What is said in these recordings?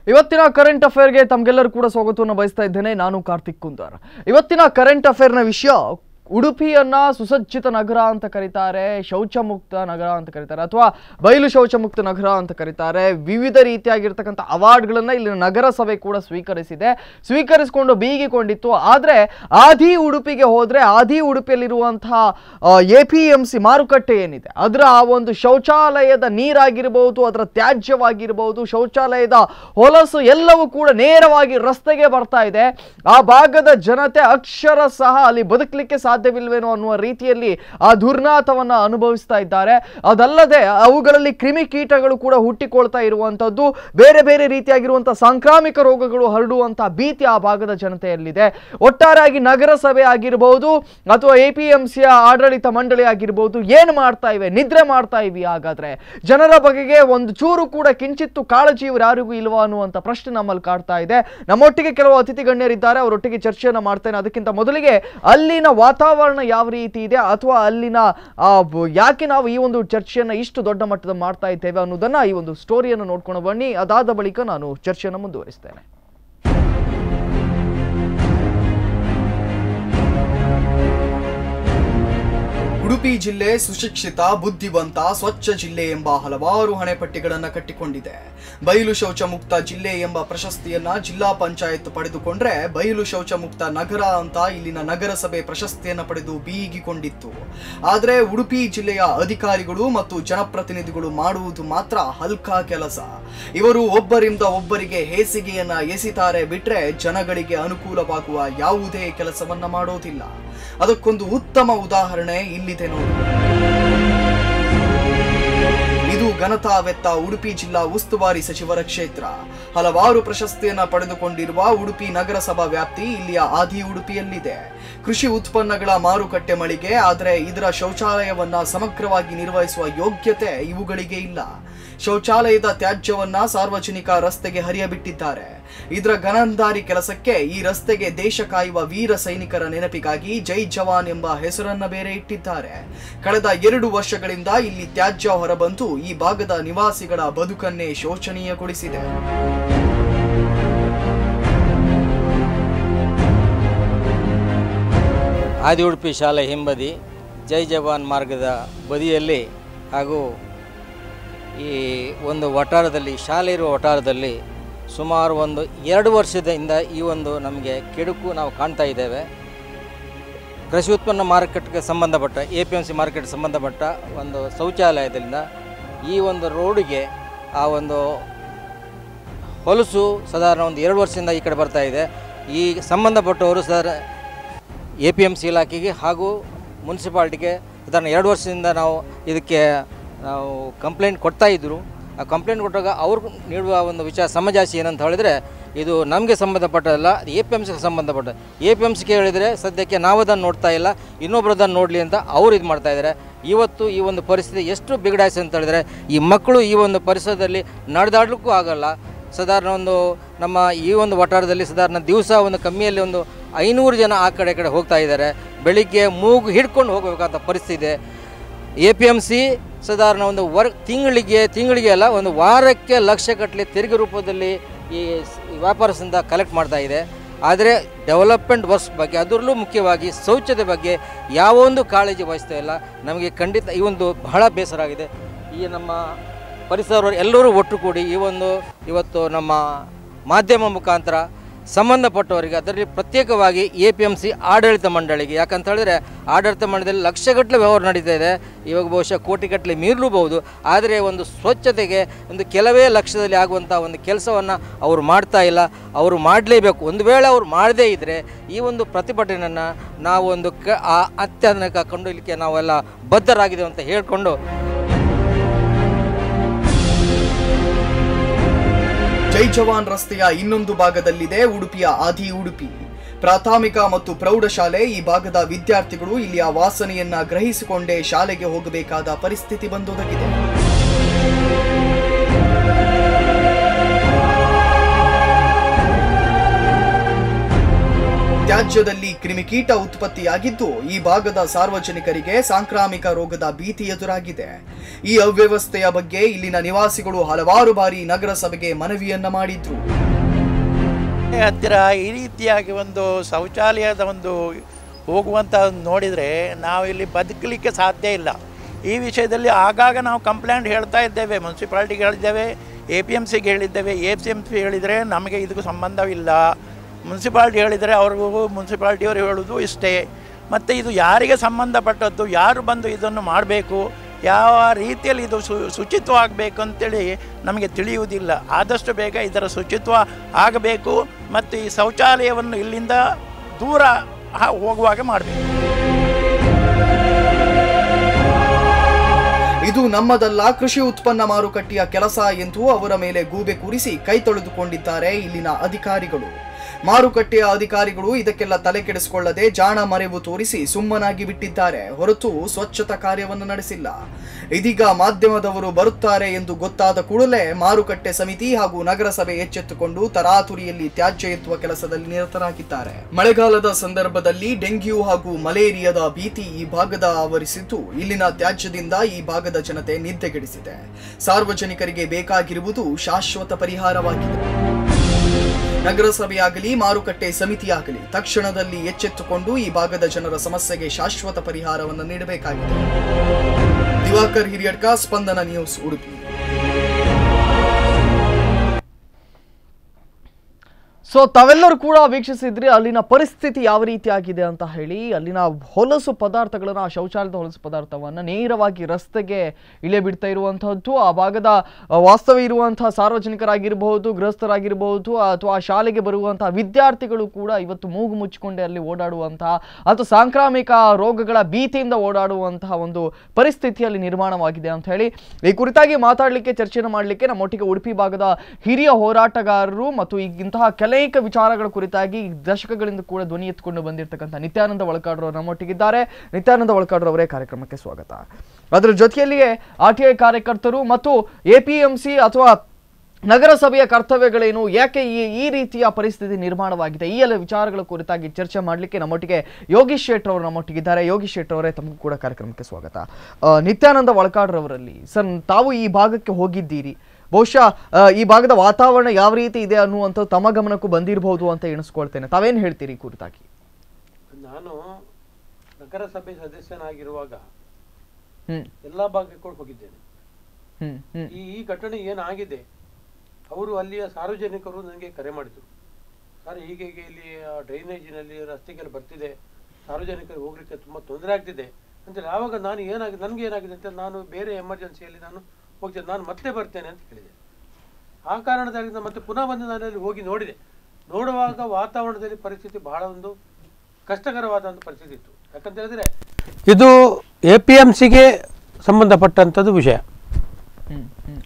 ಇವತ್ತಿನ ಕರೆಂಟ್ ಅಫೇರ್ಗೆ ತಮಗೆಲ್ಲರೂ ಕೂಡ ಸ್ವಾಗತವನ್ನು ಬಯಸ್ತಾ ಇದ್ದೇನೆ ನಾನು ಕಾರ್ತಿಕ್ ಕುಂದರ್ ಇವತ್ತಿನ ಕರೆಂಟ್ ಅಫೇರ್ನ ವಿಷಯ ಉಡುಪಿಯನ್ನ ಸುಸಜ್ಜಿತ ನಗರ ಅಂತ ಕರೀತಾರೆ ಶೌಚ ಮುಕ್ತ ನಗರ ಅಂತ ಕರೀತಾರೆ ಅಥವಾ ಬಯಲು ಶೌಚ ಮುಕ್ತ ನಗರ ಅಂತ ಕರೀತಾರೆ ವಿವಿಧ ರೀತಿಯಾಗಿರ್ತಕ್ಕಂಥ ಅವಾರ್ಡ್ಗಳನ್ನ ಇಲ್ಲಿ ನಗರಸಭೆ ಕೂಡ ಸ್ವೀಕರಿಸಿದೆ ಸ್ವೀಕರಿಸಿಕೊಂಡು ಬೀಗಿಕೊಂಡಿತ್ತು ಆದರೆ ಆದಿ ಉಡುಪಿಗೆ ಹೋದ್ರೆ ಆದಿ ಉಡುಪಿಯಲ್ಲಿರುವಂತಹ ಎ ಪಿ ಎಂ ಸಿ ಮಾರುಕಟ್ಟೆ ಏನಿದೆ ಅದರ ಆ ಒಂದು ಶೌಚಾಲಯದ ನೀರಾಗಿರ್ಬೋದು ಅದರ ತ್ಯಾಜ್ಯವಾಗಿರ್ಬೋದು ಶೌಚಾಲಯದ ಹೊಲಸು ಎಲ್ಲವೂ ಕೂಡ ನೇರವಾಗಿ ರಸ್ತೆಗೆ ಬರ್ತಾ ಇದೆ ಆ ಭಾಗದ ಜನತೆ ಅಕ್ಷರ ಸಹ ಅಲ್ಲಿ ಬದುಕಲಿಕ್ಕೆ ಸಾಧ್ಯವಿಲ್ವೇನೋ ಅನ್ನುವ ರೀತಿಯಲ್ಲಿ ಆ ದುರ್ನಾಥವನ್ನ ಅನುಭವಿಸ್ತಾ ಇದ್ದಾರೆ ಅದಲ್ಲದೆ ಅವುಗಳಲ್ಲಿ ಕ್ರಿಮಿಕೀಟಗಳು ಕೂಡ ಹುಟ್ಟಿಕೊಳ್ತಾ ಇರುವಂತದ್ದು ಬೇರೆ ಬೇರೆ ರೀತಿಯಾಗಿರುವಂತಹ ಸಾಂಕ್ರಾಮಿಕ ರೋಗಗಳು ಹರಡುವಂತಹ ಭೀತಿ ಆ ಭಾಗದ ಜನತೆಯಲ್ಲಿದೆ ಒಟ್ಟಾರೆಯಾಗಿ ನಗರಸಭೆ ಆಗಿರಬಹುದು ಅಥವಾ ಎ ಪಿ ಎಂ ಸಿಯ ಆಡಳಿತ ಮಂಡಳಿ ಆಗಿರ್ಬೋದು ಏನು ಮಾಡ್ತಾ ಇವೆ ನಿದ್ರೆ ಮಾಡ್ತಾ ಇವಿ ಹಾಗಾದ್ರೆ ಜನರ ಬಗೆಗೆ ಒಂದು ಚೂರು ಕೂಡ ಕಿಂಚಿತ್ತು ಕಾಳಜಿ ಇವ್ರು ಯಾರಿಗೂ ಇಲ್ವಾ ಅನ್ನುವಂಥ ಪ್ರಶ್ನೆ ನಮ್ಮಲ್ಲಿ ಕಾಡ್ತಾ ಇದೆ ನಮ್ಮೊಟ್ಟಿಗೆ ಕೆಲವು ಅತಿಥಿ ಗಣ್ಯರಿದ್ದಾರೆ ಅವರೊಟ್ಟಿಗೆ ಚರ್ಚೆಯನ್ನು ಮಾಡ್ತೇನೆ ಅದಕ್ಕಿಂತ ಮೊದಲಿಗೆ ಅಲ್ಲಿನ ವಾತಾವರಣ ಯಾವ ರೀತಿ ಇದೆ ಅಥವಾ ಅಲ್ಲಿನ ಆ, ಬ- ಯಾಕೆ ನಾವು ಈ ಒಂದು ಚರ್ಚೆಯನ್ನು ಇಷ್ಟು ದೊಡ್ಡ ಮಟ್ಟದ ಮಾಡ್ತಾ ಇದ್ದೇವೆ ಅನ್ನೋದನ್ನ ಈ ಒಂದು ಸ್ಟೋರಿಯನ್ನು ನೋಡ್ಕೊಂಡು ಬನ್ನಿ ಅದಾದ ಬಳಿಕ ನಾನು ಚರ್ಚೆಯನ್ನು ಮುಂದುವರಿಸ್ತೇನೆ ಉಡುಪಿ ಜಿಲ್ಲೆ ಸುಶಿಕ್ಷಿತ ಬುದ್ಧಿವಂತ ಸ್ವಚ್ಛ ಜಿಲ್ಲೆ ಎಂಬ ಹಲವಾರು ಹಣೆಪಟ್ಟಿಗಳನ್ನ ಕಟ್ಟಿಕೊಂಡಿದೆ ಬಯಲು ಶೌಚ ಮುಕ್ತ ಜಿಲ್ಲೆ ಎಂಬ ಪ್ರಶಸ್ತಿಯನ್ನ ಜಿಲ್ಲಾ ಪಂಚಾಯತ್ ಪಡೆದುಕೊಂಡ್ರೆ ಬಯಲು ಶೌಚ ಮುಕ್ತ ನಗರ ಅಂತ ಇಲ್ಲಿನ ನಗರಸಭೆ ಪ್ರಶಸ್ತಿಯನ್ನ ಪಡೆದು ಬೀಗಿಕೊಂಡಿತ್ತು ಆದ್ರೆ ಉಡುಪಿ ಜಿಲ್ಲೆಯ ಅಧಿಕಾರಿಗಳು ಮತ್ತು ಜನಪ್ರತಿನಿಧಿಗಳು ಮಾಡುವುದು ಮಾತ್ರ ಹಲ್ಕ ಕೆಲಸ ಇವರು ಒಬ್ಬರಿಂದ ಒಬ್ಬರಿಗೆ ಹೇಸಿಗೆಯನ್ನ ಎಸಿತಾರೆ ಬಿಟ್ರೆ ಜನಗಳಿಗೆ ಅನುಕೂಲವಾಗುವ ಯಾವುದೇ ಕೆಲಸವನ್ನ ಮಾಡೋದಿಲ್ಲ ಅದಕ್ಕೊಂದು ಉತ್ತಮ ಉದಾಹರಣೆ ಇಲ್ಲಿದೆ ನೋಡಿ ಇದು ಘನತಾವೆತ್ತ ಉಡುಪಿ ಜಿಲ್ಲಾ ಉಸ್ತುವಾರಿ ಸಚಿವರ ಕ್ಷೇತ್ರ ಹಲವಾರು ಪ್ರಶಸ್ತಿಯನ್ನ ಪಡೆದುಕೊಂಡಿರುವ ಉಡುಪಿ ನಗರಸಭಾ ವ್ಯಾಪ್ತಿ ಇಲ್ಲಿಯ ಆದಿ ಉಡುಪಿಯಲ್ಲಿದೆ ಕೃಷಿ ಉತ್ಪನ್ನಗಳ ಮಾರುಕಟ್ಟೆ ಮಳಿಗೆ ಆದರೆ ಇದರ ಶೌಚಾಲಯವನ್ನ ಸಮಗ್ರವಾಗಿ ನಿರ್ವಹಿಸುವ ಯೋಗ್ಯತೆ ಇವುಗಳಿಗೆ ಇಲ್ಲ ಶೌಚಾಲಯದ ತ್ಯಾಜ್ಯವನ್ನ ಸಾರ್ವಜನಿಕ ರಸ್ತೆಗೆ ಹರಿಯಬಿಟ್ಟಿದ್ದಾರೆ ಇದರ ಗನಂದಾರಿ ಕೆಲಸಕ್ಕೆ ಈ ರಸ್ತೆಗೆ ದೇಶ ಕಾಯುವ ವೀರ ಸೈನಿಕರ ನೆನಪಿಗಾಗಿ ಜೈ ಜವಾನ್ ಎಂಬ ಹೆಸರನ್ನ ಬೇರೆ ಇಟ್ಟಿದ್ದಾರೆ ಕಳೆದ ಎರಡು ವರ್ಷಗಳಿಂದ ಇಲ್ಲಿ ತ್ಯಾಜ್ಯ ಹೊರಬಂದು ಈ ಭಾಗದ ನಿವಾಸಿಗಳ ಬದುಕನ್ನೇ ಶೋಚನೀಯಗೊಳಿಸಿದೆ ಆದಿ ಉಡುಪಿ ಶಾಲೆ ಹಿಂಬದಿ ಜೈ ಜವಾನ್ ಮಾರ್ಗದ ಬದಿಯಲ್ಲಿ ಹಾಗೂ ಈ ಒಂದು ವಠಾರದಲ್ಲಿ ಶಾಲೆ ಇರುವ ವಠಾರದಲ್ಲಿ ಸುಮಾರು ಒಂದು ಎರಡು ವರ್ಷದಿಂದ ಈ ಒಂದು ನಮಗೆ ಕೆಡುಕು ನಾವು ಕಾಣ್ತಾ ಇದ್ದೇವೆ ಕೃಷಿ ಉತ್ಪನ್ನ ಮಾರುಕಟ್ಟೆಗೆ ಸಂಬಂಧಪಟ್ಟ ಎ ಪಿ ಎಮ್ ಸಿ ಮಾರ್ಕೆಟ್ಗೆ ಸಂಬಂಧಪಟ್ಟ ಒಂದು ಶೌಚಾಲಯದಿಂದ ಈ ಒಂದು ರೋಡಿಗೆ ಆ ಒಂದು ಹೊಲಸು ಸಾಧಾರಣ ಒಂದು ಎರಡು ವರ್ಷದಿಂದ ಈ ಕಡೆ ಬರ್ತಾ ಇದೆ ಈ ಸಂಬಂಧಪಟ್ಟವರು sir A P M C ಇಲಾಖೆಗೆ ಹಾಗೂ ಮುನ್ಸಿಪಾಲ್ಟಿಗೆ ಸಾಧಾರಣ ಎರಡು ವರ್ಷದಿಂದ ನಾವು ಇದಕ್ಕೆ ನಾವು ಕಂಪ್ಲೇಂಟ್ ಕೊಡ್ತಾ ಇದ್ದರು ಆ ಕಂಪ್ಲೇಂಟ್ ಕೊಟ್ಟಾಗ ಅವ್ರು ನೀಡುವ ಒಂದು ವಿಚಾರ ಸಮಜಾಯಿಸಿ ಏನಂತ ಹೇಳಿದರೆ ಇದು ನಮಗೆ ಸಂಬಂಧಪಟ್ಟದಲ್ಲ ಎ ಪಿ ಎಮ್ ಸಿಗೆ ಸಂಬಂಧಪಟ್ಟ ಎ ಪಿ ಎಮ್ ಸಿಗೆ ಹೇಳಿದರೆ ಸದ್ಯಕ್ಕೆ ನಾವು ಅದನ್ನು ನೋಡ್ತಾ ಇಲ್ಲ ಇನ್ನೊಬ್ರು ಅದನ್ನು ನೋಡಲಿ ಅಂತ ಅವ್ರು ಇದು ಮಾಡ್ತಾ ಇದ್ದಾರೆ ಇವತ್ತು ಈ ಒಂದು ಪರಿಸ್ಥಿತಿ ಎಷ್ಟು ಬಿಗಡಾಯಿಸಿ ಅಂತ ಹೇಳಿದರೆ ಈ ಮಕ್ಕಳು ಈ ಒಂದು ಪರಿಸರದಲ್ಲಿ ನಡೆದಾಡಲಿಕ್ಕೂ ಆಗಲ್ಲ ಸಾಧಾರಣ ಒಂದು ನಮ್ಮ ಈ ಒಂದು ವಠಾರದಲ್ಲಿ ಸಾಧಾರಣ ದಿವಸ ಒಂದು ಕಮ್ಮಿಯಲ್ಲಿ ಒಂದು ಐನೂರು ಜನ ಆ ಕಡೆ ಈ ಕಡೆ ಹೋಗ್ತಾ ಇದ್ದಾರೆ ಬೆಳಿಗ್ಗೆ ಮೂಗು ಹಿಡ್ಕೊಂಡು ಹೋಗಬೇಕಾದ ಪರಿಸ್ಥಿತಿ ಇದೆ ಎ ಪಿ ಎಮ್ ಸಿ ಸಾಧಾರಣ ಒಂದು ವರ್ ತಿಂಗಳಿಗೆ ತಿಂಗಳಿಗೆ ಅಲ್ಲ ಒಂದು ವಾರಕ್ಕೆ ಲಕ್ಷಗಟ್ಟಲೆ ತೆರಿಗೆ ರೂಪದಲ್ಲಿ ಈ ಸ್- ಈ ವ್ಯಾಪಾರದಿಂದ ಕಲೆಕ್ಟ್ ಮಾಡ್ತಾ ಇದೆ ಆದರೆ ಡೆವಲಪ್ಮೆಂಟ್ ವರ್ಕ್ಸ್ ಬಗ್ಗೆ ಅದರಲ್ಲೂ ಮುಖ್ಯವಾಗಿ ಶೌಚತೆ ಬಗ್ಗೆ ಯಾವ ಒಂದು ಕಾಳಜಿ ವಹಿಸ್ತಾ ಇಲ್ಲ ನಮಗೆ ಖಂಡಿತ ಈ ಒಂದು ಬಹಳ ಬೇಸರ ಆಗಿದೆ ಈ ನಮ್ಮ ಪರಿಸರ ಎಲ್ಲರೂ ಒಟ್ಟುಗೂಡಿ ಈ ಒಂದು ಇವತ್ತು ನಮ್ಮ ಮಾಧ್ಯಮ ಮುಖಾಂತರ ಸಂಬಂಧಪಟ್ಟವರಿಗೆ ಅದರಲ್ಲಿ ಪ್ರತ್ಯೇಕವಾಗಿ ಎ ಪಿ ಎಮ್ ಸಿ ಆಡಳಿತ ಮಂಡಳಿಗೆ ಯಾಕಂತ ಹೇಳಿದ್ರೆ ಆಡಳಿತ ಮಂಡಳಿಯಲ್ಲಿ ಲಕ್ಷಗಟ್ಟಲೆ ವ್ಯವಹಾರ ನಡೀತಾ ಇದೆ ಇವಾಗ ಬಹುಶಃ ಕೋಟಿಗಟ್ಟಲೆ ಮೀರಲೂಬಹುದು ಆದರೆ ಒಂದು ಸ್ವಚ್ಛತೆಗೆ ಒಂದು ಕೆಲವೇ ಲಕ್ಷದಲ್ಲಿ ಆಗುವಂಥ ಒಂದು ಕೆಲಸವನ್ನು ಅವರು ಮಾಡ್ತಾ ಇಲ್ಲ ಅವರು ಮಾಡಲೇಬೇಕು ಒಂದು ವೇಳೆ ಅವರು ಮಾಡದೇ ಇದ್ದರೆ ಈ ಒಂದು ಪ್ರತಿಭಟನೆಯನ್ನು ನಾವು ಒಂದು ಕ ಆ ಅತ್ಯಾಧುನಿಕ ಕೊಂಡೊಯ್ಲಿಕ್ಕೆ ನಾವೆಲ್ಲ ಬದ್ಧರಾಗಿದ್ದೇವೆ ಅಂತ ಹೇಳಿಕೊಂಡು ಜೈ ಜವಾನ್ ರಸ್ತೆಯ ಇನ್ನೊಂದು ಭಾಗದಲ್ಲಿದೆ ಉಡುಪಿಯ ಆದಿ ಉಡುಪಿ ಪ್ರಾಥಮಿಕ ಮತ್ತು ಪ್ರೌಢಶಾಲೆ ಈ ಭಾಗದ ವಿದ್ಯಾರ್ಥಿಗಳು ಇಲ್ಲಿಯ ವಾಸನೆಯನ್ನ ಗ್ರಹಿಸಿಕೊಂಡೇ ಶಾಲೆಗೆ ಹೋಗಬೇಕಾದ ಪರಿಸ್ಥಿತಿ ಬಂದೊದಗಿದೆ ತ್ಯಾಜ್ಯ ರಾಜ್ಯದಲ್ಲಿ ಕ್ರಿಮಿಕೀಟ ಉತ್ಪತ್ತಿಯಾಗಿದ್ದು ಈ ಭಾಗದ ಸಾರ್ವಜನಿಕರಿಗೆ ಸಾಂಕ್ರಾಮಿಕ ರೋಗದ ಭೀತಿ ಎದುರಾಗಿದೆ ಈ ಅವ್ಯವಸ್ಥೆಯ ಬಗ್ಗೆ ಇಲ್ಲಿನ ನಿವಾಸಿಗಳು ಹಲವಾರು ಬಾರಿ ನಗರಸಭೆಗೆ ಮನವಿಯನ್ನ ಮಾಡಿದ್ರು ಹತ್ತಿರ ಈ ರೀತಿಯಾಗಿ ಒಂದು ಶೌಚಾಲಯದ ಒಂದು ಹೋಗುವಂಥ ನೋಡಿದರೆ ನಾವು ಇಲ್ಲಿ ಬದುಕಲಿಕ್ಕೆ ಸಾಧ್ಯ ಇಲ್ಲ ಈ ವಿಷಯದಲ್ಲಿ ಆಗಾಗ ನಾವು ಕಂಪ್ಲೇಂಟ್ ಹೇಳ್ತಾ ಇದ್ದೇವೆ ಮುನ್ಸಿಪಾಲ್ಟಿಗೆ ಹೇಳಿದ್ದೇವೆ ಎ ಪಿ ಎಮ್ ಸಿಗೆ ಹೇಳಿದ್ದೇವೆ ಎ ಪಿ ಎಮ್ ಸಿ ಹೇಳಿದರೆ ನಮಗೆ ಇದಕ್ಕೂ ಸಂಬಂಧವಿಲ್ಲ ಮುನ್ಸಿಪಾಲ್ಟಿ ಹೇಳಿದರೆ ಅವ್ರಿಗೂ ಮುನ್ಸಿಪಾಲ್ಟಿಯವರು ಹೇಳೋದು ಇಷ್ಟೇ ಮತ್ತು ಇದು ಯಾರಿಗೆ ಸಂಬಂಧಪಟ್ಟದ್ದು ಯಾರು ಬಂದು ಇದನ್ನು ಮಾಡಬೇಕು ಯಾವ ರೀತಿಯಲ್ಲಿ ಇದು ಸು ಶುಚಿತ್ವ ಆಗಬೇಕು ಅಂತೇಳಿ ನಮಗೆ ತಿಳಿಯುವುದಿಲ್ಲ ಆದಷ್ಟು ಬೇಗ ಇದರ ಶುಚಿತ್ವ ಆಗಬೇಕು ಮತ್ತು ಈ ಶೌಚಾಲಯವನ್ನು ಇಲ್ಲಿಂದ ದೂರ ಹ- ಹೋಗುವಾಗ ಮಾಡಬೇಕು ಇದು ನಮ್ಮದಲ್ಲ ಕೃಷಿ ಉತ್ಪನ್ನ ಮಾರುಕಟ್ಟೆಯ ಕೆಲಸ ಎಂದು ಅವರ ಮೇಲೆ ಗೂಬೆ ಕೂರಿಸಿ ಕೈ ತೊಳೆದುಕೊಂಡಿದ್ದಾರೆ ಇಲ್ಲಿನ ಅಧಿಕಾರಿಗಳು ಮಾರುಕಟ್ಟೆಯ ಅಧಿಕಾರಿಗಳು ಇದಕ್ಕೆಲ್ಲ ತಲೆ ಕೆಡಿಸಿಕೊಳ್ಳದೆ ಜಾಣ ಮರೆವು ತೋರಿಸಿ ಸುಮ್ಮನಾಗಿ ಬಿಟ್ಟಿದ್ದಾರೆ ಹೊರತು ಸ್ವಚ್ಛತಾ ಕಾರ್ಯವನ್ನು ನಡೆಸಿಲ್ಲ ಇದೀಗ ಮಾಧ್ಯಮದವರು ಬರುತ್ತಾರೆ ಎಂದು ಗೊತ್ತಾದ ಕೂಡಲೇ ಮಾರುಕಟ್ಟೆ ಸಮಿತಿ ಹಾಗೂ ನಗರಸಭೆ ಎಚ್ಚೆತ್ತುಕೊಂಡು ತರಾತುರಿಯಲ್ಲಿ ತ್ಯಾಜ್ಯ ಎತ್ತುವ ಕೆಲಸದಲ್ಲಿ ನಿರತರಾಗಿದ್ದಾರೆ ಮಳೆಗಾಲದ ಸಂದರ್ಭದಲ್ಲಿ ಡೆಂಗ್ಯೂ ಹಾಗೂ ಮಲೇರಿಯಾದ ಭೀತಿ ಈ ಭಾಗದ ಆವರಿಸಿದ್ದು ಇಲ್ಲಿನ ತ್ಯಾಜ್ಯದಿಂದ ಈ ಭಾಗದ ಜನತೆ ನಿದ್ದೆಗೆಡಿಸಿದೆ ಸಾರ್ವಜನಿಕರಿಗೆ ಬೇಕಾಗಿರುವುದು ಶಾಶ್ವತ ಪರಿಹಾರವಾಗಿದೆ ನಗರಸಭೆಯಾಗಲಿ ಮಾರುಕಟ್ಟೆ ಸಮಿತಿಯಾಗಲಿ ತಕ್ಷಣದಲ್ಲಿ ಎಚ್ಚೆತ್ತುಕೊಂಡು ಈ ಭಾಗದ ಜನರ ಸಮಸ್ಯೆಗೆ ಶಾಶ್ವತ ಪರಿಹಾರವನ್ನು ನೀಡಬೇಕಾಗಿದೆ ದಿವಾಕರ್ ಹಿರಿಯಡ್ಕ ಸ್ಪಂದನ ನ್ಯೂಸ್ ಉಡುಪಿ ಸೊ ತಾವೆಲ್ಲರೂ ಕೂಡ ವೀಕ್ಷಿಸಿದ್ರಿ ಅಲ್ಲಿನ ಪರಿಸ್ಥಿತಿ ಯಾವ ರೀತಿಯಾಗಿದೆ ಅಂತ ಹೇಳಿ ಅಲ್ಲಿನ ಹೊಲಸು ಪದಾರ್ಥಗಳನ್ನ ಆ ಶೌಚಾಲಯದ ಹೊಲಸು ಪದಾರ್ಥವನ್ನ ನೇರವಾಗಿ ರಸ್ತೆಗೆ ಇಳೆ ಬಿಡ್ತಾ ಇರುವಂತಹದ್ದು ಆ ಭಾಗದ ಆ, ವಾಸ್ತವ ಇರುವಂತಹ ಸಾರ್ವಜನಿಕರಾಗಿರಬಹುದು ಗೃಹಸ್ಥರಾಗಿರಬಹುದು ಅಥವಾ ಆ ಶಾಲೆಗೆ ಬರುವಂತಹ ವಿದ್ಯಾರ್ಥಿಗಳು ಕೂಡ ಇವತ್ತು ಮೂಗು ಮುಚ್ಚಿಕೊಂಡೆ ಅಲ್ಲಿ ಓಡಾಡುವಂತಹ ಅಥವಾ ಸಾಂಕ್ರಾಮಿಕ ರೋಗಗಳ ಭೀತಿಯಿಂದ ಓಡಾಡುವಂತಹ ಒಂದು ಪರಿಸ್ಥಿತಿಯಲ್ಲಿ ನಿರ್ಮಾಣವಾಗಿದೆ ಅಂತ ಹೇಳಿ ಈ ಕುರಿತಾಗಿ ಮಾತಾಡಲಿಕ್ಕೆ ಚರ್ಚೆಯನ್ನು ಮಾಡಲಿಕ್ಕೆ ನಮ್ಮೊಟ್ಟಿಗೆ ಉಡುಪಿ ಭಾಗದ ಹಿರಿಯ ಹೋರಾಟಗಾರರು ಮತ್ತು ಈ ಇಂತಹ ಕೆಲೈಕ ವಿಚಾರಗಳ ಕುರಿತಾಗಿ ದಶಕಗಳಿಂದ ಕೂಡ ಧ್ವನಿ ಎತ್ಕೊಂಡು ಬಂದಿರತಕ್ಕಂಥ ನಿತ್ಯಾನಂದ ಒಳಕಾಡ್ರು ನಮ್ಮೊಟ್ಟಿಗಿದ್ದಾರೆ ನಿತ್ಯಾನಂದ ಒಳಕಾಡ್ರು ಅವರೇ ಕಾರ್ಯಕ್ರಮಕ್ಕೆ ಸ್ವಾಗತ ಅದರ ಜೊತೆಯಲ್ಲಿಯೇ ಆರ್ ಟಿ ಐ ಕಾರ್ಯಕರ್ತರು ಮತ್ತು ಎ ಪಿ ಎಂ ಸಿ ಅಥವಾ ನಗರಸಭೆಯ ಕರ್ತವ್ಯಗಳೇನು ಯಾಕೆ ಈ ಈ ರೀತಿಯ ಪರಿಸ್ಥಿತಿ ನಿರ್ಮಾಣವಾಗಿದೆ ಈ ಎಲ್ಲ ವಿಚಾರಗಳ ಕುರಿತಾಗಿ ಚರ್ಚೆ ಮಾಡಲಿಕ್ಕೆ ನಮ್ಮೊಟ್ಟಿಗೆ ಯೋಗೀಶ್ ಶೆಟ್ಟರ್ ಅವರು ನಮ್ಮೊಟ್ಟಿಗಿದ್ದಾರೆ ಯೋಗೀಶ್ ಶೆಟ್ಟರ್ ಅವರೇ ತಮಗೂ ಕೂಡ ಕಾರ್ಯಕ್ರಮಕ್ಕೆ ಸ್ವಾಗತ ಆ, ನಿತ್ಯಾನಂದ ಒಳಕಾಡ್ರವರಲ್ಲಿ ಸರ್ ತಾವು ಈ ಭಾಗಕ್ಕೆ ಹೋಗಿದ್ದೀರಿ ಬಹುಶಃ ಆ, ಈ ಭಾಗದ ವಾತಾವರಣ ಯಾವ ರೀತಿ ಇದೆ ಅನ್ನುವಂಥದ್ದು ತಮ್ಮ ಗಮನಕ್ಕೂ ಬಂದಿರಬಹುದು ಅಂತ ಎಣಿಸ್ಕೊಳ್ತೇನೆ ತಾವೇನು ಹೇಳ್ತೀರಿ ಈ ಕುರಿತಾಗಿ ನಾನು ನಗರಸಭೆ ಸದಸ್ಯನಾಗಿರುವಾಗ ಹ್ಮ್ ಎಲ್ಲ ಭಾಗಕ್ಕೂ ಹೋಗಿದ್ದೇನೆ ಹ್ಮ್ ಹ್ಮ್ ಈ ಈ ಘಟನೆ ಏನಾಗಿದೆ ಅವರು ಅಲ್ಲಿಯ ಸಾರ್ವಜನಿಕರು ನನಗೆ ಕರೆ ಮಾಡಿದರು ಸರ್ ಹೀಗೆ ಹೀಗೆ ಇಲ್ಲಿ ಡ್ರೈನೇಜಿನಲ್ಲಿ ರಸ್ತೆಗೆಲ್ಲ ಬರ್ತಿದೆ ಸಾರ್ವಜನಿಕರಿಗೆ ಹೋಗ್ಲಿಕ್ಕೆ ತುಂಬ ತೊಂದರೆ ಆಗ್ತಿದೆ ಅಂತೇಳಿ ಆವಾಗ ನಾನು ಏನಾಗಿದೆ ನನಗೆ ಏನಾಗಿದೆ ಅಂತ ನಾನು ಬೇರೆ ಎಮರ್ಜೆನ್ಸಿಯಲ್ಲಿ ನಾನು ಹೋಗ್ತೇನೆ ನಾನು ಮತ್ತೆ ಬರ್ತೇನೆ ಅಂತ ಹೇಳಿದೆ ಆ ಕಾರಣದಲ್ಲಿ ನಾನು ಮತ್ತೆ ಪುನಃ ಬಂದು ನಾನು ಅಲ್ಲಿ ಹೋಗಿ ನೋಡಿದೆ ನೋಡುವಾಗ ವಾತಾವರಣದಲ್ಲಿ ಪರಿಸ್ಥಿತಿ ಬಹಳ ಒಂದು ಕಷ್ಟಕರವಾದ ಒಂದು ಪರಿಸ್ಥಿತಿ ಇತ್ತು ಯಾಕಂತ ಹೇಳಿದ್ರೆ ಇದು ಎ ಪಿ ಎಮ್ ಸಿಗೆ ಸಂಬಂಧಪಟ್ಟಂಥದ್ದು ವಿಷಯ ಹ್ಮ್ ಹ್ಮ್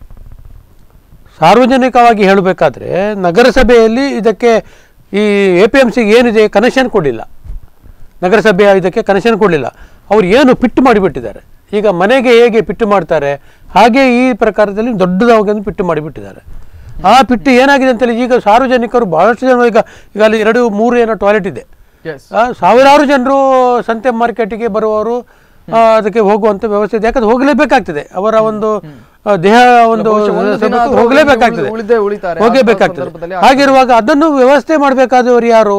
ಸಾರ್ವಜನಿಕವಾಗಿ ಹೇಳಬೇಕಾದ್ರೆ ನಗರಸಭೆಯಲ್ಲಿ ಇದಕ್ಕೆ ಈ ಎ ಪಿ ಎಮ್ ಸಿಗೆ ಏನಿದೆ ಕನೆಕ್ಷನ್ ಕೊಡಲಿಲ್ಲ ನಗರಸಭೆಯ ಇದಕ್ಕೆ ಕನೆಕ್ಷನ್ ಕೊಡಲಿಲ್ಲ ಅವ್ರು ಏನು ಪಿಟ್ಟು ಮಾಡಿಬಿಟ್ಟಿದ್ದಾರೆ ಈಗ ಮನೆಗೆ ಹೇಗೆ ಪಿಟ್ಟು ಮಾಡ್ತಾರೆ ಹಾಗೆ ಈ ಪ್ರಕಾರದಲ್ಲಿ ದೊಡ್ಡದಾಗಿ ಒಂದು ಪಿಟ್ಟು ಮಾಡಿಬಿಟ್ಟಿದ್ದಾರೆ ಆ ಪಿಟ್ಟು ಏನಾಗಿದೆ ಅಂತೇಳಿ ಈಗ ಸಾರ್ವಜನಿಕರು ಬಹಳಷ್ಟು ಜನ ಈಗ ಈಗ ಅಲ್ಲಿ ಎರಡು ಮೂರು ಏನೋ ಟಾಯ್ಲೆಟ್ ಇದೆ ಎಸ್ ಆ, ಸಾವಿರಾರು ಜನರು ಸಂತೆ ಮಾರ್ಕೆಟಿಗೆ ಬರುವವರು ಆ, ಅದಕ್ಕೆ ಹೋಗುವಂತ ವ್ಯವಸ್ಥೆ ಇದೆ ಯಾಕಂದ್ರೆ ಹೋಗಲೇಬೇಕಾಗ್ತದೆ ಅವರ ಒಂದು ಆ, ದೇಹ ಒಂದು ಬಹುಶಃ ಒಂದು ದಿನ ಸಮಯಕ್ಕೆ ಆದ್ರೂ ಹೋಗಲೇಬೇಕಾಗ್ತದೆ ಉಳಿದೇ- ಉಳಿದೇ ಉಳಿತಾರೆ. ಆ ಹೋಗಲೇಬೇಕಾಗ್ತದೆ ಸಂದರ್ಭದಲ್ಲಿ ಹಾಗಿರುವಾಗ ಅದನ್ನು ವ್ಯವಸ್ಥೆ ಮಾಡಬೇಕಾದವರು ಯಾರು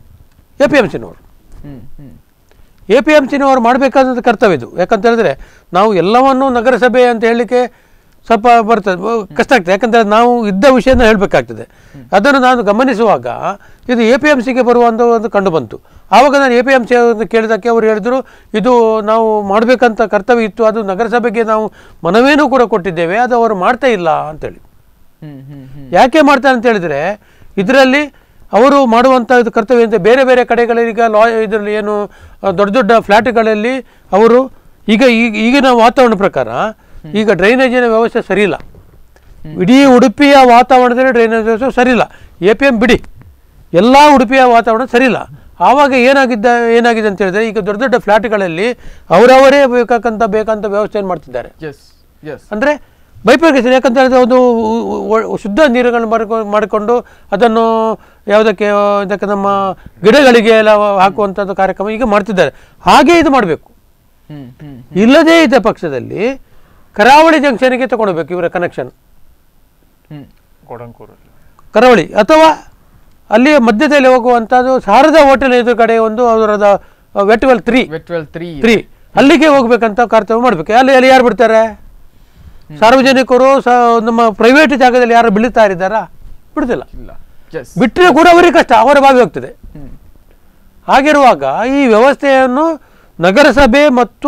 ಎ ಪಿ ಎಂ ಸಿನವರು ಹ್ಮ್ ಹ್ಮ್ ಎ ಪಿ ಎಂ ಸಿನವರು ಮಾಡಬೇಕಾದಂಥ ಕರ್ತವ್ಯ ಇದು ಯಾಕಂತ ಹೇಳಿದ್ರೆ ನಾವು ಎಲ್ಲವನ್ನೂ ನಗರಸಭೆ ಅಂತ ಹೇಳಲಿಕ್ಕೆ ಸ್ವಲ್ಪ ಬರ್ತದೆ ಬ- ಕಷ್ಟ ಆಗ್ತದೆ ಯಾಕಂದರೆ ನಾವು ಇದ್ದ ವಿಷಯನ ಹೇಳಬೇಕಾಗ್ತದೆ ಅದನ್ನು ನಾನು ಗಮನಿಸುವಾಗ ಇದು ಎ ಪಿ ಎಮ್ ಸಿಗೆ ಬರುವಂಥ ಒಂದು ಕಂಡು ಬಂತು ಆವಾಗ ನಾನು ಎ ಪಿ ಎಮ್ ಸಿ ಕೇಳಿದಕ್ಕೆ ಅವರು ಹೇಳಿದರು ಇದು ನಾವು ಮಾಡಬೇಕಂತ ಕರ್ತವ್ಯ ಇತ್ತು ಅದು ನಗರಸಭೆಗೆ ನಾವು ಮನವೇನೂ ಕೂಡ ಕೊಟ್ಟಿದ್ದೇವೆ ಅದು ಅವರು ಮಾಡ್ತಾ ಇಲ್ಲ ಅಂತೇಳಿ ಹ್ಮ್ ಹ್ಮ್ ಹ್ಮ್ ಯಾಕೆ ಮಾಡ್ತಾರೆ ಅಂತ ಹೇಳಿದ್ರೆ ಇದರಲ್ಲಿ ಅವರು ಮಾಡುವಂಥ ಇದು ಕರ್ತವ್ಯ ಅಂತ ಬೇರೆ ಬೇರೆ ಕಡೆಗಳೀಗ ಲಾ ಇದರಲ್ಲಿ ಏನು ಆ, ದೊಡ್ಡ ದೊಡ್ಡ ಫ್ಲ್ಯಾಟ್ಗಳಲ್ಲಿ ಅವರು ಈಗ ಈಗ ಈಗಿನ ವಾತಾವರಣ ಪ್ರಕಾರ ಈಗ ಡ್ರೈನೇಜಿನ ವ್ಯವಸ್ಥೆ ಸರಿಯಿಲ್ಲ ಇಡೀ ಉಡುಪಿಯ ವಾತಾವರಣದಲ್ಲಿ ಡ್ರೈನೇಜ್ ವ್ಯವಸ್ಥೆ ಸರಿಯಿಲ್ಲ ಎ ಪಿ ಎಮ್ ಬಿಡಿ ಎಲ್ಲ ಉಡುಪಿಯ ವಾತಾವರಣ ಸರಿಯಿಲ್ಲ ಆವಾಗ ಏನಾಗಿದ್ದ ಏನಾಗಿದೆ ಅಂತ ಹೇಳಿದ್ರೆ ಈಗ ದೊಡ್ಡ ದೊಡ್ಡ ಫ್ಲ್ಯಾಟ್ಗಳಲ್ಲಿ ಅವರವರೇ ಬೇಕಾಕಂತ ಬೇಕಂತ ವ್ಯವಸ್ಥೆಯನ್ನು ಮಾಡ್ತಿದ್ದಾರೆ ಎಸ್ ಎಸ್ ಅಂದರೆ ಬೈಫರ್ಕೇಶನ್ ಯಾಕಂತ ಹೇಳಿದ್ರೆ ಒಂದು ಉ- ಉ- ಉ- ಶುದ್ಧ ನೀರುಗಳನ್ನು ಮಾಡಿಕೊ ಮಾಡಿಕೊಂಡು ಅದನ್ನು ಯಾವುದಕ್ಕೆ ಆ, ಇದಕ್ಕೆ ನಮ್ಮ ಗಿಡಗಳಿಗೆ ಎಲ್ಲ ಹಾಕುವಂಥದ್ದು ಕಾರ್ಯಕ್ರಮ ಈಗ ಮಾಡ್ತಿದ್ದಾರೆ ಹಾಗೆ ಇದು ಮಾಡಬೇಕು ಹ್ಮ್ ಹ್ಮ್ ಇಲ್ಲದೇ ಇದ್ದ ಪಕ್ಷದಲ್ಲಿ ಕರಾವಳಿ ಜಂಕ್ಷನ್ಗೆ ತಗೊಳ್ಬೇಕು ಇವರ ಕನೆಕ್ಷನ್ ಹ್ಮ್ ಕೊಡಂಕೂರಲ್ಲಿ ಕರಾವಳಿ ಅಥವಾ ಅಲ್ಲಿ ಮಧ್ಯದಲ್ಲಿ ಹೋಗುವಂಥದ್ದು ಶಾರದಾ ಹೋಟೆಲ್ ಎದುರುಗಡೆ ಒಂದು ಅವರದ wet well three wet well three three ಅಲ್ಲಿಗೆ ಹೋಗ್ಬೇಕಂತ ಕರ್ತವ್ಯ ಮಾಡಬೇಕು ಅಲ್ಲಿ ಅಲ್ಲಿ ಯಾರು ಬಿಡ್ತಾರೆ ಸಾರ್ವಜನಿಕರು ಸ ನಮ್ಮ ಪ್ರೈವೇಟ್ ಜಾಗದಲ್ಲಿ ಯಾರು ಬೀಳ್ತಾ ಇದ್ದಾರಾ ಬಿಡ್ತಿಲ್ಲ ಇಲ್ಲ ಎಸ್ ಬಿಟ್ಟರೆ ಕೂಡ ಅವರಿಗೆ ಕಷ್ಟ ಅವರ ಬಾವಿ ಹೋಗ್ತದೆ ಹ್ಮ್ ಹಾಗಿರುವಾಗ ಈ ವ್ಯವಸ್ಥೆಯನ್ನು ನಗರಸಭೆ ಮತ್ತು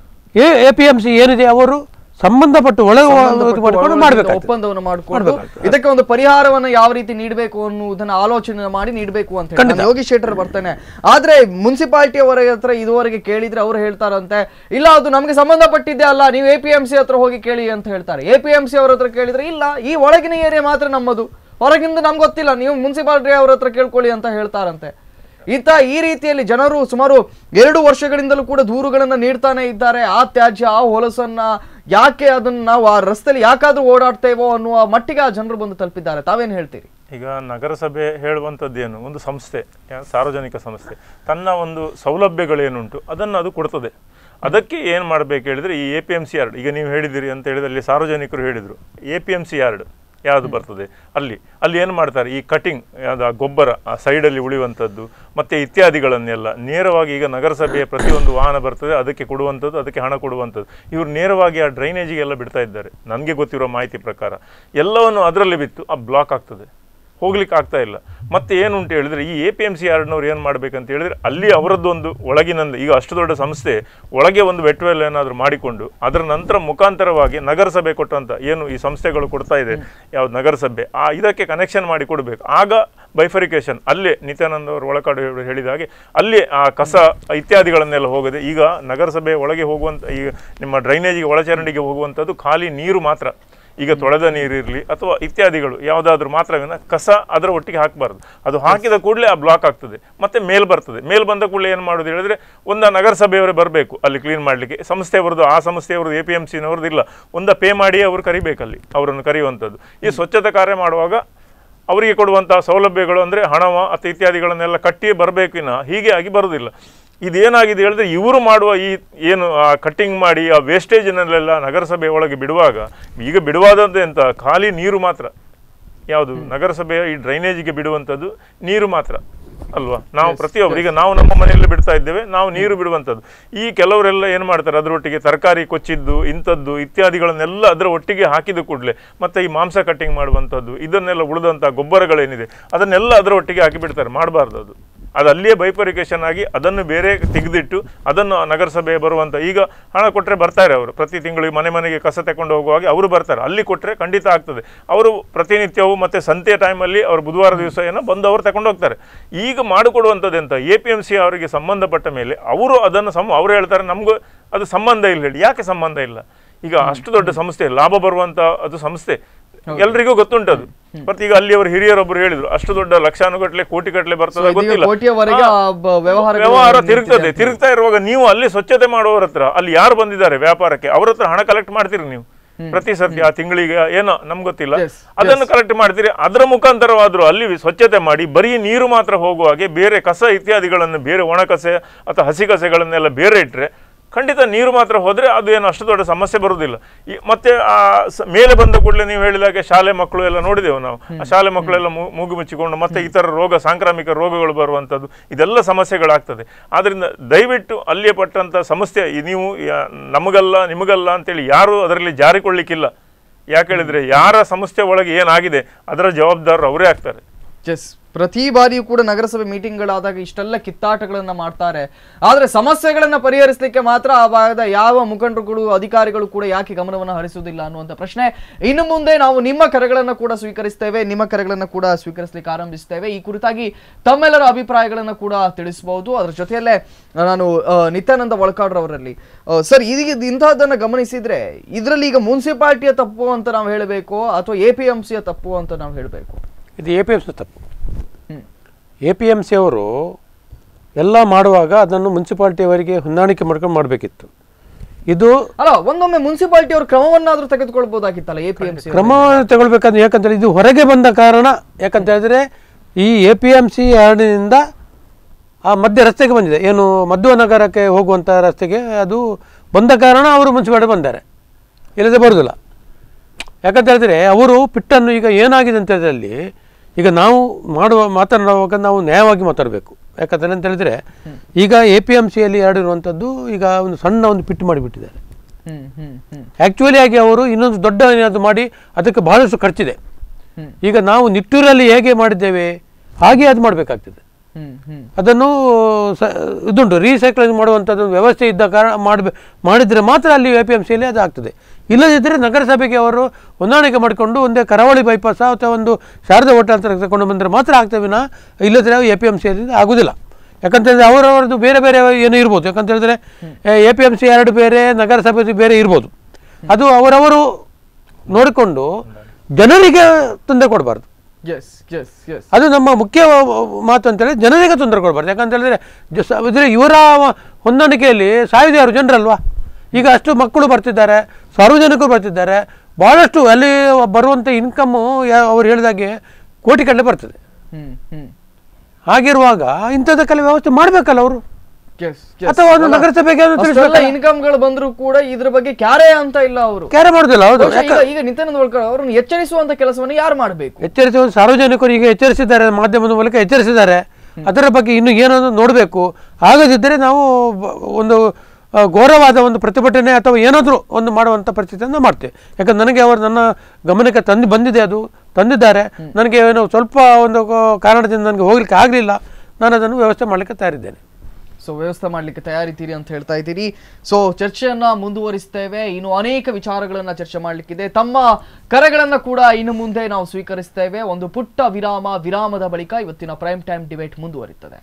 ಎ ಪಿ ಎಂ ಸಿ ಏನಿದೆ ಅವರು ಸಂಬಂಧಪಟ್ಟು ಒಳ ಸಂಬಂಧಪಟ್ಟ ಮಾಡಿಕೊಂಡು ಒಳಗೊಳ್ಳುವ ಮಾಡಬೇಕು ಒಪ್ಪಂದವನ್ನು ಮಾಡಿಕೊಂಡು ಇದಕ್ಕೆ ಒಂದು ಪರಿಹಾರವನ್ನು ಯಾವ ರೀತಿ ನೀಡಬೇಕು ಅನ್ನುವುದನ್ನ ಆಲೋಚನೆ ಮಾಡಿ ನೀಡಬೇಕು ಅಂತ ಹೇಳಿ ನಾನು ಯೋಗೀಶ್ ಶೆಟ್ಟರ್ ಬರ್ತೇನೆ ಆದ್ರೆ ಮುನ್ಸಿಪಾಲಿಟಿ ಅವರ ಹತ್ರ ಇದುವರೆಗೆ ಕೇಳಿದ್ರೆ ಅವ್ರು ಹೇಳ್ತಾರಂತೆ ಇಲ್ಲ ಅದು ನಮಗೆ ಸಂಬಂಧಪಟ್ಟಿದ್ದೆ ಅಲ್ಲ ನೀವು ಎ ಪಿ ಎಂ ಸಿ ಹತ್ರ ಹೋಗಿ ಕೇಳಿ ಅಂತ ಹೇಳ್ತಾರೆ ಎ ಪಿ ಎಂ ಸಿ ಅವ್ರ ಹತ್ರ ಕೇಳಿದ್ರೆ ಇಲ್ಲ ಈ ಒಳಗಿನ ಏರಿಯಾ ಮಾತ್ರ ನಮ್ಮದು ಹೊರಗಿಂದ ನಮ್ಗೆ ಗೊತ್ತಿಲ್ಲ ನೀವು ಮುನ್ಸಿಪಾಲಿಟಿ ಅವ್ರ ಹತ್ರ ಕೇಳ್ಕೊಳ್ಳಿ ಅಂತ ಹೇಳ್ತಾರಂತೆ ಈತ ಈ ರೀತಿಯಲ್ಲಿ ಜನರು ಸುಮಾರು ಎರಡು ವರ್ಷಗಳಿಂದಲೂ ಕೂಡ ದೂರುಗಳನ್ನ ನೀಡ್ತಾನೆ ಇದ್ದಾರೆ ಆ ತ್ಯಾಜ್ಯ ಆ ಹೊಲಸನ್ನ ಯಾಕೆ ಅದನ್ನ ನಾವು ಆ ರಸ್ತೆಯಲ್ಲಿ ಯಾಕಾದ್ರೂ ಓಡಾಡ್ತೇವೋ ಅನ್ನುವ ಮಟ್ಟಿಗೆ ಆ ಜನರು ಬಂದು ತಲುಪಿದ್ದಾರೆ ತಾವೇನ್ ಹೇಳ್ತೀರಿ ಈಗ ನಗರಸಭೆ ಹೇಳುವಂಥದ್ದೇನು ಒಂದು ಸಂಸ್ಥೆ ಯಾ- ಸಾರ್ವಜನಿಕ ಸಂಸ್ಥೆ ತನ್ನ ಒಂದು ಸೌಲಭ್ಯಗಳೇನುಂಟು ಅದನ್ನು ಅದು ಕೊಡ್ತದೆ ಅದಕ್ಕೆ ಏನು ಮಾಡಬೇಕು ಹೇಳಿದರೆ ಈ A P M C yard ಈಗ ನೀವು ಹೇಳಿದಿರಿ ಅಂತ ಹೇಳಿದ್ರೆ ಅಲ್ಲಿ ಸಾರ್ವಜನಿಕರು ಹೇಳಿದರು A P M C yard ಯಾವುದು ಬರ್ತದೆ ಅಲ್ಲಿ ಅಲ್ಲಿ ಏನು ಮಾಡ್ತಾರೆ ಈ ಕಟಿಂಗ್ ಯಾವುದು ಆ ಗೊಬ್ಬರ ಆ ಸೈಡಲ್ಲಿ ಉಳಿಯುವಂಥದ್ದು ಮತ್ತು ಇತ್ಯಾದಿಗಳನ್ನೆಲ್ಲ ನೇರವಾಗಿ ಈಗ ನಗರಸಭೆಯ ಪ್ರತಿಯೊಂದು ವಾಹನ ಬರ್ತದೆ ಅದಕ್ಕೆ ಕೊಡುವಂಥದ್ದು ಅದಕ್ಕೆ ಹಣ ಕೊಡುವಂಥದ್ದು ಇವರು ನೇರವಾಗಿ ಆ ಡ್ರೈನೇಜಿಗೆಲ್ಲ ಬಿಡ್ತಾ ಇದ್ದಾರೆ ನನಗೆ ಗೊತ್ತಿರೋ ಮಾಹಿತಿ ಪ್ರಕಾರ ಎಲ್ಲವನ್ನು ಅದರಲ್ಲಿ ಬಿತ್ತು ಆ ಬ್ಲಾಕ್ ಆಗ್ತದೆ ಹೋಗ್ಲಿಕ್ಕೆ ಆಗ್ತಾ ಇಲ್ಲ ಮತ್ತೆ ಏನುಂಟು ಹೇಳಿದ್ರೆ ಈ ಎ ಪಿ ಎಮ್ ಸಿ ಯಾರ್ಡ್ನವ್ರು ಏನು ಮಾಡ್ಬೇಕಂತ ಹೇಳಿದ್ರೆ ಅಲ್ಲಿ ಅವರದ್ದೊಂದು ಒಳಗಿನಂದು ಈಗ ಅಷ್ಟು ದೊಡ್ಡ ಸಂಸ್ಥೆ ಒಳಗೆ ಒಂದು ವೆಟ್ವೆಲ್ ಏನಾದರೂ ಮಾಡಿಕೊಂಡು ಅದರ ನಂತರ ಮುಖಾಂತರವಾಗಿ ನಗರಸಭೆ ಕೊಟ್ಟಂತ ಏನು ಈ ಸಂಸ್ಥೆಗಳು ಕೊಡ್ತಾ ಇದೆ ಯಾವ್ದು ನಗರಸಭೆ ಆ ಇದಕ್ಕೆ ಕನೆಕ್ಷನ್ ಮಾಡಿ ಕೊಡಬೇಕು ಆಗ ಬೈಫರಿಕೇಶನ್ ಅಲ್ಲೇ ನಿತ್ಯಾನಂದ ಅವರು ಒಳಕಾಡು ಹೇಳಿ- ಹೇಳಿದ ಹಾಗೆ ಅಲ್ಲಿ ಆ ಕಸ ಇತ್ಯಾದಿಗಳನ್ನೆಲ್ಲ ಹೋಗದೆ ಈಗ ನಗರಸಭೆ ಒಳಗೆ ಹೋಗುವಂಥ ಈಗ ನಿಮ್ಮ ಡ್ರೈನೇಜಿಗೆ ಒಳಚರಂಡಿಗೆ ಹೋಗುವಂಥದ್ದು ಖಾಲಿ ನೀರು ಮಾತ್ರ ಈಗ ತೊಳೆದ ನೀರಿರಲಿ ಅಥವಾ ಇತ್ಯಾದಿಗಳು ಯಾವುದಾದ್ರೂ ಮಾತ್ರವಿನ ಕಸ ಅದರ ಒಟ್ಟಿಗೆ ಹಾಕಬಾರ್ದು ಅದು ಹಾಕಿದ ಕೂಡಲೇ ಆ ಬ್ಲಾಕ್ ಆಗ್ತದೆ ಮತ್ತೆ ಮೇಲ್ ಬರ್ತದೆ ಮೇಲ್ ಬಂದ ಕೂಡಲೇ ಏನು ಮಾಡೋದು ಹೇಳಿದ್ರೆ ಒಂದು ನಗರಸಭೆಯವರೇ ಬರಬೇಕು ಅಲ್ಲಿ ಕ್ಲೀನ್ ಮಾಡಲಿಕ್ಕೆ ಸಂಸ್ಥೆಯವ್ರದ್ದು ಆ ಸಂಸ್ಥೆಯವ್ರದ್ದು ಎ ಪಿ ಎಮ್ ಸಿನವ್ರದ್ದು ಇಲ್ಲ ಒಂದು ಪೇ ಮಾಡಿ ಅವರು ಕರಿಬೇಕಲ್ಲಿ ಅವರನ್ನು ಕರೆಯುವಂಥದ್ದು ಈ ಸ್ವಚ್ಛತಾ ಕಾರ್ಯ ಮಾಡುವಾಗ ಅವರಿಗೆ ಕೊಡುವಂತಹ ಸೌಲಭ್ಯಗಳು ಅಂದರೆ ಹಣವ ಅಥವಾ ಇತ್ಯಾದಿಗಳನ್ನೆಲ್ಲ ಕಟ್ಟಿ ಬರಬೇಕಿನ ಹೀಗೆ ಆಗಿ ಬರುವುದಿಲ್ಲ ಇದೇನಾಗಿದೆ ಹೇಳಿದ್ರೆ ಇವರು ಮಾಡುವ ಈ ಏನು ಆ ಕಟ್ಟಿಂಗ್ ಮಾಡಿ ಆ ವೇಸ್ಟೇಜಿನಲ್ಲೆಲ್ಲ ನಗರಸಭೆ ಒಳಗೆ ಬಿಡುವಾಗ ಈಗ ಬಿಡುವಾದಂತೆ ಎಂತ ಖಾಲಿ ನೀರು ಮಾತ್ರ ಯಾವುದು ನಗರಸಭೆಯ ಈ ಡ್ರೈನೇಜಿಗೆ ಬಿಡುವಂಥದ್ದು ನೀರು ಮಾತ್ರ ಅಲ್ವಾ ನಾವು ಪ್ರತಿಯೊಬ್ಬರು ಈಗ ನಾವು ನಮ್ಮ ಮನೆಯಲ್ಲಿ ಬಿಡ್ತಾ ಇದ್ದೇವೆ ನಾವು ನೀರು ಬಿಡುವಂಥದ್ದು ಈ ಕೆಲವರೆಲ್ಲ ಏನು ಮಾಡ್ತಾರೆ ಅದರೊಟ್ಟಿಗೆ ತರಕಾರಿ ಕೊಚ್ಚಿದ್ದು ಇಂಥದ್ದು ಇತ್ಯಾದಿಗಳನ್ನೆಲ್ಲ ಅದರ ಒಟ್ಟಿಗೆ ಹಾಕಿದ ಕೂಡಲೇ ಮತ್ತೆ ಈ ಮಾಂಸ ಕಟ್ಟಿಂಗ್ ಮಾಡುವಂಥದ್ದು ಇದನ್ನೆಲ್ಲ ಉಳಿದಂಥ ಗೊಬ್ಬರಗಳೇನಿದೆ ಅದನ್ನೆಲ್ಲ ಅದರ ಒಟ್ಟಿಗೆ ಹಾಕಿಬಿಡ್ತಾರೆ ಮಾಡಬಾರ್ದು ಅದು ಅದು ಅಲ್ಲಿಯೇ ಬೈಪರಿಕೇಶನ್ ಆಗಿ ಅದನ್ನು ಬೇರೆ ತೆಗೆದಿಟ್ಟು ಅದನ್ನು ನಗರಸಭೆ ಬರುವಂಥ ಈಗ ಹಣ ಕೊಟ್ಟರೆ ಬರ್ತಾರೆ ಅವರು ಪ್ರತಿ ತಿಂಗಳಿಗೆ ಮನೆ ಮನೆಗೆ ಕಸ ತಗೊಂಡು ಹೋಗುವಾಗ ಅವರು ಬರ್ತಾರೆ ಅಲ್ಲಿ ಕೊಟ್ಟರೆ ಖಂಡಿತ ಆಗ್ತದೆ ಅವರು ಪ್ರತಿನಿತ್ಯವೂ ಮತ್ತು ಸಂತೆ ಟೈಮಲ್ಲಿ ಅವರು ಬುಧವಾರ ದಿವಸ ಏನೋ ಬಂದು ಅವರು ತಗೊಂಡು ಹೋಗ್ತಾರೆ ಈಗ ಮಾಡಿಕೊಡುವಂಥದ್ದು ಎಂತ ಎ ಪಿ ಎಮ್ ಸಿ ಅವರಿಗೆ ಸಂಬಂಧಪಟ್ಟ ಮೇಲೆ ಅವರು ಅದನ್ನು ಸಮ ಅವರು ಹೇಳ್ತಾರೆ ನಮಗೂ ಅದು ಸಂಬಂಧ ಇಲ್ಲ ಹೇಳಿ ಯಾಕೆ ಸಂಬಂಧ ಇಲ್ಲ ಈಗ ಅಷ್ಟು ದೊಡ್ಡ ಸಂಸ್ಥೆ ಲಾಭ ಬರುವಂಥ ಅದು ಸಂಸ್ಥೆ ಎಲ್ರಿಗೂ ಗೊತ್ತುಂಟು ಅದು ಮತ್ತೆ ಈಗ ಅಲ್ಲಿ ಅವರು ಹಿರಿಯರೊಬ್ಬರು ಹೇಳಿದ್ರು ಅಷ್ಟು ದೊಡ್ಡ ಲಕ್ಷಾನುಗಟ್ಟಲೆ ಕೋಟಿ ಗಟ್ಟಲೆ ಬರ್ತದೆ So, ಇದೀಗ ಗೊತ್ತಿಲ್ಲ ಕೋಟಿಯವರೆಗೆ ಹಾ. ಆ ಬ- ವ್ಯವಹಾರಗಳು ವ್ಯವಹಾರ ನಡೀತಿದೆ ತಿರುಗ್ತದೆ ಅಂತ ತಿರುಗ್ತಾ ಇರುವಾಗ ನೀವು ಅಲ್ಲಿ ಸ್ವಚ್ಛತೆ ಮಾಡುವವರ ಹತ್ರ ಅಲ್ಲಿ ಯಾರು ಬಂದಿದ್ದಾರೆ ವ್ಯಾಪಾರಕ್ಕೆ ಅವ್ರ ಹತ್ರ ಹಣ ಕಲೆಕ್ಟ್ ಮಾಡ್ತೀರಿ ನೀವು ಪ್ರತಿ ಸರ್ತಿ ಆ ತಿಂಗಳಿಗೆ ಏನೋ ನಮ್ಗೆ ಗೊತ್ತಿಲ್ಲ Yes, ಅದನ್ನು ಕಲೆಕ್ಟ್ ಮಾಡ್ತೀರಿ ಅದರ ಮುಖಾಂತರವಾದ್ರೂ ಅಲ್ಲಿ ಸ್ವಚ್ಛತೆ ಮಾಡಿ ಬರೀ ನೀರು ಮಾತ್ರ ಹೋಗುವ ಹಾಗೆ ಬೇರೆ ಕಸ ಇತ್ಯಾದಿಗಳನ್ನು ಬೇರೆ ಒಣ ಕಸೆ ಅಥವಾ ಹಸಿ ಕಸೆಗಳನ್ನೆಲ್ಲ ಬೇರೆ ಇಟ್ಟರೆ ಖಂಡಿತ ನೀರು ಮಾತ್ರ ಹೋದರೆ ಅದು ಏನು ಅಷ್ಟು ದೊಡ್ಡ ಸಮಸ್ಯೆ ಬರುವುದಿಲ್ಲ ಈ ಮತ್ತೆ ಆ ಸ- ಮೇಲೆ ಬಂದ ಕೂಡಲೇ ನೀವು ಹೇಳಿದಾಗೆ ಶಾಲೆ ಮಕ್ಕಳು ಎಲ್ಲ ನೋಡಿದೆವು ನಾವು ಆ ಶಾಲೆ ಮಕ್ಕಳೆಲ್ಲ ಮೂ- ಮೂಗು ಮುಚ್ಚಿಕೊಂಡು ಮತ್ತೆ ಇತರ ರೋಗ ಸಾಂಕ್ರಾಮಿಕ ರೋಗಗಳು ಬರುವಂಥದ್ದು ಇದೆಲ್ಲ ಸಮಸ್ಯೆಗಳಾಗ್ತದೆ ಆದ್ದರಿಂದ ದಯವಿಟ್ಟು ಅಲ್ಲಿಯೇ ಪಟ್ಟಂಥ ಸಮಸ್ಯೆ ಈ ನೀವು ಯಾ- ನಮಗಲ್ಲ ನಿಮಗಲ್ಲ ಅಂತೇಳಿ ಯಾರು ಅದರಲ್ಲಿ ಜಾರಿಕೊಳ್ಳಿಕ್ಕಿಲ್ಲ ಯಾಕೆ ಹೇಳಿದ್ರೆ ಯಾರ ಸಂಸ್ಥೆ ಒಳಗೆ ಏನಾಗಿದೆ ಅದರ ಜವಾಬ್ದಾರರು ಅವರೇ ಆಗ್ತಾರೆ ಎಸ್ ಪ್ರತಿ ಬಾರಿಯೂ ಕೂಡ ನಗರಸಭೆ ಮೀಟಿಂಗ್ಗಳಾದಾಗ ಇಷ್ಟೆಲ್ಲ ಕಿತ್ತಾಟಗಳನ್ನ ಮಾಡ್ತಾರೆ ಆದ್ರೆ ಸಮಸ್ಯೆಗಳನ್ನ ಪರಿಹರಿಸಲಿಕ್ಕೆ ಮಾತ್ರ ಆ ಭಾಗದ ಯಾವ ಮುಖಂಡರುಗಳು ಅಧಿಕಾರಿಗಳು ಕೂಡ ಯಾಕೆ ಗಮನವನ್ನು ಹರಿಸುವುದಿಲ್ಲ ಅನ್ನುವಂಥ ಪ್ರಶ್ನೆ ಇನ್ನು ಮುಂದೆ ನಾವು ನಿಮ್ಮ ಕರೆಗಳನ್ನ ಕೂಡ ಸ್ವೀಕರಿಸ್ತೇವೆ ನಿಮ್ಮ ಕರೆಗಳನ್ನ ಕೂಡ ಸ್ವೀಕರಿಸಲಿಕ್ಕೆ ಆರಂಭಿಸ್ತೇವೆ ಈ ಕುರಿತಾಗಿ ತಮ್ಮೆಲ್ಲರ ಅಭಿಪ್ರಾಯಗಳನ್ನ ಕೂಡ ತಿಳಿಸಬಹುದು ಅದರ ಜೊತೆಯಲ್ಲೇ ನಾನು ಆ, ನಿತ್ಯಾನಂದ ಒಳಕಾಡ್ರವರಲ್ಲಿ ಸರ್ ಇದೀಗ ಇಂತಹದ್ದನ್ನ ಗಮನಿಸಿದ್ರೆ ಇದರಲ್ಲಿ ಈಗ ಮುನ್ಸಿಪಾಲಿಟಿಯ ತಪ್ಪು ಅಂತ ನಾವು ಹೇಳಬೇಕು ಅಥವಾ ಎ ಪಿ ಎಂ ಸಿಯ ತಪ್ಪು ಅಂತ ನಾವು ಹೇಳಬೇಕು ಇದು ಎ ಪಿ ಎಮ್ ಸಿ ತಪ್ಪು ಎ ಪಿ ಎಮ್ ಸಿ ಅವರು ಎಲ್ಲ ಮಾಡುವಾಗ ಅದನ್ನು ಮುನ್ಸಿಪಾಲ್ಟಿಯವರಿಗೆ ಹೊಂದಾಣಿಕೆ ಮಾಡ್ಕೊಂಡು ಮಾಡಬೇಕಿತ್ತು ಇದು ಅಲ್ಲ ಒಂದೊಮ್ಮೆ ಮುನ್ಸಿಪಾಲಿಟಿ ಅವರು ಕ್ರಮವನ್ನಾದ್ರೂ ತೆಗೆದುಕೊಳ್ಬಹುದಾಗಿತ್ತಲ್ಲ ಎ ಪಿ ಎಂ ಸಿ ಕ್ರಮವನ್ನು ತಗೊಳ್ಬೇಕಂದ್ರೆ ಯಾಕಂತೇಳಿ ಇದು ಹೊರಗೆ ಬಂದ ಕಾರಣ ಯಾಕಂತ ಹೇಳಿದ್ರೆ ಈ ಎ ಪಿ ಎಮ್ ಸಿ ಎರಡಿನಿಂದ ಆ ಮಧ್ಯ ರಸ್ತೆಗೆ ಬಂದಿದೆ ಏನು ಮಧ್ವ ನಗರಕ್ಕೆ ಹೋಗುವಂಥ ರಸ್ತೆಗೆ ಅದು ಬಂದ ಕಾರಣ ಅವರು ಮುನ್ಸಿಪಾಲಿಟಿ ಬಂದ್ದಾರೆ ಇಲ್ಲದೆ ಬರೋದಿಲ್ಲ ಯಾಕಂತ ಹೇಳಿದ್ರೆ ಅವರು ಪಿಟ್ಟನ್ನು ಈಗ ಏನಾಗಿದೆ ಅಂತ ಹೇಳಿದ್ರೆ ಅಲ್ಲಿ ಈಗ ನಾವು ಮಾಡುವ ಮಾತನಾಡುವಾಗ ನಾವು ನ್ಯಾಯವಾಗಿ ಮಾತಾಡಬೇಕು ಯಾಕಂತೇಳಿ ಅಂತ ಹೇಳಿದ್ರೆ ಈಗ ಎ ಪಿ ಎಮ್ ಸಿಯಲ್ಲಿ ಎರಡು ಇರುವಂಥದ್ದು ಈಗ ಒಂದು ಸಣ್ಣ ಒಂದು ಪಿಟ್ಟು ಮಾಡಿಬಿಟ್ಟಿದ್ದಾರೆ ಹ್ಮ್ ಹ್ಮ್ ಹ್ಮ್ ಆ್ಯಕ್ಚುಲಿ ಆಗಿ ಅವರು ಇನ್ನೊಂದು ದೊಡ್ಡ ಏನಾದ್ರು ಮಾಡಿ ಅದಕ್ಕೆ ಬಹಳಷ್ಟು ಖರ್ಚಿದೆ ಹ್ಮ್. ಈಗ ನಾವು ನಿಟ್ಟೂರಲ್ಲಿ ಹೇಗೆ ಮಾಡಿದ್ದೇವೆ ಹಾಗೆ ಅದು ಮಾಡಬೇಕಾಗ್ತದೆ ಹ್ಮ್ ಹ್ಮ್ ಅದನ್ನು ಸ ಇದುಂಟು ರೀಸೈಕ್ಲಿಂಗ್ ಮಾಡುವಂಥದ್ದು ವ್ಯವಸ್ಥೆ ಇದ್ದ ಕಾರಣ ಮಾಡಬೇ ಮಾಡಿದರೆ ಮಾತ್ರ ಅಲ್ಲಿ ಎ ಪಿ ಎಮ್ ಸಿಯಲ್ಲಿ ಅದು ಆಗ್ತದೆ ಇಲ್ಲದಿದ್ದರೆ ನಗರಸಭೆಗೆ ಅವರು ಹೊಂದಾಣಿಕೆ ಮಾಡಿಕೊಂಡು ಒಂದೇ ಕರಾವಳಿ ಬೈಪಾಸ್ ಅಥವಾ ಒಂದು ಶಾರದಾ ಹೋಟೆಲ್ ಹತ್ರ ತಗೊಂಡು ಬಂದರೆ ಮಾತ್ರ ಆಗ್ತವೆ ವಿನ ಇಲ್ಲದಿದ್ದರೆ ಎ ಪಿ ಎಮ್ ಸಿಯಲ್ಲಿ ಆಗೋದಿಲ್ಲ ಯಾಕಂತಂದರೆ ಅವರವರದ್ದು ಬೇರೆ ಬೇರೆ ಏನು ಇರ್ಬೋದು ಯಾಕಂತ ಹೇಳಿದ್ರೆ ಎ ಪಿ ಎಮ್ ಸಿ ಎರಡು ಬೇರೆ ನಗರಸಭೆದು ಬೇರೆ ಇರ್ಬೋದು ಅದು ಅವರವರು ನೋಡಿಕೊಂಡು ಜನರಿಗೆ ತೊಂದರೆ ಕೊಡಬಾರ್ದು ಎಸ್ ಎಸ್ ಎಸ್ ಅದು ನಮ್ಮ ಮುಖ್ಯ ಮಾತು ಅಂತೇಳಿ ಜನರಿಗೆ ತೊಂದರೆ ಕೊಡಬಾರ್ದು ಯಾಕಂತ ಹೇಳಿದ್ರೆ ಜ- ಸ- ಇದ್ರೆ ಇವರ ಹೊಂದಾಣಿಕೆಯಲ್ಲಿ ಸಾಯುವುದು ಯಾರು ಜನರಲ್ವಾ ಈಗ ಅಷ್ಟು ಮಕ್ಕಳು ಬರ್ತಿದ್ದಾರೆ ಸಾರ್ವಜನಿಕರು ಬರ್ತಿದ್ದಾರೆ ಭಾಳಷ್ಟು ಅಲ್ಲಿ ಬರುವಂಥ ಇನ್ಕಮ್ಮು ಅವ್ರು ಹೇಳಿದಾಗೆ ಕೋಟಿ ಕಡಲೆ ಬರ್ತದೆ ಹ್ಮ್ ಹ್ಮ್ ಹಾಗಿರುವಾಗ ಇಂಥದಕ್ಕೆಲ್ಲ ವ್ಯವಸ್ಥೆ ಮಾಡಬೇಕಲ್ಲ ಅವರು ಎಸ್ ಅಥವಾ ಒಂದು ನಗರಸಭೆಗೆ ಅದು ತಿಳಿಸ್ಬೇಕಲ್ಲ? ಇನ್ಕಮ್ಗಳು ಬಂದ್ರು ಕೂಡ ಇದ್ರ ಬಗ್ಗೆ ಕ್ಯಾರೆ ಅಂತ ಇಲ್ಲ ಅವರು ಕ್ಯಾರೆ ಮಾಡೋದಿಲ್ಲ ಹೌದು ಈಗ ಈಗ ನಿತ್ಯಾನಂದ ಹೋಳ್ಕರ್ ಅವರನ್ನು ಎಚ್ಚರಿಸುವಂತ ಕೆಲಸವನ್ನು ಯಾರು ಮಾಡಬೇಕು ಎಚ್ಚರಿಸುವ ಸಾರ್ವಜನಿಕರು ಈಗ ಎಚ್ಚರಿಸಿದ್ದಾರೆ ಮಾಧ್ಯಮದ ಮೂಲಕ ಎಚ್ಚರಿಸಿದ್ದಾರೆ ಅದರ ಬಗ್ಗೆ ಇನ್ನು ಏನನ್ನು ನೋಡಬೇಕು ಆಗದಿದ್ದರೆ ನಾವು ಬ- ಒಂದು ಆ, ಘೋರವಾದ ಒಂದು ಪ್ರತಿಭಟನೆ ಅಥವಾ ಏನಾದರೂ ಒಂದು ಮಾಡುವಂಥ ಪರಿಸ್ಥಿತಿಯನ್ನು ಮಾಡ್ತೇವೆ ಯಾಕಂದ್ರೆ ನನಗೆ ಅವರು ನನ್ನ ಗಮನಕ್ಕೆ ತಂದು ಬಂದಿದೆ ಅದು ತಂದಿದ್ದಾರೆ ನನಗೆ ಏನೋ ಸ್ವಲ್ಪ ಒಂದು ಕೋ- ಕಾರಣದಿಂದ ನನಗೆ ಹೋಗ್ಲಿಕ್ಕೆ ಆಗಲಿಲ್ಲ ನಾನು ಅದನ್ನು ವ್ಯವಸ್ಥೆ ಮಾಡಲಿಕ್ಕೆ ತಯಾರಿದ್ದೇನೆ ಸೊ ವ್ಯವಸ್ಥೆ ಮಾಡ್ಲಿಕ್ಕೆ ತಯಾರಿದ್ದೀರಿ ಅಂತ ಹೇಳ್ತಾ ಇದ್ದೀರಿ ಸೊ ಚರ್ಚೆಯನ್ನ ಮುಂದುವರಿಸ್ತೇವೆ ಇನ್ನು ಅನೇಕ ವಿಚಾರಗಳನ್ನ ಚರ್ಚೆ ಮಾಡ್ಲಿಕ್ಕಿದೆ ತಮ್ಮ ಕರೆಗಳನ್ನ ಕೂಡ ಇನ್ನು ಮುಂದೆ ನಾವು ಸ್ವೀಕರಿಸ್ತೇವೆ ಒಂದು ಪುಟ್ಟ ವಿರಾಮ ವಿರಾಮದ ಬಳಿಕ ಇವತ್ತಿನ ಪ್ರೈಮ್ ಟೈಮ್ ಡಿಬೇಟ್ ಮುಂದುವರಿತದೆ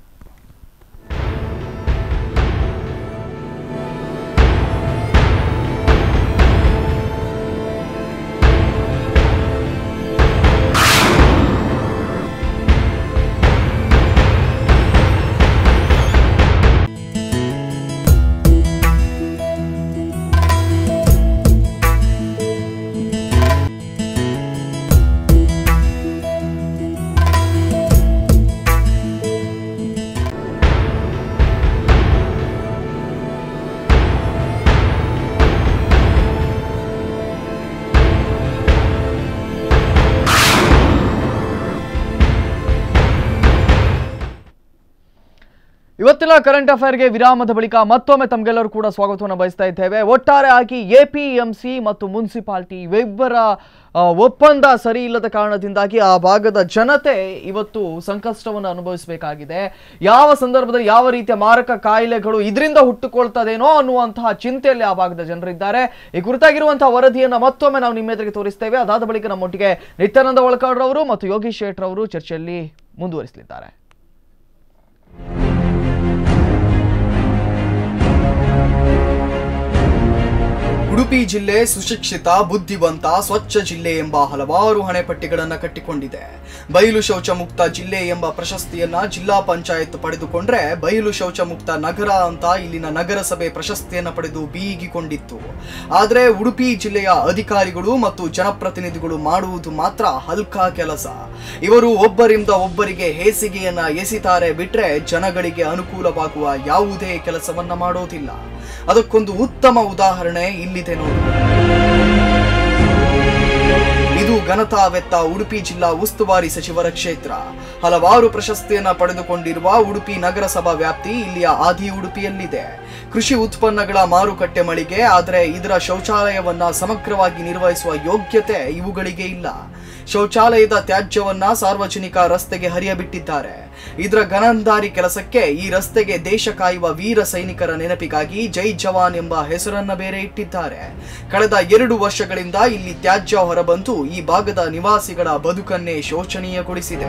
ಇವತ್ತಿನ ಕರೆಂಟ್ ಅಫೇರ್ಗೆ ವಿರಾಮದ ಬಳಿಕ ಮತ್ತೊಮ್ಮೆ ತಮಗೆಲ್ಲರೂ ಕೂಡ ಸ್ವಾಗತವನ್ನು ಬಯಸ್ತಾ ಇದ್ದೇವೆ ಒಟ್ಟಾರೆ ಆಗಿ ಎಪಿಎಂಸಿ ಮತ್ತು ಮುನ್ಸಿಪಾಲಿಟಿ ಇವೆಬ್ಬರ ಆ, ಒಪ್ಪಂದ ಸರಿ ಇಲ್ಲದ ಕಾರಣದಿಂದಾಗಿ ಆ ಭಾಗದ ಜನತೆ ಇವತ್ತು ಸಂಕಷ್ಟವನ್ನು ಅನುಭವಿಸಬೇಕಾಗಿದೆ ಯಾವ ಸಂದರ್ಭದಲ್ಲಿ ಯಾವ ರೀತಿಯ ಮಾರಕ ಕಾಯಿಲೆಗಳು ಇದರಿಂದ ಹುಟ್ಟುಕೊಳ್ತದೇನೋ ಅನ್ನುವಂತಹ ಚಿಂತೆಯಲ್ಲಿ ಆ ಭಾಗದ ಜನರಿದ್ದಾರೆ ಈ ಕುರಿತಾಗಿರುವಂತಹ ವರದಿಯನ್ನ ಮತ್ತೊಮ್ಮೆ ನಾವು ನಿಮ್ಮ ಎದುರಿಗೆ ತೋರಿಸ್ತೇವೆ ಅದಾದ ಬಳಿಕ ನಮ್ಮೊಟ್ಟಿಗೆ ನಿತ್ಯಾನಂದ ಒಳಕಾಡ್ರವರು ಮತ್ತು ಯೋಗೀಶ್ ಶೇಟ್ರವರು ಚರ್ಚೆಯಲ್ಲಿ ಮುಂದುವರಿಸಲಿದ್ದಾರೆ ಉಡುಪಿ ಜಿಲ್ಲೆ ಸುಶಿಕ್ಷಿತ ಬುದ್ಧಿವಂತ ಸ್ವಚ್ಛ ಜಿಲ್ಲೆ ಎಂಬ ಹಲವಾರು ಹಣೆಪಟ್ಟಿಗಳನ್ನ ಕಟ್ಟಿಕೊಂಡಿದೆ ಬಯಲು ಶೌಚ ಮುಕ್ತ ಜಿಲ್ಲೆ ಎಂಬ ಪ್ರಶಸ್ತಿಯನ್ನ ಜಿಲ್ಲಾ ಪಂಚಾಯತ್ ಪಡೆದುಕೊಂಡ್ರೆ ಬಯಲು ಶೌಚ ಮುಕ್ತ ನಗರ ಅಂತ ಇಲ್ಲಿನ ನಗರಸಭೆ ಪ್ರಶಸ್ತಿಯನ್ನ ಪಡೆದು ಬೀಗಿಕೊಂಡಿತ್ತು ಆದ್ರೆ ಉಡುಪಿ ಜಿಲ್ಲೆಯ ಅಧಿಕಾರಿಗಳು ಮತ್ತು ಜನಪ್ರತಿನಿಧಿಗಳು ಮಾಡುವುದು ಮಾತ್ರ ಹಲ್ಕ ಕೆಲಸ ಇವರು ಒಬ್ಬರಿಂದ ಒಬ್ಬರಿಗೆ ಹೇಸಿಗೆಯನ್ನ ಎಸಿತಾರೆ ಬಿಟ್ರೆ ಜನಗಳಿಗೆ ಅನುಕೂಲವಾಗುವ ಯಾವುದೇ ಕೆಲಸವನ್ನ ಮಾಡೋದಿಲ್ಲ ಅದಕ್ಕೊಂದು ಉತ್ತಮ ಉದಾಹರಣೆ ಇಲ್ಲಿದೆ ನೋಡಿ ಇದು ಘನತಾವೆತ್ತ ಉಡುಪಿ ಜಿಲ್ಲಾ ಉಸ್ತುವಾರಿ ಸಚಿವರ ಕ್ಷೇತ್ರ ಹಲವಾರು ಪ್ರಶಸ್ತಿಯನ್ನ ಪಡೆದುಕೊಂಡಿರುವ ಉಡುಪಿ ನಗರಸಭಾ ವ್ಯಾಪ್ತಿ ಇಲ್ಲಿಯ ಆದಿ ಉಡುಪಿಯಲ್ಲಿದೆ ಕೃಷಿ ಉತ್ಪನ್ನಗಳ ಮಾರುಕಟ್ಟೆ ಮಳಿಗೆ ಆದರೆ ಇದರ ಶೌಚಾಲಯವನ್ನ ಸಮಗ್ರವಾಗಿ ನಿರ್ವಹಿಸುವ ಯೋಗ್ಯತೆ ಇವುಗಳಿಗೆ ಇಲ್ಲ ಶೌಚಾಲಯದ ತ್ಯಾಜ್ಯವನ್ನ ಸಾರ್ವಜನಿಕ ರಸ್ತೆಗೆ ಹರಿಯಬಿಟ್ಟಿದ್ದಾರೆ ಇದರ ಗನಂದಾರಿ ಕೆಲಸಕ್ಕೆ ಈ ರಸ್ತೆಗೆ ದೇಶ ಕಾಯುವ ವೀರ ಸೈನಿಕರ ನೆನಪಿಗಾಗಿ ಜೈ ಜವಾನ್ ಎಂಬ ಹೆಸರನ್ನ ಬೇರೆ ಇಟ್ಟಿದ್ದಾರೆ ಕಳೆದ ಎರಡು ವರ್ಷಗಳಿಂದ ಇಲ್ಲಿ ತ್ಯಾಜ್ಯ ಹೊರಬಂದು ಈ ಭಾಗದ ನಿವಾಸಿಗಳ ಬದುಕನ್ನೇ ಶೋಚನೀಯಗೊಳಿಸಿದೆ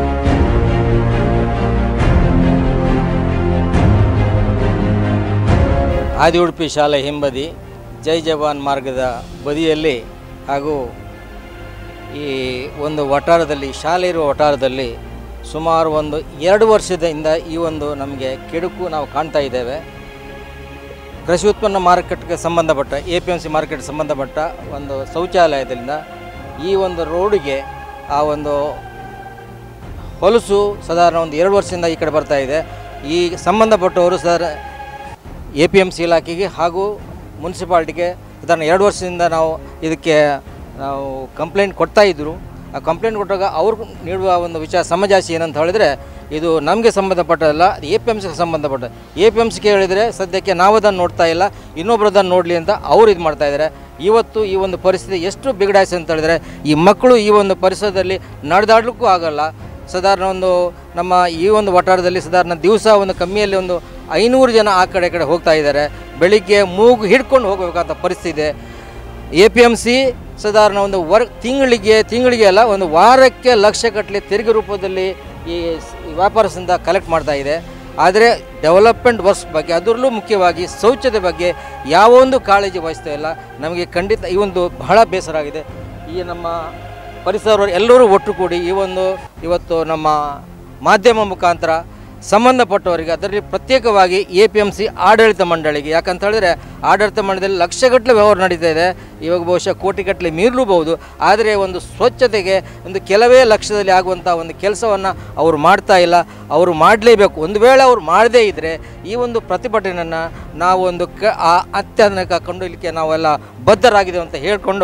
ಆದಿ ಉಡುಪಿ ಶಾಲೆ ಹಿಂಬದಿ ಜೈ ಜವಾನ್ ಮಾರ್ಗದ ಬದಿಯಲ್ಲಿ ಹಾಗೂ ಈ ಒಂದು ವಠಾರದಲ್ಲಿ ಶಾಲೆ ಇರುವ ವಠಾರದಲ್ಲಿ ಸುಮಾರು ಒಂದು ಎರಡು ವರ್ಷದಿಂದ ಈ ಒಂದು ನಮಗೆ ಕೆಡುಕು ನಾವು ಕಾಣ್ತಾ ಇದ್ದೇವೆ ಕೃಷಿ ಉತ್ಪನ್ನ ಮಾರುಕಟ್ಟೆಗೆ ಸಂಬಂಧಪಟ್ಟ A P M C market ಸಂಬಂಧಪಟ್ಟ ಒಂದು ಶೌಚಾಲಯದಿಂದ ಈ ಒಂದು ರೋಡಿಗೆ ಆ ಒಂದು ಹೊಲಸು ಸಾಧಾರಣ ಒಂದು ಎರಡು ವರ್ಷದಿಂದ ಈ ಕಡೆ ಬರ್ತಾ ಇದೆ ಈ ಸಂಬಂಧಪಟ್ಟವರು sir A P M C ಇಲಾಖೆಗೆ ಹಾಗೂ ಮುನ್ಸಿಪಾಲ್ಟಿಗೆ ಸಾಧಾರಣ ಎರಡು ವರ್ಷದಿಂದ ನಾವು ಇದಕ್ಕೆ ನಾವು ಕಂಪ್ಲೇಂಟ್ ಕೊಡ್ತಾ ಇದ್ದರು ಆ ಕಂಪ್ಲೇಂಟ್ ಕೊಟ್ಟಾಗ ಅವ್ರು ನೀಡುವ ಒಂದು ವಿಚಾರ ಸಮಜಾಯಿಸಿ ಏನಂತ ಹೇಳಿದರೆ ಇದು ನಮಗೆ ಸಂಬಂಧಪಟ್ಟದಲ್ಲ ಎ ಪಿ ಎಮ್ ಸಿಗೆ ಸಂಬಂಧಪಟ್ಟ ಎ ಪಿ ಎಮ್ ಸಿಗೆ ಹೇಳಿದರೆ ಸದ್ಯಕ್ಕೆ ನಾವು ಅದನ್ನು ನೋಡ್ತಾ ಇಲ್ಲ ಇನ್ನೊಬ್ರು ಅದನ್ನು ನೋಡಲಿ ಅಂತ ಅವ್ರು ಇದು ಮಾಡ್ತಾ ಇದ್ದಾರೆ ಇವತ್ತು ಈ ಒಂದು ಪರಿಸ್ಥಿತಿ ಎಷ್ಟು ಬಿಗಡಾಯಿಸಿ ಅಂತ ಹೇಳಿದರೆ ಈ ಮಕ್ಕಳು ಈ ಒಂದು ಪರಿಸರದಲ್ಲಿ ನಡೆದಾಡಲಿಕ್ಕೂ ಆಗಲ್ಲ ಸಾಧಾರಣ ಒಂದು ನಮ್ಮ ಈ ಒಂದು ವಠಾರದಲ್ಲಿ ಸಾಧಾರಣ ದಿವಸ ಒಂದು ಕಮ್ಮಿಯಲ್ಲಿ ಒಂದು ಐನೂರು ಜನ ಆ ಕಡೆ ಈ ಕಡೆ ಹೋಗ್ತಾ ಇದ್ದಾರೆ ಬೆಳಿಗ್ಗೆ ಮೂಗು ಹಿಡ್ಕೊಂಡು ಹೋಗಬೇಕಾದ ಪರಿಸ್ಥಿತಿ ಇದೆ ಎ ಪಿ ಎಮ್ ಸಿ ಸಾಧಾರಣ ಒಂದು ವರ್ ತಿಂಗಳಿಗೆ ತಿಂಗಳಿಗೆ ಅಲ್ಲ ಒಂದು ವಾರಕ್ಕೆ ಲಕ್ಷಗಟ್ಟಲೆ ತೆರಿಗೆ ರೂಪದಲ್ಲಿ ಈ ಸ್- ಈ ವ್ಯಾಪಾರದಿಂದ ಕಲೆಕ್ಟ್ ಮಾಡ್ತಾ ಇದೆ ಆದರೆ ಡೆವಲಪ್ಮೆಂಟ್ ವರ್ಕ್ಸ್ ಬಗ್ಗೆ ಅದರಲ್ಲೂ ಮುಖ್ಯವಾಗಿ ಶೌಚತೆ ಬಗ್ಗೆ ಯಾವ ಒಂದು ಕಾಳಜಿ ವಹಿಸ್ತಾ ಇಲ್ಲ ನಮಗೆ ಖಂಡಿತ ಈ ಒಂದು ಬಹಳ ಬೇಸರ ಆಗಿದೆ ಈ ನಮ್ಮ ಪರಿಸರವರು ಎಲ್ಲರೂ ಒಟ್ಟುಗೂಡಿ ಈ ಒಂದು ಇವತ್ತು ನಮ್ಮ ಮಾಧ್ಯಮ ಮುಖಾಂತರ ಸಂಬಂಧಪಟ್ಟವರಿಗೆ ಅದರಲ್ಲಿ ಪ್ರತ್ಯೇಕವಾಗಿ ಎ ಪಿ ಎಮ್ ಸಿ ಆಡಳಿತ ಮಂಡಳಿಗೆ ಯಾಕಂತ ಹೇಳಿದ್ರೆ ಆಡಳಿತ ಮಂಡಳಿಯಲ್ಲಿ ಲಕ್ಷಗಟ್ಟಲೆ ವ್ಯವಹಾರ ನಡೀತಾ ಇದೆ ಇವಾಗ ಬಹುಶಃ ಕೋಟಿಗಟ್ಟಲೆ ಮೀರಲೂಬಹುದು ಆದರೆ ಒಂದು ಸ್ವಚ್ಛತೆಗೆ ಒಂದು ಕೆಲವೇ ಲಕ್ಷದಲ್ಲಿ ಆಗುವಂಥ ಒಂದು ಕೆಲಸವನ್ನು ಅವರು ಮಾಡ್ತಾ ಇಲ್ಲ ಅವರು ಮಾಡಲೇಬೇಕು ಒಂದು ವೇಳೆ ಅವರು ಮಾಡದೇ ಇದ್ದರೆ ಈ ಒಂದು ಪ್ರತಿಭಟನೆಯನ್ನು ನಾವು ಒಂದು ಕ ಆ ಅತ್ಯಾಧುನಿಕ ಕೊಂಡೊಯ್ಯಲಿಕ್ಕೆ ನಾವೆಲ್ಲ ಬದ್ಧರಾಗಿದ್ದೇವೆ ಅಂತ ಹೇಳಿಕೊಂಡು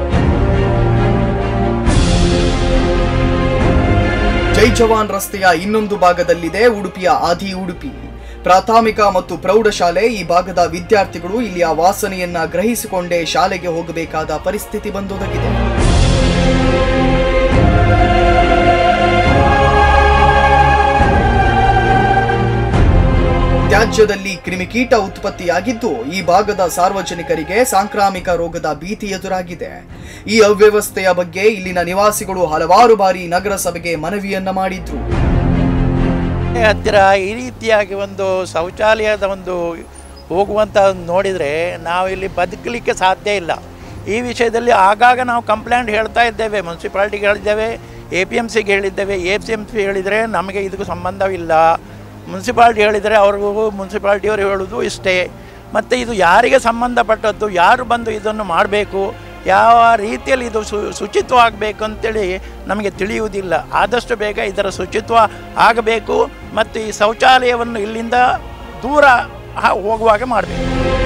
ಜೈ ಜವಾನ್ ರಸ್ತೆಯ ಇನ್ನೊಂದು ಭಾಗದಲ್ಲಿದೆ ಉಡುಪಿಯ ಆದಿ ಉಡುಪಿ ಪ್ರಾಥಮಿಕ ಮತ್ತು ಪ್ರೌಢಶಾಲೆ ಈ ಭಾಗದ ವಿದ್ಯಾರ್ಥಿಗಳು ಇಲ್ಲಿಯ ವಾಸನೆಯನ್ನ ಗ್ರಹಿಸಿಕೊಂಡೇ ಶಾಲೆಗೆ ಹೋಗಬೇಕಾದ ಪರಿಸ್ಥಿತಿ ಬಂದೊದಗಿದೆ ತ್ಯಾಜ್ಯದಲ್ಲಿ ಕ್ರಿಮಿಕೀಟ ಉತ್ಪತ್ತಿಯಾಗಿದ್ದು ಈ ಭಾಗದ ಸಾರ್ವಜನಿಕರಿಗೆ ಸಾಂಕ್ರಾಮಿಕ ರೋಗದ ಭೀತಿ ಎದುರಾಗಿದೆ ಈ ಅವ್ಯವಸ್ಥೆಯ ಬಗ್ಗೆ ಇಲ್ಲಿನ ನಿವಾಸಿಗಳು ಹಲವಾರು ಬಾರಿ ನಗರಸಭೆಗೆ ಮನವಿಯನ್ನ ಮಾಡಿದ್ರು ಹತ್ತಿರ ಈ ರೀತಿಯಾಗಿ ಒಂದು ಶೌಚಾಲಯದ ಒಂದು ಹೋಗುವಂಥ ನೋಡಿದರೆ ನಾವು ಇಲ್ಲಿ ಬದುಕಲಿಕ್ಕೆ ಸಾಧ್ಯ ಇಲ್ಲ ಈ ವಿಷಯದಲ್ಲಿ ಆಗಾಗ ನಾವು ಕಂಪ್ಲೇಂಟ್ ಹೇಳ್ತಾ ಇದ್ದೇವೆ ಮುನ್ಸಿಪಾಲ್ಟಿಗೆ ಹೇಳಿದ್ದೇವೆ ಎ ಪಿ ಎಮ್ ಸಿಗೆ ಹೇಳಿದ್ದೇವೆ ಎ ಪಿ ಎಮ್ ಸಿ ಹೇಳಿದರೆ ನಮಗೆ ಇದಕ್ಕೂ ಸಂಬಂಧವಿಲ್ಲ ಮುನ್ಸಿಪಾಲ್ಟಿ ಹೇಳಿದರೆ ಅವ್ರಿಗೂ ಮುನ್ಸಿಪಾಲ್ಟಿಯವರು ಹೇಳೋದು ಇಷ್ಟೇ ಮತ್ತು ಇದು ಯಾರಿಗೆ ಸಂಬಂಧಪಟ್ಟದ್ದು ಯಾರು ಬಂದು ಇದನ್ನು ಮಾಡಬೇಕು ಯಾವ ರೀತಿಯಲ್ಲಿ ಇದು ಸು ಶುಚಿತ್ವವಾಗಬೇಕು ಅಂತೇಳಿ ನಮಗೆ ತಿಳಿಯುವುದಿಲ್ಲ ಆದಷ್ಟು ಬೇಗ ಇದರ ಶುಚಿತ್ವ ಆಗಬೇಕು ಮತ್ತು ಈ ಶೌಚಾಲಯವನ್ನು ಇಲ್ಲಿಂದ ದೂರ ಹ- ಹೋಗುವಾಗ ಮಾಡಬೇಕು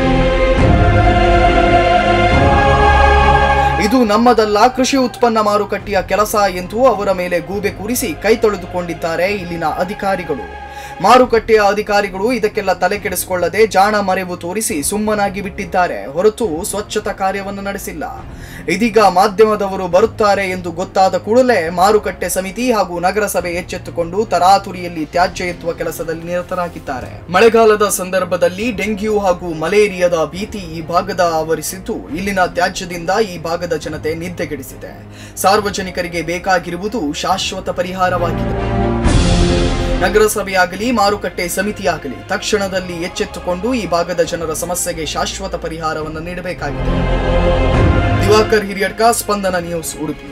ಇದು ನಮ್ಮದಲ್ಲ ಕೃಷಿ ಉತ್ಪನ್ನ ಮಾರುಕಟ್ಟೆಯ ಕೆಲಸ ಎಂದು ಅವರ ಮೇಲೆ ಗೂಬೆ ಕೂರಿಸಿ ಕೈ ತೊಳೆದುಕೊಂಡಿದ್ದಾರೆ ಇಲ್ಲಿನ ಅಧಿಕಾರಿಗಳು ಮಾರುಕಟ್ಟೆಯ ಅಧಿಕಾರಿಗಳು ಇದಕ್ಕೆಲ್ಲ ತಲೆ ಕೆಡಿಸಿಕೊಳ್ಳದೆ ಜಾಣ ಮರೆವು ತೋರಿಸಿ ಸುಮ್ಮನಾಗಿ ಬಿಟ್ಟಿದ್ದಾರೆ ಹೊರತು ಸ್ವಚ್ಛತಾ ಕಾರ್ಯವನ್ನು ನಡೆಸಿಲ್ಲ ಇದೀಗ ಮಾಧ್ಯಮದವರು ಬರುತ್ತಾರೆ ಎಂದು ಗೊತ್ತಾದ ಕೂಡಲೇ ಮಾರುಕಟ್ಟೆ ಸಮಿತಿ ಹಾಗೂ ನಗರಸಭೆ ಎಚ್ಚೆತ್ತುಕೊಂಡು ತರಾತುರಿಯಲ್ಲಿ ತ್ಯಾಜ್ಯ ಎತ್ತುವ ಕೆಲಸದಲ್ಲಿ ನಿರತರಾಗಿದ್ದಾರೆ ಮಳೆಗಾಲದ ಸಂದರ್ಭದಲ್ಲಿ ಡೆಂಗ್ಯೂ ಹಾಗೂ ಮಲೇರಿಯಾದ ಭೀತಿ ಈ ಭಾಗದ ಆವರಿಸಿದ್ದು ಇಲ್ಲಿನ ತ್ಯಾಜ್ಯದಿಂದ ಈ ಭಾಗದ ಜನತೆ ನಿದ್ದೆಗೆಡಿಸಿದೆ ಸಾರ್ವಜನಿಕರಿಗೆ ಬೇಕಾಗಿರುವುದು ಶಾಶ್ವತ ಪರಿಹಾರವಾಗಿದೆ ನಗರಸಭೆಯಾಗಲಿ ಮಾರುಕಟ್ಟೆ ಸಮಿತಿಯಾಗಲಿ ತಕ್ಷಣದಲ್ಲಿ ಎಚ್ಚೆತ್ತುಕೊಂಡು ಈ ಭಾಗದ ಜನರ ಸಮಸ್ಯೆಗೆ ಶಾಶ್ವತ ಪರಿಹಾರವನ್ನು ನೀಡಬೇಕಾಗಿದೆ ದಿವಾಕರ್ ಹಿರಿಯಡ್ಕ ಸ್ಪಂದನ ನ್ಯೂಸ್ ಉಡುಪಿ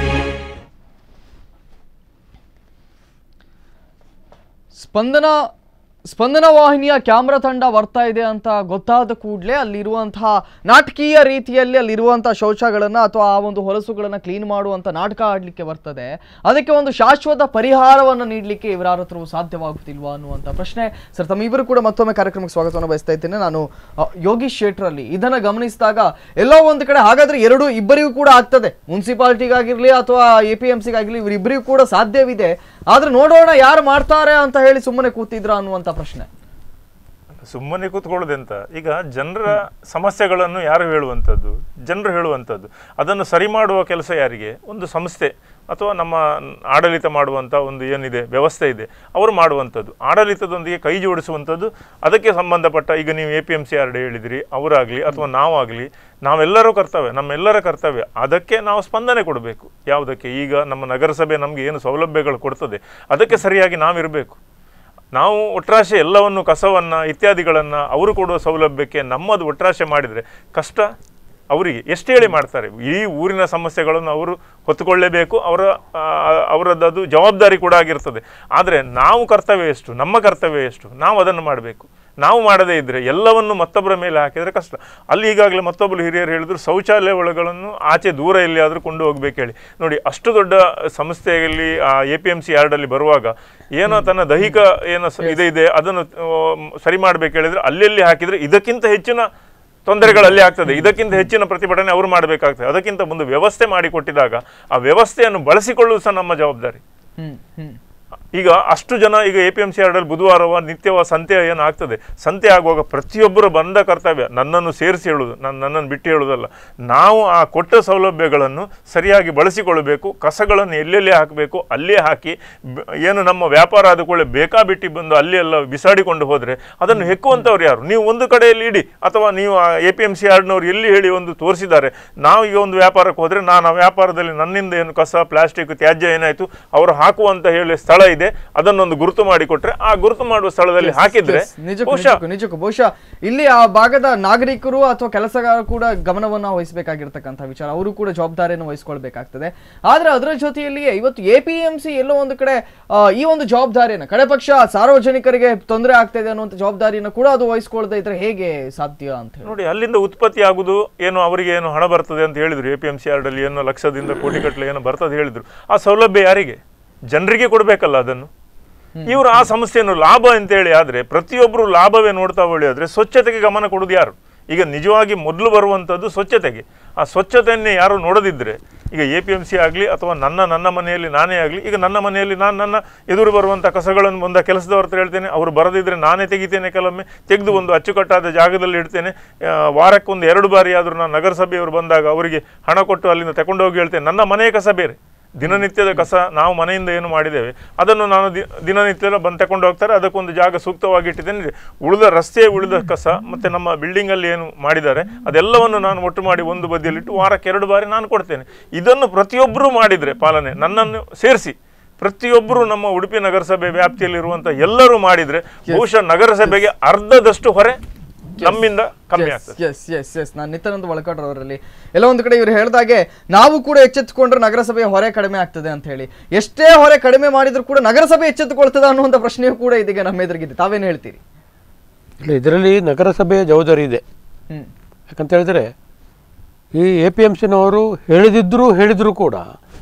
ಸ್ಪಂದನ ಸ್ಪಂದನ ವಾಹಿನಿಯ ಕ್ಯಾಮ್ರಾ ತಂಡ ಬರ್ತಾ ಇದೆ ಅಂತ ಗೊತ್ತಾದ ಕೂಡಲೇ ಅಲ್ಲಿರುವಂತಹ ನಾಟಕೀಯ ರೀತಿಯಲ್ಲಿ ಅಲ್ಲಿರುವಂತಹ ಶೌಚಗಳನ್ನು ಅಥವಾ ಆ ಒಂದು ಹೊಲಸುಗಳನ್ನು ಕ್ಲೀನ್ ಮಾಡುವಂಥ ನಾಟಕ ಆಡಲಿಕ್ಕೆ ಬರ್ತದೆ ಅದಕ್ಕೆ ಒಂದು ಶಾಶ್ವತ ಪರಿಹಾರವನ್ನು ನೀಡಲಿಕ್ಕೆ ಇವರ ಹತ್ರ ಸಾಧ್ಯವಾಗುತ್ತಿಲ್ವಾ ಅನ್ನುವಂಥ ಪ್ರಶ್ನೆ ಸರ್ ತಮ್ಮಿಬ್ಬರು ಕೂಡ ಮತ್ತೊಮ್ಮೆ ಕಾರ್ಯಕ್ರಮಕ್ಕೆ ಸ್ವಾಗತವನ್ನು ಬಯಸ್ತಾ ಇದ್ದೇನೆ ನಾನು ಅ, ಯೋಗೀಶ್ ಶೇಟ್ರಲ್ಲಿ ಇದನ್ನು ಗಮನಿಸಿದಾಗ ಎಲ್ಲೋ ಒಂದು ಕಡೆ ಹಾಗಾದ್ರೆ ಎರಡು ಇಬ್ಬರಿಗೂ ಕೂಡ ಆಗ್ತದೆ ಮುನ್ಸಿಪಾಲಿಟಿಗಾಗಿರ್ಲಿ ಅಥವಾ ಎ ಪಿ ಎಂ ಸಿಗಾಗಿರ್ಲಿ ಇವರಿಬ್ಬರಿಗೂ ಕೂಡ ಸಾಧ್ಯವಿದೆ ಆದ್ರೆ ನೋಡೋಣ ಯಾರು ಮಾಡ್ತಾರೆ ಅಂತ ಹೇಳಿ ಸುಮ್ಮನೆ ಕೂತಿದ್ರ ಅನ್ನುವಂಥ ಪ್ರಶ್ನೆ ಸುಮ್ಮನೆ ಕೂತ್ಕೊಳ್ಳೋದೆಂತ ಈಗ ಜನರ ಸಮಸ್ಯೆಗಳನ್ನು ಯಾರು ಹೇಳುವಂಥದ್ದು ಜನರು ಹೇಳುವಂಥದ್ದು ಅದನ್ನು ಸರಿ ಮಾಡುವ ಕೆಲಸ ಯಾರಿಗೆ ಒಂದು ಸಂಸ್ಥೆ ಅಥವಾ ನಮ್ಮ ಆಡಳಿತ ಮಾಡುವಂಥ ಒಂದು ಏನಿದೆ ವ್ಯವಸ್ಥೆ ಇದೆ ಅವರು ಮಾಡುವಂಥದ್ದು ಆಡಳಿತದೊಂದಿಗೆ ಕೈ ಜೋಡಿಸುವಂಥದ್ದು ಅದಕ್ಕೆ ಸಂಬಂಧಪಟ್ಟ ಈಗ ನೀವು A P M C yard ಹೇಳಿದಿರಿ ಅವರಾಗಲಿ ಅಥವಾ ನಾವಾಗಲಿ ನಾವೆಲ್ಲರೂ ಕರ್ತವ್ಯ ನಮ್ಮೆಲ್ಲರ ಕರ್ತವ್ಯ ಅದಕ್ಕೆ ನಾವು ಸ್ಪಂದನೆ ಕೊಡಬೇಕು ಯಾವುದಕ್ಕೆ ಈಗ ನಮ್ಮ ನಗರಸಭೆ ನಮಗೆ ಏನು ಸೌಲಭ್ಯಗಳು ಕೊಡ್ತದೆ ಅದಕ್ಕೆ ಸರಿಯಾಗಿ ನಾವಿರಬೇಕು ನಾವು ಒಟ್ರಾಶೆ ಎಲ್ಲವನ್ನು ಕಸವನ್ನು ಇತ್ಯಾದಿಗಳನ್ನು ಅವರು ಕೊಡುವ ಸೌಲಭ್ಯಕ್ಕೆ ನಮ್ಮದು ಒಟ್ರಾಶೆ ಮಾಡಿದರೆ ಕಷ್ಟ ಅವರಿಗೆ ಎಷ್ಟು ಹೇಳಿ ಮಾಡ್ತಾರೆ ಈ ಊರಿನ ಸಮಸ್ಯೆಗಳನ್ನು ಅವರು ಹೊತ್ತುಕೊಳ್ಳೇಬೇಕು ಅವರ ಆ, ಅವರದ್ದು ಜವಾಬ್ದಾರಿ ಕೂಡ ಆಗಿರ್ತದೆ ಆದರೆ ನಾವು ಕರ್ತವ್ಯ ಎಷ್ಟು ನಮ್ಮ ಕರ್ತವ್ಯ ಎಷ್ಟು ನಾವು ಅದನ್ನು ಮಾಡಬೇಕು ನಾವು ಮಾಡದೇ ಇದ್ದರೆ ಎಲ್ಲವನ್ನು ಮತ್ತೊಬ್ಬರ ಮೇಲೆ ಹಾಕಿದರೆ ಕಷ್ಟ ಅಲ್ಲಿ ಈಗಾಗಲೇ ಮತ್ತೊಬ್ಬರು ಹಿರಿಯರು ಹೇಳಿದ್ರು ಶೌಚಾಲಯಗಳನ್ನು ಆಚೆ ದೂರ ಎಲ್ಲಿಯಾದರೂ ಕೊಂಡು ಹೋಗ್ಬೇಕು ಹೇಳಿ ನೋಡಿ ಅಷ್ಟು ದೊಡ್ಡ ಸಂಸ್ಥೆಯಲ್ಲಿ ಎ ಪಿ ಎಮ್ ಸಿ ಯಾರ್ಡಲ್ಲಿ ಬರುವಾಗ ಏನೋ ತನ್ನ ದೈಹಿಕ ಏನೋ ಸ- ಇದೆ ಇದೆ ಅದನ್ನು ಆ, ಸರಿ ಮಾಡಬೇಕು ಹೇಳಿದ್ರೆ ಅಲ್ಲೆಲ್ಲಿ ಹಾಕಿದರೆ ಇದಕ್ಕಿಂತ ಹೆಚ್ಚಿನ ತೊಂದರೆಗಳು ಅಲ್ಲಿ ಆಗ್ತದೆ ಇದಕ್ಕಿಂತ ಹೆಚ್ಚಿನ ಪ್ರತಿಭಟನೆ ಅವರು ಮಾಡಬೇಕಾಗ್ತದೆ ಅದಕ್ಕಿಂತ ಒಂದು ವ್ಯವಸ್ಥೆ ಮಾಡಿಕೊಟ್ಟಿದಾಗ ಆ ವ್ಯವಸ್ಥೆಯನ್ನು ಬಳಸಿಕೊಳ್ಳುವುದು ಸಹ ನಮ್ಮ ಜವಾಬ್ದಾರಿ ಹ್ಮ್ ಹ್ಮ್ ಈಗ ಅಷ್ಟು ಜನ ಈಗ ಎ ಪಿ ಎಂ ಸಿ ಆರ್ಡಲ್ಲಿ ಬುಧವಾರವ ನಿತ್ಯವ ಸಂತೆ ಏನಾಗ್ತದೆ ಸಂತೆ ಆಗುವಾಗ ಪ್ರತಿಯೊಬ್ಬರು ಬಂದ ಕರ್ತವ್ಯ ನನ್ನನ್ನು ಸೇರಿಸಿ ಹೇಳುವುದು ನನ್ನ ನನ್ನನ್ನು ಬಿಟ್ಟು ಹೇಳುವುದಲ್ಲ ನಾವು ಆ ಕೊಟ್ಟ ಸೌಲಭ್ಯಗಳನ್ನು ಸರಿಯಾಗಿ ಬಳಸಿಕೊಳ್ಳಬೇಕು ಕಸಗಳನ್ನು ಎಲ್ಲೆಲ್ಲಿ ಹಾಕಬೇಕು ಅಲ್ಲೇ ಹಾಕಿ ಬ- ಏನು ನಮ್ಮ ವ್ಯಾಪಾರ ಆದ ಕೂಡಲೇ ಬೇಕಾಬಿಟ್ಟಿ ಬಂದು ಅಲ್ಲಿ ಎಲ್ಲ ಬಿಸಾಡಿಕೊಂಡು ಹೋದರೆ ಅದನ್ನು ಹೆಕ್ಕುವಂಥವ್ರು ಯಾರು ನೀವು ಒಂದು ಕಡೆಯಲ್ಲಿ ಇಡಿ ಅಥವಾ ನೀವು ಎ ಪಿ ಎಂ ಸಿ ಆರ್ಡ್ನವ್ರು ಎಲ್ಲಿ ಹೇಳಿ ಒಂದು ತೋರಿಸಿದ್ದಾರೆ ನಾವು ಈಗ ಒಂದು ವ್ಯಾಪಾರಕ್ಕೆ ಹೋದರೆ ನಾನು ಆ ವ್ಯಾಪಾರದಲ್ಲಿ ನನ್ನಿಂದ ಏನು ಕಸ ಪ್ಲಾಸ್ಟಿಕ್ ತ್ಯಾಜ್ಯ ಏನಾಯಿತು ಅವರು ಹಾಕುವಂತ ಹೇಳಿ ಸ್ಥಳ ಇದೆ ಅದನ್ನೊಂದು ಗುರುತು ಮಾಡಿಕೊಟ್ರೆ ಆ ಗುರುತು ಮಾಡುವ ಸ್ಥಳದಲ್ಲಿ ಹಾಕಿದ್ರೆ Yes, ನಿಜಕ್ಕೂ ಬಹುಶಃ ನಿಜಕ್ಕೂ ನಿಜಕ್ಕೂ ಬಹುಶಃ ಇಲ್ಲಿ ಆ ಭಾಗದ ನಾಗರಿಕರು ಅಥವಾ ಕೆಲಸಗಾರರು ಕೂಡ ಗಮನವನ್ನ ವಹಿಸಬೇಕಾಗಿರ್ತಕ್ಕಂಥ ವಿಚಾರ ಅವರು ಕೂಡ ಜವಾಬ್ದಾರಿಯನ್ನು ವಹಿಸ್ಕೊಳ್ಬೇಕಾಗ್ತದೆ ಆದ್ರೆ ಅದರ ಜೊತೆಯಲ್ಲಿಯೇ ಇವತ್ತು ಎ ಪಿ ಎಂ ಸಿ ಎಲ್ಲೋ ಒಂದು ಕಡೆ ಆ, ಈ ಒಂದು ಜವಾಬ್ದಾರಿಯನ್ನು ಕಡೆ ಪಕ್ಷ ಸಾರ್ವಜನಿಕರಿಗೆ ತೊಂದರೆ ಆಗ್ತಾ ಇದೆ ಅನ್ನುವಂಥ ಜವಾಬ್ದಾರಿಯನ್ನು ಕೂಡ ಅದು ವಹಿಸ್ಕೊಳ್ತಾ ಇದ್ರೆ ಹೇಗೆ ಸಾಧ್ಯ ಅಂತ ಹೇಳಿ ನೋಡಿ ಅಲ್ಲಿಂದ ಉತ್ಪತ್ತಿ ಆಗುದು ಏನು ಅವರಿಗೆ ಏನು ಹಣ ಬರ್ತದೆ ಅಂತ ಹೇಳಿದ್ರು ಎ ಪಿ ಎಂ ಸಿ ಆರ್ಡಲ್ಲಿ ಏನೋ ಲಕ್ಷದಿಂದ ಕೋಟಿ ಗಟ್ಟಲೆ ಏನೋ ಬರ್ತದೆ ಹೇಳಿದ್ರು ಆ ಸೌಲಭ್ಯ ಯಾರಿಗೆ ಜನರಿಗೆ ಕೊಡಬೇಕಲ್ಲ ಅದನ್ನು ಇವರು ಆ ಸಮಸ್ಯೆಯನ್ನು ಲಾಭ ಅಂತೇಳಿ ಆದರೆ ಪ್ರತಿಯೊಬ್ಬರು ಲಾಭವೇ ನೋಡ್ತಾ ಒಳ್ಳೆಯಾದ್ರೆ ಸ್ವಚ್ಛತೆಗೆ ಗಮನ ಕೊಡೋದು ಯಾರು ಈಗ ನಿಜವಾಗಿ ಮೊದಲು ಬರುವಂಥದ್ದು ಸ್ವಚ್ಛತೆಗೆ ಆ ಸ್ವಚ್ಛತೆಯನ್ನೇ ಯಾರು ನೋಡದಿದ್ದರೆ ಈಗ ಎ ಪಿ ಎಮ್ ಸಿ ಆಗಲಿ ಅಥವಾ ನನ್ನ ನನ್ನ ಮನೆಯಲ್ಲಿ ನಾನೇ ಆಗಲಿ ಈಗ ನನ್ನ ಮನೆಯಲ್ಲಿ ನಾನು ನನ್ನ ಎದುರು ಬರುವಂಥ ಕಸಗಳನ್ನು ಬಂದ ಕೆಲಸದವ್ರ ಹತ್ರ ಹೇಳ್ತೇನೆ ಅವರು ಬರದಿದ್ದರೆ ನಾನೇ ತೆಗಿತೇನೆ ಕೆಲವೊಮ್ಮೆ ತೆಗೆದು ಒಂದು ಅಚ್ಚುಕಟ್ಟಾದ ಜಾಗದಲ್ಲಿ ಇಡ್ತೇನೆ ಆ, ವಾರಕ್ಕೊಂದು ಎರಡು ಬಾರಿ ಆದರೂ ನಾನು ನಗರಸಭೆಯವರು ಬಂದಾಗ ಅವರಿಗೆ ಹಣ ಕೊಟ್ಟು ಅಲ್ಲಿಂದ ತಗೊಂಡೋಗಿ ಹೇಳ್ತೇನೆ ನನ್ನ ಮನೆಯ ಕಸ ಬೇರೆ ದಿನನಿತ್ಯದ ಕಸ ನಾವು ಮನೆಯಿಂದ ಏನು ಮಾಡಿದ್ದೇವೆ ಅದನ್ನು ನಾನು ದಿ ದಿನನಿತ್ಯ ಬಂದು ತಗೊಂಡು ಹೋಗ್ತಾರೆ ಅದಕ್ಕೊಂದು ಜಾಗ ಸೂಕ್ತವಾಗಿ ಇಟ್ಟಿದ್ದೇನೆ ಉಳಿದ ರಸ್ತೆ ಉಳಿದ ಕಸ ಮತ್ತು ನಮ್ಮ ಬಿಲ್ಡಿಂಗಲ್ಲಿ ಏನು ಮಾಡಿದ್ದಾರೆ ಅದೆಲ್ಲವನ್ನು ನಾನು ಒಟ್ಟು ಮಾಡಿ ಒಂದು ಬದಿಯಲ್ಲಿಟ್ಟು ವಾರಕ್ಕೆ ಎರಡು ಬಾರಿ ನಾನು ಕೊಡ್ತೇನೆ ಇದನ್ನು ಪ್ರತಿಯೊಬ್ಬರೂ ಮಾಡಿದರೆ ಪಾಲನೆ ನನ್ನನ್ನು ಸೇರಿಸಿ ಪ್ರತಿಯೊಬ್ಬರು ನಮ್ಮ ಉಡುಪಿ ನಗರಸಭೆ ವ್ಯಾಪ್ತಿಯಲ್ಲಿರುವಂಥ ಎಲ್ಲರೂ ಮಾಡಿದರೆ ಬಹುಶಃ ನಗರಸಭೆಗೆ ಅರ್ಧದಷ್ಟು ಹೊರೆ ನಮ್ಮಿಂದ ಕಮ್ಮಿ ಆಗ್ತದೆ ಎಸ್ ಎಸ್ ಎಸ್ ನಾನು ನಿತ್ಯಾನಂದ ಒಳಕಾಡ್ರವರಲ್ಲಿ ಎಲ್ಲ ಒಂದು ಕಡೆ ಇವ್ರು ಹೇಳ್ದಾಗೆ ನಾವು ಕೂಡ ಎಚ್ಚೆತ್ತುಕೊಂಡ್ರೆ ನಗರಸಭೆಯ ಹೊರೆ ಕಡಿಮೆ ಆಗ್ತದೆ ಅಂತ ಹೇಳಿ ಎಷ್ಟೇ ಹೊರೆ ಕಡಿಮೆ ಮಾಡಿದ್ರು ಕೂಡ ನಗರಸಭೆ ಎಚ್ಚೆತ್ತುಕೊಳ್ತದ ಅನ್ನುವಂಥ ಪ್ರಶ್ನೆಯೂ ಕೂಡ ಇದೀಗ ನಮ್ಮ ಎದುರಿಗಿದೆ ತಾವೇನು ಹೇಳ್ತೀರಿ ಇಲ್ಲ ಇದರಲ್ಲಿ ನಗರಸಭೆಯ ಜವಾಬ್ದಾರಿ ಇದೆ ಹ್ಮ್ ಯಾಕಂತ ಹೇಳಿದ್ರೆ ಈ ಎ ಪಿ ಎಮ್ ಸಿನವರು ಹೇಳಿದಿದ್ರು ಹೇಳಿದ್ರು ಕೂಡ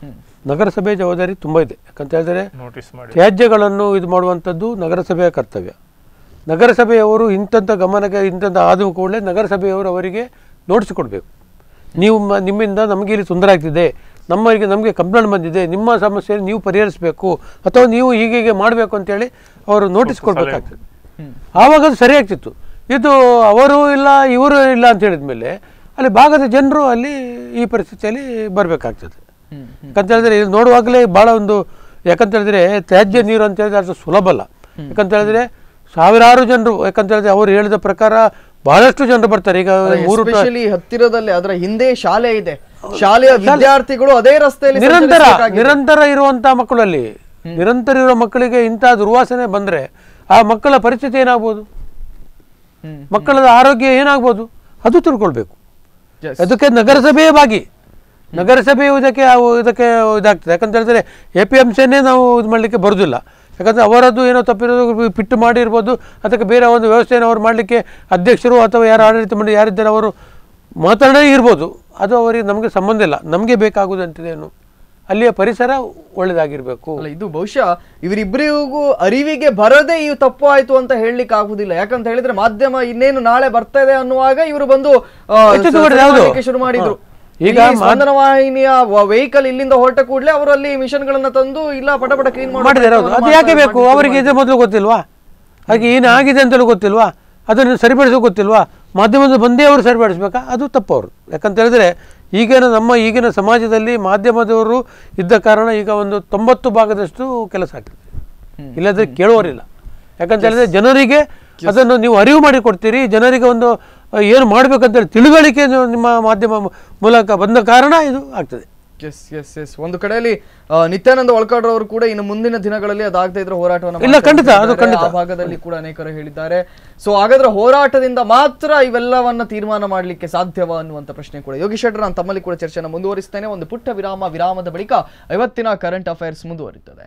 ನಗರಸಭೆಯ ಜವಾಬ್ದಾರಿ ತುಂಬ ಇದೆ ಯಾಕಂತ ಹೇಳಿದ್ರೆ ನೋಟಿಸ್ ಮಾಡಿ ತ್ಯಾಜ್ಯಗಳನ್ನು ಇದು ಮಾಡುವಂಥದ್ದು ನಗರಸಭೆಯ ಕರ್ತವ್ಯ ನಗರಸಭೆಯವರು ಇಂಥಂಥ ಗಮನಕ್ಕೆ ಇಂಥದ್ದು ಆದ ಕೂಡಲೇ ನಗರಸಭೆಯವರು ಅವರಿಗೆ ನೋಟಿಸ್ ಕೊಡಬೇಕು ನೀವು ಮ- ನಿಮ್ಮಿಂದ ನಮಗೆ ಇಲ್ಲಿ ತೊಂದರೆ ಆಗ್ತಿದೆ ನಮ್ಮರಿಗೆ ನಮಗೆ ಕಂಪ್ಲೇಂಟ್ ಬಂದಿದೆ ನಿಮ್ಮ ಸಮಸ್ಯೆ ನೀವು ಪರಿಹರಿಸಬೇಕು ಅಥವಾ ನೀವು ಹೀಗೆ ಹೀಗೆ ಮಾಡಬೇಕು ಅಂತೇಳಿ ಅವರು ನೋಟಿಸ್ ಕೊಡಬೇಕಾಗ್ತದೆ ಆವಾಗ ಅದು ಸರಿ ಆಗ್ತಿತ್ತು ಇದು ಅವರು ಇಲ್ಲ ಇವರು ಇಲ್ಲ ಅಂತ ಹೇಳಿದ ಮೇಲೆ ಅಲ್ಲಿ ಭಾಗದ ಜನರು ಅಲ್ಲಿ ಈ ಪರಿಸ್ಥಿತಿಯಲ್ಲಿ ಬರಬೇಕಾಗ್ತದೆ ಯಾಕಂತ ಹೇಳಿದ್ರೆ ಇದು ನೋಡುವಾಗಲೇ ಭಾಳ ಒಂದು ಯಾಕಂತ ಹೇಳಿದ್ರೆ ತ್ಯಾಜ್ಯ ನೀರು ಅಂತ ಹೇಳಿದ್ರೆ ಅದು ಸುಲಭ ಅಲ್ಲ ಯಾಕಂತ ಹೇಳಿದ್ರೆ ಸಾವಿರಾರು ಜನರು ಯಾಕಂತ ಹೇಳಿದ್ರೆ ಅವರು ಹೇಳಿದ ಪ್ರಕಾರ ಬಹಳಷ್ಟು ಜನರು ಬರ್ತಾರೆ ಈಗ ಮೂರು ಟ- ಎಸ್ಪೆಷಲಿ ಹತ್ತಿರದಲ್ಲಿ ಅದರ ಹಿಂದೆ ಶಾಲೆ ಇದೆ ಶಾಲೆಯ ವಿದ್ಯಾರ್ಥಿಗಳು ಅದೇ ರಸ್ತೆಯಲ್ಲಿ ನಿರಂತರ ಸಂಚರಿಸಬೇಕಾಗಿದೆ. ನಿರಂತರ ಇರುವಂತಹ ಮಕ್ಕಳಲ್ಲಿ ನಿರಂತರ ಇರುವ ಮಕ್ಕಳಿಗೆ ಇಂತಹ ದುರ್ವಾಸನೆ ಬಂದ್ರೆ ಆ ಮಕ್ಕಳ ಪರಿಸ್ಥಿತಿ ಏನಾಗ್ಬೋದು ಹ್ಮ್. ಮಕ್ಕಳ ಆರೋಗ್ಯ ಏನಾಗ್ಬೋದು ಅದು ತಿಳ್ಕೊಳ್ಬೇಕು Yes. ಅದಕ್ಕೆ ನಗರಸಭೆಯೇ ಭಾಗಿ ನಗರಸಭೆಯು ಇದಕ್ಕೆ ಅವು ಇದಕ್ಕೆ ಇದಾಗ್ತದೆ ಯಾಕಂತ ಹೇಳಿದ್ರೆ ಎ ಪಿ ಎಮ್ ಸಿನೇ ನಾವು ಇದು ಮಾಡಲಿಕ್ಕೆ ಬರೋದಿಲ್ಲ ಯಾಕಂದರೆ ಅವರದ್ದು ಏನೋ ತಪ್ಪಿರೋದು ಪಿಟ್ಟು ಮಾಡಿರ್ಬೋದು ಅದಕ್ಕೆ ಬೇರೆ ಒಂದು ವ್ಯವಸ್ಥೆಯನ್ನು ಅವರು ಮಾಡಲಿಕ್ಕೆ ಅಧ್ಯಕ್ಷರು ಅಥವಾ ಯಾರು ಆಡಳಿತ ಮಂಡಳಿ ಯಾರಿದ್ದಾರೆ ಅವರು ಮಾತಾಡೇ ಇರ್ಬೋದು ಅದು ಅವರಿಗೆ ನಮಗೆ ಸಂಬಂಧ ಇಲ್ಲ ನಮಗೆ ಬೇಕಾಗುವುದಂತದೇನು ಅಲ್ಲಿಯ ಪರಿಸರ ಒಳ್ಳೆಯದಾಗಿರಬೇಕು ಅಲ್ಲ ಇದು ಬಹುಶಃ ಇವರಿಬ್ಬರಿಗೂ ಅರಿವಿಗೆ ಬರದೇ ಈ ತಪ್ಪು ಆಯ್ತು ಅಂತ ಹೇಳಲಿಕ್ಕೆ ಆಗುದಿಲ್ಲ ಯಾಕಂತ ಹೇಳಿದ್ರೆ ಮಾಧ್ಯಮ ಇನ್ನೇನು ನಾಳೆ ಬರ್ತಾ ಇದೆ ಅನ್ನುವಾಗ ಇವರು ಬಂದು ಆ, ಎಚ್ಚೆತ್ತು ಸ- ಮಾಡಿದ್ರು, ಸರಿ ಹೌದು. ಮಾಡ್ಲಿಕ್ಕೆ ಶುರು ಮಾಡಿದ್ರು ಹಾ. ಈಗ ಈಗ ಮಾಧ್ಯ- ಸ್ಪಂದನ ವಾಹಿನಿಯ ವೆಹಿಕಲ್ ಇಲ್ಲಿಂದ ಹೊರಟ ಕೂಡಲೇ ಅವರು ಅಲ್ಲಿ ಮಿಷನ್ ಗಳನ್ನ ತಂದು ಇಲ್ಲ ಪಟ ಪಟ ಕ್ಲೀನ್ ಮಾಡಿದ್ದಾರೆ ಹೌದು ಅದು ಯಾಕೆ ಬೇಕು ಅವರಿಗೆ ಇದು ಮೊದಲು ಗೊತ್ತಿಲ್ವಾ ಹಾಗೆ ಏನು ಆಗಿದೆ ಅಂತಲೂ ಗೊತ್ತಿಲ್ವಾ ಅದನ್ನು ಸರಿಪಡಿಸೋ ಗೊತ್ತಿಲ್ವಾ ಮಾಧ್ಯಮದ ಬಂದೇ ಅವರು ಸರಿಪಡಿಸ್ಬೇಕಾ ಅದು ತಪ್ಪು ಅವರು ಯಾಕಂತ ಹೇಳಿದ್ರೆ ಈಗಿನ ನಮ್ಮ ಈಗಿನ ಸಮಾಜದಲ್ಲಿ ಮಾಧ್ಯಮದವರು ಇದ್ದ ಕಾರಣ ಈಗ ಒಂದು ತೊಂಬತ್ತು ಭಾಗದಷ್ಟು ಕೆಲಸ ಆಗ್ತದೆ ಇಲ್ಲದ್ರೆ ಕೇಳುವರಿಲ್ಲ ಯಾಕಂತ ಹೇಳಿದ್ರೆ ಜನರಿಗೆ ಅದನ್ನು ನೀವು ಅರಿವು ಮಾಡಿ ಕೊಡ್ತೀರಿ ಜನರಿಗೆ ಒಂದು ಅಹ್, ಏನು ಮಾಡಬೇಕಂತೇಳಿ ತಿಳುವಳಿಕೆ ನೀವು ನಿಮ್ಮ ಮಾಧ್ಯಮ ಮೂಲಕ ಬಂದ ಕಾರಣ ಇದು ಆಗ್ತದೆ ಎಸ್ ಎಸ್ ಎಸ್ ಒಂದು ಕಡೆಯಲ್ಲಿ ಆ, ನಿತ್ಯಾನಂದ ಒಳಕಾಡ್ರ ಅವರು ಕೂಡ ಇನ್ನು ಮುಂದಿನ ದಿನಗಳಲ್ಲಿ ಅದಾಗದೇ ಇದ್ರೆ ಹೋರಾಟವನ್ನು ಇಲ್ಲ, ಖಂಡಿತ, ಅದು ಮಾಡ್ತಾರೆ. ಖಂಡಿತ. ಆ ಭಾಗದಲ್ಲಿ ಕೂಡ ಅನೇಕರು ಹೇಳಿದ್ದಾರೆ ಸೊ ಹಾಗಾದ್ರೆ ಹೋರಾಟದಿಂದ ಮಾತ್ರ ಇವೆಲ್ಲವನ್ನ ತೀರ್ಮಾನ ಮಾಡಲಿಕ್ಕೆ ಸಾಧ್ಯವಾ ಅನ್ನುವಂತ ಪ್ರಶ್ನೆ ಕೂಡ ಯೋಗೀಶ್ ಶೆಟ್ಟರ್ ನಾನು ತಮ್ಮಲ್ಲಿ ಕೂಡ ಚರ್ಚೆಯನ್ನು ಮುಂದುವರಿಸ್ತೇನೆ ಒಂದು ಪುಟ್ಟ ವಿರಾಮ ವಿರಾಮದ ಬಳಿಕ ಇವತ್ತಿನ ಕರೆಂಟ್ ಅಫೈರ್ಸ್ ಮುಂದುವರಿತದೆ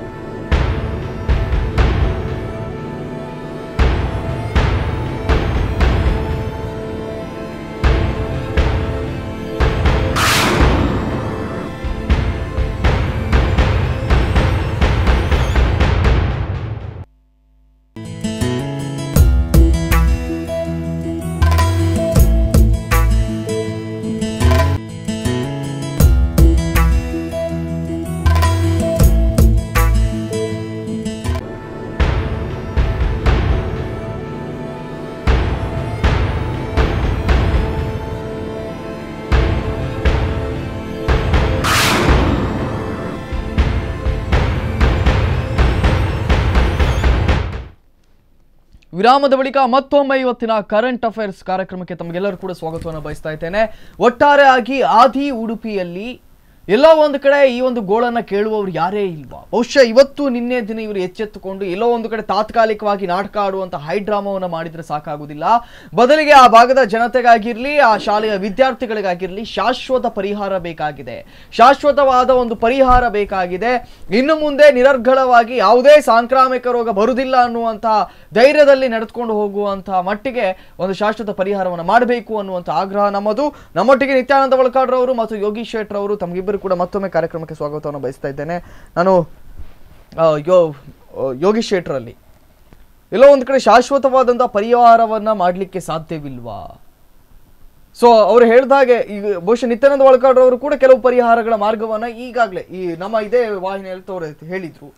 ವಿರಾಮದ ಬಳಿಕ ಮತ್ತೊಮ್ಮೆ ಇವತ್ತಿನ ಕರೆಂಟ್ ಅಫೈರ್ಸ್ ಕಾರ್ಯಕ್ರಮಕ್ಕೆ ತಮಗೆಲ್ಲರೂ ಕೂಡ ಸ್ವಾಗತವನ್ನು ಬಯಸ್ತಾ ಇದ್ದೇನೆ ಒಟ್ಟಾರೆಯಾಗಿ ಆದಿ ಉಡುಪಿಯಲ್ಲಿ ಎಲ್ಲೋ ಒಂದು ಕಡೆ ಈ ಒಂದು ಗೋಳನ್ನ ಕೇಳುವವರು ಯಾರೇ ಇಲ್ವಾ ಬಹುಶಃ ಇವತ್ತು ನಿನ್ನೆ ದಿನ ಇವರು ಎಚ್ಚೆತ್ತುಕೊಂಡು ಎಲ್ಲೋ ಒಂದು ಕಡೆ ತಾತ್ಕಾಲಿಕವಾಗಿ ನಾಟಕ ಆಡುವಂತ ಹೈ ಡ್ರಾಮಾವನ್ನ ಮಾಡಿದ್ರೆ ಸಾಕಾಗುದಿಲ್ಲ ಬದಲಿಗೆ ಆ ಭಾಗದ ಜನತೆಗಾಗಿರ್ಲಿ ಆ ಶಾಲೆಯ ವಿದ್ಯಾರ್ಥಿಗಳಿಗಾಗಿರ್ಲಿ ಶಾಶ್ವತ ಪರಿಹಾರ ಬೇಕಾಗಿದೆ ಶಾಶ್ವತವಾದ ಒಂದು ಪರಿಹಾರ ಬೇಕಾಗಿದೆ ಇನ್ನು ಮುಂದೆ ನಿರರ್ಗಳವಾಗಿ ಯಾವುದೇ ಸಾಂಕ್ರಾಮಿಕ ರೋಗ ಬರುವುದಿಲ್ಲ ಅನ್ನುವಂತಹ ಧೈರ್ಯದಲ್ಲಿ ನಡೆದುಕೊಂಡು ಹೋಗುವಂತಹ ಮಟ್ಟಿಗೆ ಒಂದು ಶಾಶ್ವತ ಪರಿಹಾರವನ್ನು ಮಾಡಬೇಕು ಅನ್ನುವಂಥ ಆಗ್ರಹ ನಮ್ಮದು ನಮ್ಮೊಟ್ಟಿಗೆ ನಿತ್ಯಾನಂದ ಒಳಕಾಡ್ರವರು ಮತ್ತು ಯೋಗೀಶ್ ಶೆಟ್ಟರ್ ಅವರು ತಮಗಿಬ್ಬರು ಕೂಡ ಮತ್ತೊಮ್ಮೆ ಕಾರ್ಯಕ್ರಮಕ್ಕೆ ಸ್ವಾಗತವನ್ನು ಬಯಸ್ತಾ ಇದ್ದೇನೆ ನಾನು ಆ, ಯೋ ಆ, ಯೋಗೀಶ್ ಶೆಟ್ಟರಲ್ಲಿ ಎಲ್ಲೋ ಒಂದು ಕಡೆ ಶಾಶ್ವತವಾದಂಥ ಪರಿಹಾರವನ್ನ ಮಾಡಲಿಕ್ಕೆ ಸಾಧ್ಯವಿಲ್ವಾ ಸೊ ಅವ್ರು ಹೇಳ್ದಾಗೆ ಈಗ ಬಹುಶಃ ನಿತ್ಯಾನಂದ ಒಳಕಾಡ್ರವರು ಕೂಡ ಕೆಲವು ಪರಿಹಾರಗಳ ಮಾರ್ಗವನ್ನ ಈಗಾಗಲೇ ಈ ನಮ್ಮ ಇದೇ ವಾಹಿನಿಯಲ್ಲಿ ತೋರ ಹೇಳಿದ್ರು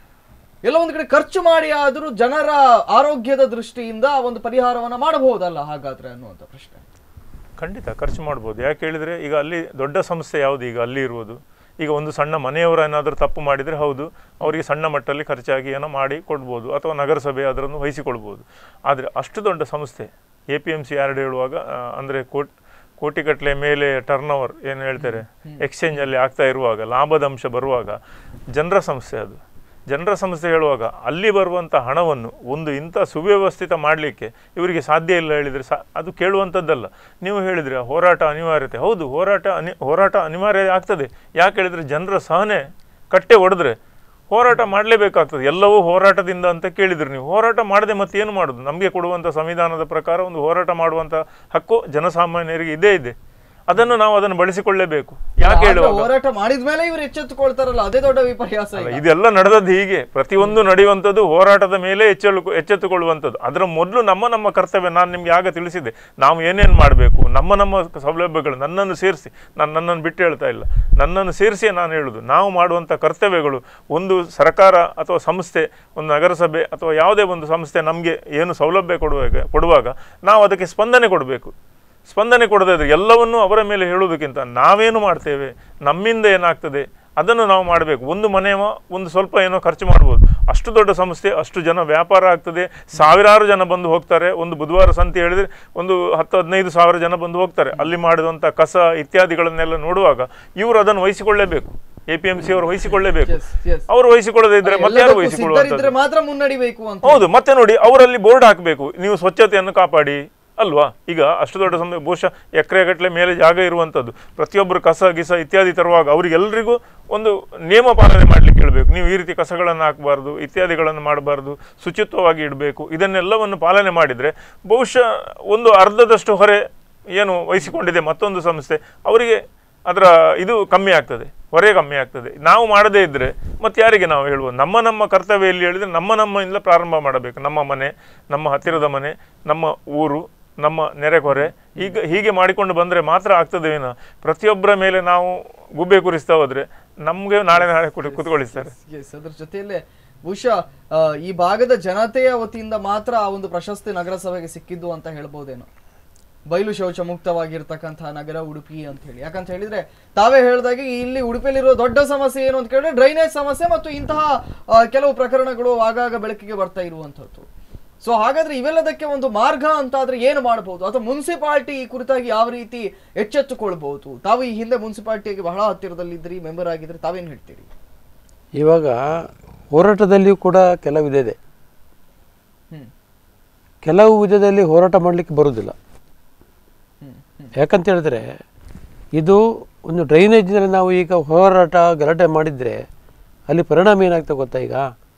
ಎಲ್ಲ ಒಂದು ಕಡೆ ಖರ್ಚು ಮಾಡಿ ಆದರೂ ಜನರ ಆರೋಗ್ಯದ ದೃಷ್ಟಿಯಿಂದ ಆ ಒಂದು ಪರಿಹಾರವನ್ನ ಮಾಡಬಹುದಲ್ಲ ಹಾಗಾದ್ರೆ ಅನ್ನುವಂಥ ಪ್ರಶ್ನೆ ಖಂಡಿತ ಖರ್ಚು ಮಾಡ್ಬೋದು ಯಾಕೆ ಹೇಳಿದರೆ ಈಗ ಅಲ್ಲಿ ದೊಡ್ಡ ಸಮಸ್ಯೆ ಯಾವುದು ಈಗ ಅಲ್ಲಿ ಇರುವುದು ಈಗ ಒಂದು ಸಣ್ಣ ಮನೆಯವರು ಏನಾದರೂ ತಪ್ಪು ಮಾಡಿದರೆ ಹೌದು ಅವರಿಗೆ ಸಣ್ಣ ಮಟ್ಟದಲ್ಲಿ ಖರ್ಚಾಗಿ ಏನೋ ಮಾಡಿ ಕೊಡ್ಬೋದು ಅಥವಾ ನಗರಸಭೆ ಅದನ್ನು ವಹಿಸಿಕೊಳ್ಬೋದು ಆದರೆ ಅಷ್ಟು ದೊಡ್ಡ ಸಂಸ್ಥೆ A P M C yard ಹೇಳುವಾಗ ಆ, ಅಂದರೆ ಕೋಟ್ ಕೋಟಿಗಟ್ಟಲೆ ಮೇಲೆ ಟರ್ನ್ ಓವರ್ ಏನು ಹೇಳ್ತಾರೆ ಎಕ್ಸ್ಚೇಂಜಲ್ಲಿ ಆಗ್ತಾ ಇರುವಾಗ ಲಾಭದ ಅಂಶ ಬರುವಾಗ ಜನರ ಸಮಸ್ಯೆ ಅದು ಜನರ ಸಮಸ್ಯೆ ಹೇಳುವಾಗ ಅಲ್ಲಿ ಬರುವಂಥ ಹಣವನ್ನು ಒಂದು ಇಂಥ ಸುವ್ಯವಸ್ಥಿತ ಮಾಡಲಿಕ್ಕೆ ಇವರಿಗೆ ಸಾಧ್ಯ ಇಲ್ಲ ಹೇಳಿದರೆ ಸಾ ಅದು ಕೇಳುವಂಥದ್ದಲ್ಲ ನೀವು ಹೇಳಿದರೆ ಹೋರಾಟ ಅನಿವಾರ್ಯತೆ ಹೌದು ಹೋರಾಟ ಅನಿ ಹೋರಾಟ ಅನಿವಾರ್ಯ ಆಗ್ತದೆ ಯಾಕೆ ಹೇಳಿದರೆ ಜನರ ಸಹನೆ ಕಟ್ಟೆ ಒಡೆದ್ರೆ ಹೋರಾಟ ಮಾಡಲೇಬೇಕಾಗ್ತದೆ ಎಲ್ಲವೂ ಹೋರಾಟದಿಂದ ಅಂತ ಕೇಳಿದ್ರಿ ನೀವು ಹೋರಾಟ ಮಾಡದೆ ಮತ್ತೇನು ಮಾಡೋದು ನಮಗೆ ಕೊಡುವಂಥ ಸಂವಿಧಾನದ ಪ್ರಕಾರ ಒಂದು ಹೋರಾಟ ಮಾಡುವಂಥ ಹಕ್ಕು ಜನಸಾಮಾನ್ಯರಿಗೆ ಇದೇ ಇದೆ ಅದನ್ನು ನಾವು ಅದನ್ನು ಬಳಸಿಕೊಳ್ಳಲೇಬೇಕು ಯಾಕೆ ಆದ್ರೆ ಹೇಳುವಾಗ ಹೋರಾಟ ಮಾಡಿದ್ಮೇಲೆ ಇವ್ರು ಎಚ್ಚೆತ್ತುಕೊಳ್ತಾರಲ್ಲ ಅದೇ ದೊಡ್ಡ ವಿಪರ್ಯಾಸ ಅಲ್ಲ, ಈಗ. ಇದೆಲ್ಲ ನಡೆದದ್ದು ಹೀಗೆ ಪ್ರತಿಯೊಂದು ನಡೆಯುವಂಥದ್ದು ಹೋರಾಟದ ಮೇಲೆ ಎಚ್ಚೆಳು ಎಚ್ಚೆತ್ತುಕೊಳ್ಳುವಂಥದ್ದು ಅದರ ಮೊದಲು ನಮ್ಮ ನಮ್ಮ ಕರ್ತವ್ಯ ನಾನು ನಿಮ್ಗೆ ಆಗ ತಿಳಿಸಿದೆ ನಾವು ಏನೇನು ಮಾಡಬೇಕು ನಮ್ಮ ನಮ್ಮ ಸೌಲಭ್ಯಗಳು ನನ್ನನ್ನು ಸೇರಿಸಿ ನಾನು ನನ್ನನ್ನು ಬಿಟ್ಟು ಹೇಳ್ತಾ ಇಲ್ಲ ನನ್ನನ್ನು ಸೇರಿಸಿಯೇ ನಾನು ಹೇಳುದು ನಾವು ಮಾಡುವಂಥ ಕರ್ತವ್ಯಗಳು ಒಂದು ಸರ್ಕಾರ ಅಥವಾ ಸಂಸ್ಥೆ ಒಂದು ನಗರಸಭೆ ಅಥವಾ ಯಾವುದೇ ಒಂದು ಸಂಸ್ಥೆ ನಮಗೆ ಏನು ಸೌಲಭ್ಯ ಕೊಡುವಾಗ ಕೊಡುವಾಗ ನಾವು ಅದಕ್ಕೆ ಸ್ಪಂದನೆ ಕೊಡಬೇಕು ಸ್ಪಂದನೆ ಕೊಡದೇ ಇದ್ರೆ ಎಲ್ಲವನ್ನೂ ಅವರ ಮೇಲೆ ಹೇಳುವುದಕ್ಕಿಂತ ನಾವೇನು ಮಾಡ್ತೇವೆ ನಮ್ಮಿಂದ ಏನಾಗ್ತದೆ ಅದನ್ನು ನಾವು ಮಾಡಬೇಕು ಒಂದು ಮನೆಯ ಒಂದು ಸ್ವಲ್ಪ ಏನೋ ಖರ್ಚು ಮಾಡ್ಬೋದು ಅಷ್ಟು ದೊಡ್ಡ ಸಂಸ್ಥೆ ಅಷ್ಟು ಜನ ವ್ಯಾಪಾರ ಆಗ್ತದೆ ಸಾವಿರಾರು ಜನ ಬಂದು ಹೋಗ್ತಾರೆ ಒಂದು ಬುಧವಾರ ಸಂತೆ ಹೇಳಿದರೆ ಒಂದು ಹತ್ತು ಹದಿನೈದು ಸಾವಿರ ಜನ ಬಂದು ಹೋಗ್ತಾರೆ ಅಲ್ಲಿ ಮಾಡಿದಂಥ ಕಸ ಇತ್ಯಾದಿಗಳನ್ನೆಲ್ಲ ನೋಡುವಾಗ ಇವರು ಅದನ್ನು ವಹಿಸಿಕೊಳ್ಳೇಬೇಕು ಎ ಪಿ ಎಂ ಸಿ ಅವರು ವಹಿಸಿಕೊಳ್ಳೇಬೇಕು Yes, yes. ಅವರು ವಹಿಸಿಕೊಳ್ಳದೇ ಇದ್ರೆ ಮತ್ತೆ ಯಾರು ಎಲ್ಲದಕ್ಕೂ ಸಿದ್ಧರಿದ್ರೆ ವಹಿಸಿಕೊಳ್ಳುವಂಥದ್ದು ಮಾತ್ರ ಮುನ್ನಡಿಬೇಕು ಅಂತ ಹೌದು ಮತ್ತೆ ನೋಡಿ ಅವರಲ್ಲಿ ಬೋರ್ಡ್ ಹಾಕಬೇಕು ನೀವು ಸ್ವಚ್ಛತೆಯನ್ನು ಕಾಪಾಡಿ ಅಲ್ವಾ ಈಗ ಅಷ್ಟು ದೊಡ್ಡ ಸಮಯ ಬಹುಶಃ ಎಕರೆಗಟ್ಟಲೆ ಮೇಲೆ ಜಾಗ ಇರುವಂಥದ್ದು ಪ್ರತಿಯೊಬ್ಬರು ಕಸ ಗಿಸ ಇತ್ಯಾದಿ ತರುವಾಗ ಅವರಿಗೆಲ್ಲರಿಗೂ ಒಂದು ನಿಯಮ ಪಾಲನೆ ಮಾಡಲಿಕ್ಕೆ ಹೇಳಬೇಕು ನೀವು ಈ ರೀತಿ ಕಸಗಳನ್ನು ಹಾಕಬಾರ್ದು ಇತ್ಯಾದಿಗಳನ್ನು ಮಾಡಬಾರ್ದು ಶುಚಿತ್ವವಾಗಿ ಇಡಬೇಕು ಇದನ್ನೆಲ್ಲವನ್ನು ಪಾಲನೆ ಮಾಡಿದರೆ ಬಹುಶಃ ಒಂದು ಅರ್ಧದಷ್ಟು ಹೊರೆ ಏನು ವಹಿಸಿಕೊಂಡಿದೆ ಮತ್ತೊಂದು ಸಂಸ್ಥೆ ಅವರಿಗೆ ಅದರ ಇದು ಕಮ್ಮಿ ಆಗ್ತದೆ ಹೊರೆ ಕಮ್ಮಿ ಆಗ್ತದೆ ನಾವು ಮಾಡದೇ ಇದ್ದರೆ ಮತ್ತೆ ಯಾರಿಗೆ ನಾವು ಹೇಳುವುದು ನಮ್ಮ ನಮ್ಮ ಕರ್ತವ್ಯ ಎಲ್ಲಿ ಹೇಳಿದರೆ ನಮ್ಮ ನಮ್ಮಿಂದ ಪ್ರಾರಂಭ ಮಾಡಬೇಕು ನಮ್ಮ ಮನೆ ನಮ್ಮ ಹತ್ತಿರದ ಮನೆ ನಮ್ಮ ಊರು ನಮ್ಮ ನೆರೆಹೊರೆ ಈಗ ಹೀಗೆ ಮಾಡಿಕೊಂಡು ಬಂದರೆ ಮಾತ್ರ ಆಗ್ತದೆ ಏನೋ ಪ್ರತಿಯೊಬ್ಬರ ಮೇಲೆ ನಾವು ಗುಬ್ಬೆ ಕುರಿಸ್ತಾ ಹೋದರೆ ನಮಗೆ ನಾಳೆ ನಾಳೆ ಕೂತ್- ಕೂತ್ಕೊಳ್ಳಿಸ್ತಾರೆ Yes, ಅದ್ರ ಜೊತೆಯಲ್ಲೇ ಬಹುಶಃ ಆ, ಈ ಭಾಗದ ಜನತೆಯ ವತಿಯಿಂದ ಮಾತ್ರ ಆ ಒಂದು ಪ್ರಶಸ್ತಿ ನಗರಸಭೆಗೆ ಸಿಕ್ಕಿದ್ದು ಅಂತ ಹೇಳ್ಬೋದೇನೋ ಬಯಲು ಶೌಚ ಮುಕ್ತವಾಗಿರ್ತಕ್ಕಂತಹ ನಗರ ಉಡುಪಿ ಅಂತ ಹೇಳಿ ಯಾಕಂತ ಹೇಳಿದ್ರೆ ತಾವೇ ಹೇಳಿದಾಗೆ ಇಲ್ಲಿ ಉಡುಪಿಯಲ್ಲಿರುವ ದೊಡ್ಡ ಸಮಸ್ಯೆ ಏನು ಅಂತ ಕೇಳಿದ್ರೆ ಡ್ರೈನೇಜ್ ಸಮಸ್ಯೆ ಮತ್ತು ಇಂತಹ ಆ, ಕೆಲವು ಪ್ರಕರಣಗಳು ಆಗಾಗ ಬೆಳಕಿಗೆ ಬರ್ತಾ ಇರುವಂತದ್ದು ಸೊ ಹಾಗಾದ್ರೆ ಇವೆಲ್ಲದಕ್ಕೆ ಒಂದು ಮಾರ್ಗ ಅಂತ ಆದ್ರೆ ಏನು ಮಾಡಬಹುದು ಅಥವಾ ಮುನ್ಸಿಪಾಲಿಟಿ ಈ ಕುರಿತಾಗಿ ಯಾವ ರೀತಿ ಎಚ್ಚೆತ್ತುಕೊಳ್ಬಹುದು ತಾವು ಈ ಹಿಂದೆ ಮುನ್ಸಿಪಾಲಿಟಿಗೆ ಬಹಳ ಹತ್ತಿರದಲ್ಲಿದ್ರಿ ಮೆಂಬರ್ ಆಗಿದ್ರೆ ತಾವೇನ್ ಹೇಳ್ತೀರಿ ಇವಾಗ ಹೋರಾಟದಲ್ಲಿಯೂ ಕೂಡ ಕೆಲವು ಇದೆ ಹ್ಮ್ ಕೆಲವು ವಿಧದಲ್ಲಿ ಹೋರಾಟ ಮಾಡಲಿಕ್ಕೆ ಬರುವುದಿಲ್ಲ ಹ್ಮ್ ಹ್ಮ್ ಯಾಕಂತ ಹೇಳಿದ್ರೆ ಇದು ಒಂದು ಡ್ರೈನೇಜ್ನಲ್ಲಿ ನಾವು ಈಗ ಹೋರಾಟ ಗಲಾಟೆ ಮಾಡಿದರೆ ಅಲ್ಲಿ ಪರಿಣಾಮ ಏನಾಗ್ತದೆ ಗೊತ್ತಾ ಈಗ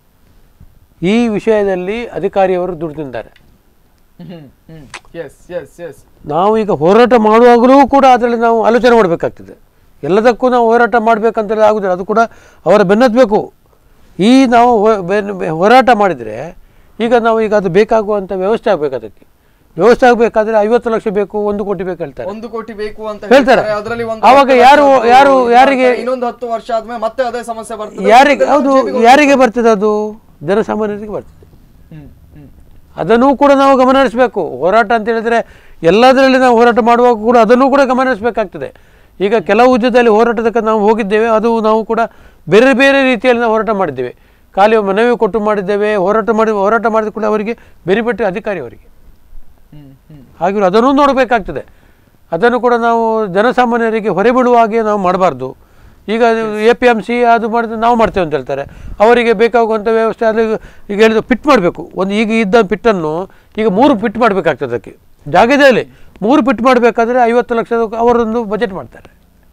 ಈ ವಿಷಯದಲ್ಲಿ ಅಧಿಕಾರಿಯವರು ದುಡ್ಡು ತಿಂತಾರೆ ಹ್ಮ್ ಹ್ಮ್ ಎಸ್ ಎಸ್ ಎಸ್ ನಾವು ಈಗ ಹೋರಾಟ ಮಾಡುವಾಗಲೂ ಕೂಡ ಅದರಲ್ಲಿ ನಾವು ಆಲೋಚನೆ ಮಾಡಬೇಕಾಗ್ತದೆ ಎಲ್ಲದಕ್ಕೂ ನಾವು ಹೋರಾಟ ಮಾಡಬೇಕಂತೇಳಿ ಆಗುದಿಲ್ಲ ಅದು ಕೂಡ ಅವರ ಬೆನ್ನತ್ತಬೇಕು ಈ ನಾವು ಹೋ- ಬೆನ್- ಬೆ- ಹೋರಾಟ ಮಾಡಿದರೆ ಈಗ ನಾವು ಈಗ ಅದು ಬೇಕಾಗುವಂಥ ವ್ಯವಸ್ಥೆ ಆಗಬೇಕು ಅದಕ್ಕೆ ವ್ಯವಸ್ಥೆ ಆಗಬೇಕಾದ್ರೆ ಐವತ್ತು ಲಕ್ಷ ಬೇಕು ಒಂದು ಕೋಟಿ ಬೇಕು ಹೇಳ್ತಾರೆ ಒಂದು ಕೋಟಿ ಬೇಕು ಅಂತ ಹೇಳ್ತಾರೆ. ಹೇಳ್ತಾರೆ ಅದರಲ್ಲಿ ಒಂದು ಆವಾಗ ಹತ್ತು ಯಾರು- ಲಕ್ಷ ಯಾರು- ಇದು ಯಾರಿಗೆ- ಮಾಡ್ತಾರೆ. ಇನ್ನೊಂದು ಹತ್ತು ವರ್ಷ ಆದ್ಮೇಲೆ ಮತ್ತೆ ಅದೇ ಸಮಸ್ಯೆ ಬರ್ತದೆ ಯಾರಿಗೆ ಇದೆಲ್ಲ ಹೌದು ಜೇಬಿಗೆ ಯಾರಿಗೆ ಬರ್ತದೆ ಅದು ಜನಸಾಮಾನ್ಯರಿಗೆ ಬರ್ತದೆ ಹ್ಮ್ ಹ್ಮ್ ಅದನ್ನೂ ಕೂಡ ನಾವು ಗಮನ ಹರಿಸಬೇಕು ಹೋರಾಟ ಅಂತ ಹೇಳಿದ್ರೆ ಎಲ್ಲದರಲ್ಲಿ ನಾವು ಹೋರಾಟ ಮಾಡುವಾಗ ಕೂಡ ಅದನ್ನೂ ಕೂಡ ಗಮನ ಹರಿಸಬೇಕಾಗ್ತದೆ ಈಗ ಕೆಲವು ಹುದ್ದೆದಲ್ಲಿ ಹೋರಾಟದಕ್ಕೆ ನಾವು ಹೋಗಿದ್ದೇವೆ ಅದು ನಾವು ಕೂಡ ಬೇರೆ ಬೇರೆ ರೀತಿಯಲ್ಲಿ ನಾವು ಹೋರಾಟ ಮಾಡಿದ್ದೇವೆ ಖಾಲಿ ಮನವಿ ಕೊಟ್ಟು ಮಾಡಿದ್ದೇವೆ ಹೋರಾಟ ಮಾಡಿ ಹೋರಾಟ ಮಾಡಿದ ಕೂಡ ಅವರಿಗೆ ಬೆನಿಫಿಟ್ ಅಧಿಕಾರಿ ಅವರಿಗೆ ಹ್ಮ್ ಹ್ಮ್ ಹಾಗೆ ಅದನ್ನು ನೋಡಬೇಕಾಗ್ತದೆ ಅದನ್ನು ಕೂಡ ನಾವು ಜನಸಾಮಾನ್ಯರಿಗೆ ಹೊರೆಬೀಳುವ ಹಾಗೆ ನಾವು ಮಾಡಬಾರ್ದು ಈಗ ಎ ಪಿ ಎಮ್ ಸಿ ಅದು ಮಾಡಿದ್ರೆ ನಾವು ಮಾಡ್ತೇವೆ ಅಂತ ಹೇಳ್ತಾರೆ ಅವರಿಗೆ ಬೇಕಾಗುವಂಥ ವ್ಯವಸ್ಥೆ ಅದು ಈಗ ಹೇಳಿದ ಪಿಟ್ ಮಾಡಬೇಕು ಒಂದು ಈಗ ಇದ್ದ ಪಿಟ್ಟನ್ನು ಈಗ ಮೂರು ಪಿಟ್ ಮಾಡಬೇಕಾಗ್ತದೆ ಅದಕ್ಕೆ ಜಾಗದಲ್ಲಿ ಮೂರು ಪಿಟ್ ಮಾಡಬೇಕಾದ್ರೆ ಐವತ್ತು ಲಕ್ಷದ ಅವರೊಂದು ಬಜೆಟ್ ಮಾಡ್ತಾರೆ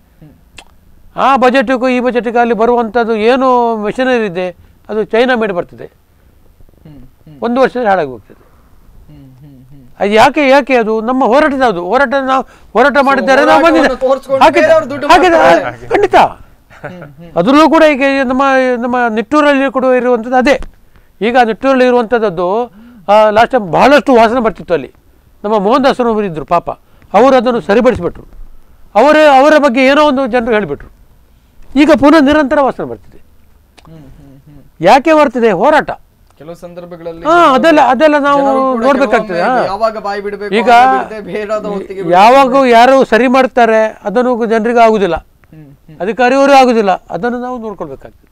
ಆ ಬಜೆಟಿಗೂ ಈ ಬಜೆಟಿಗೆ ಅಲ್ಲಿ ಬರುವಂಥದ್ದು ಏನು ಮೆಷಿನರಿ ಇದೆ ಅದು ಚೈನಾ ಮೇಡ್ ಬರ್ತದೆ ಹ್ಮ್ ಹ್ಮ್ ಒಂದು ವರ್ಷದಲ್ಲಿ ಹಾಳಾಗಿ ಹೋಗ್ತದೆ ಹ್ಮ್ ಹ್ಮ್ ಹ್ಮ್ ಅದು ಯಾಕೆ ಯಾಕೆ ಅದು ನಮ್ಮ ಹೋರಾಟದ ಅದು ಹೋರಾಟ ನಾವು ಹೋರಾಟ ಮಾಡಿದ್ದಾರೆ ನಾವು ಬಂದಿದೆ ಹೋರಾಟವನ್ನು ತೋರ್ಸ್ಕೊಂಡು ಹಾಕಿದ- ಬೇರೆಯವ್ರು ದುಡ್ಡು ಹಾಕಿದ- ಮಾಡ್ತಾರೆ. ಖಂಡಿತ ಅದರಲ್ಲೂ ಕೂಡ ಈಗ ನಮ್ಮ ನಮ್ಮ ನಿಟ್ಟೂರಲ್ಲಿ ಕೂಡ ಇರುವಂಥದ್ದು ಅದೇ ಈಗ ನಿಟ್ಟೂರಲ್ಲಿ ಇರುವಂಥದ್ದು ಲಾಸ್ಟ್ ಟೈಮ್ ಬಹಳಷ್ಟು ವಾಸನೆ ಬರ್ತಿತ್ತು ಅಲ್ಲಿ ನಮ್ಮ ಮೋಹನ್ ದಾಸರವರು ಇದ್ದರು ಪಾಪ ಅವರು ಅದನ್ನು ಸರಿಪಡಿಸಿಬಿಟ್ರು ಅವರೇ ಅವರ ಬಗ್ಗೆ ಏನೋ ಒಂದು ಜನರು ಹೇಳಿಬಿಟ್ರು ಈಗ ಪುನಃ ನಿರಂತರ ವಾಸನೆ ಬರ್ತಿದೆ ಹ್ಮ್ ಹ್ಮ್ ಹ್ಮ್ ಯಾಕೆ ಬರ್ತಿದೆ ಹೋರಾಟ ಕೆಲವು ಸಂದರ್ಭಗಳಲ್ಲಿ ಹಾ ಅದೆಲ್ಲ ಅದೆಲ್ಲ ನಾವು ಜನರು ಕೂಡ ನೋಡ್ಬೇಕಾಗ್ತದೆ ಕೆಲವೊಮ್ಮೆ ಹಾ. ಯಾವಾಗ ಬಾಯಿ ಬಿಡಬೇಕು ಈಗ ಬೇಡಾದ ಹೊತ್ತಿಗೆ ಯಾವಾಗ ಯಾರು ಸರಿ ಮಾಡ್ತಾರೆ ಅದನ್ನು ಜನರಿಗೆ ಆಗುದಿಲ್ಲ ಹ್ಮ್ ಹ್ಮ್ ಅಧಿಕಾರಿಯವರು ಆಗುದಿಲ್ಲ ಅದನ್ನು ನಾವು ನೋಡ್ಕೊಳ್ಬೇಕಾಗ್ತದೆ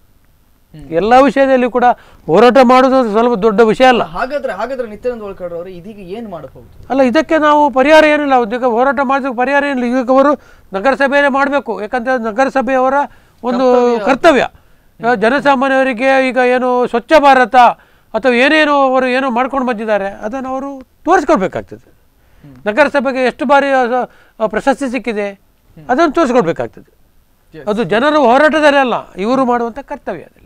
ಎಲ್ಲ ವಿಷಯದಲ್ಲಿ ಕೂಡ ಹೋರಾಟ ಮಾಡೋದು ಸ್ವಲ್ಪ ದೊಡ್ಡ ವಿಷಯ ಅಲ್ಲ ಹಾಗಾದ್ರೆ ಹಾಗಾದ್ರೆ ನಿತ್ಯಾನಂದ ಹೋಳ್ಕರ್ ಅವರು ಇದೀಗ ಏನ್ ಮಾಡಬಹುದು ಅಲ್ಲ ಇದಕ್ಕೆ ನಾವು ಪರಿಹಾರ ಏನಿಲ್ಲ ಈಗ ಹೋರಾಟ ಮಾಡೋದಕ್ಕೆ ಪರಿಹಾರ ಏನಿಲ್ಲ ಈಗ ಅವರು ನಗರಸಭೆಯೇ ಮಾಡಬೇಕು ಯಾಕಂದ್ರೆ ನಗರಸಭೆಯವರ ಒಂದು ಕರ್ತವ್ಯ ಈಗ ಜನಸಾಮಾನ್ಯರಿಗೆ ಈಗ ಏನು ಸ್ವಚ್ಛ ಭಾರತ ಅಥವಾ ಏನೇನು ಅವರು ಏನೋ ಮಾಡ್ಕೊಂಡು ಬಂದಿದ್ದಾರೆ ಅದನ್ನು ಅವರು ತೋರಿಸ್ಕೊಳ್ಬೇಕಾಗ್ತದೆ ನಗರಸಭೆಗೆ ಎಷ್ಟು ಬಾರಿ ಅದು, ಆ, ಪ್ರಶಸ್ತಿ ಸಿಕ್ಕಿದೆ ಅದನ್ನು ತೋರಿಸ್ಕೊಳ್ಬೇಕಾಗ್ತದೆ ಅದು ಜನರ ಹೋರಾಟದಲ್ಲಿ ಅಲ್ಲ ಇವರು ಮಾಡುವಂಥ ಕರ್ತವ್ಯ ಅದರಲ್ಲಿ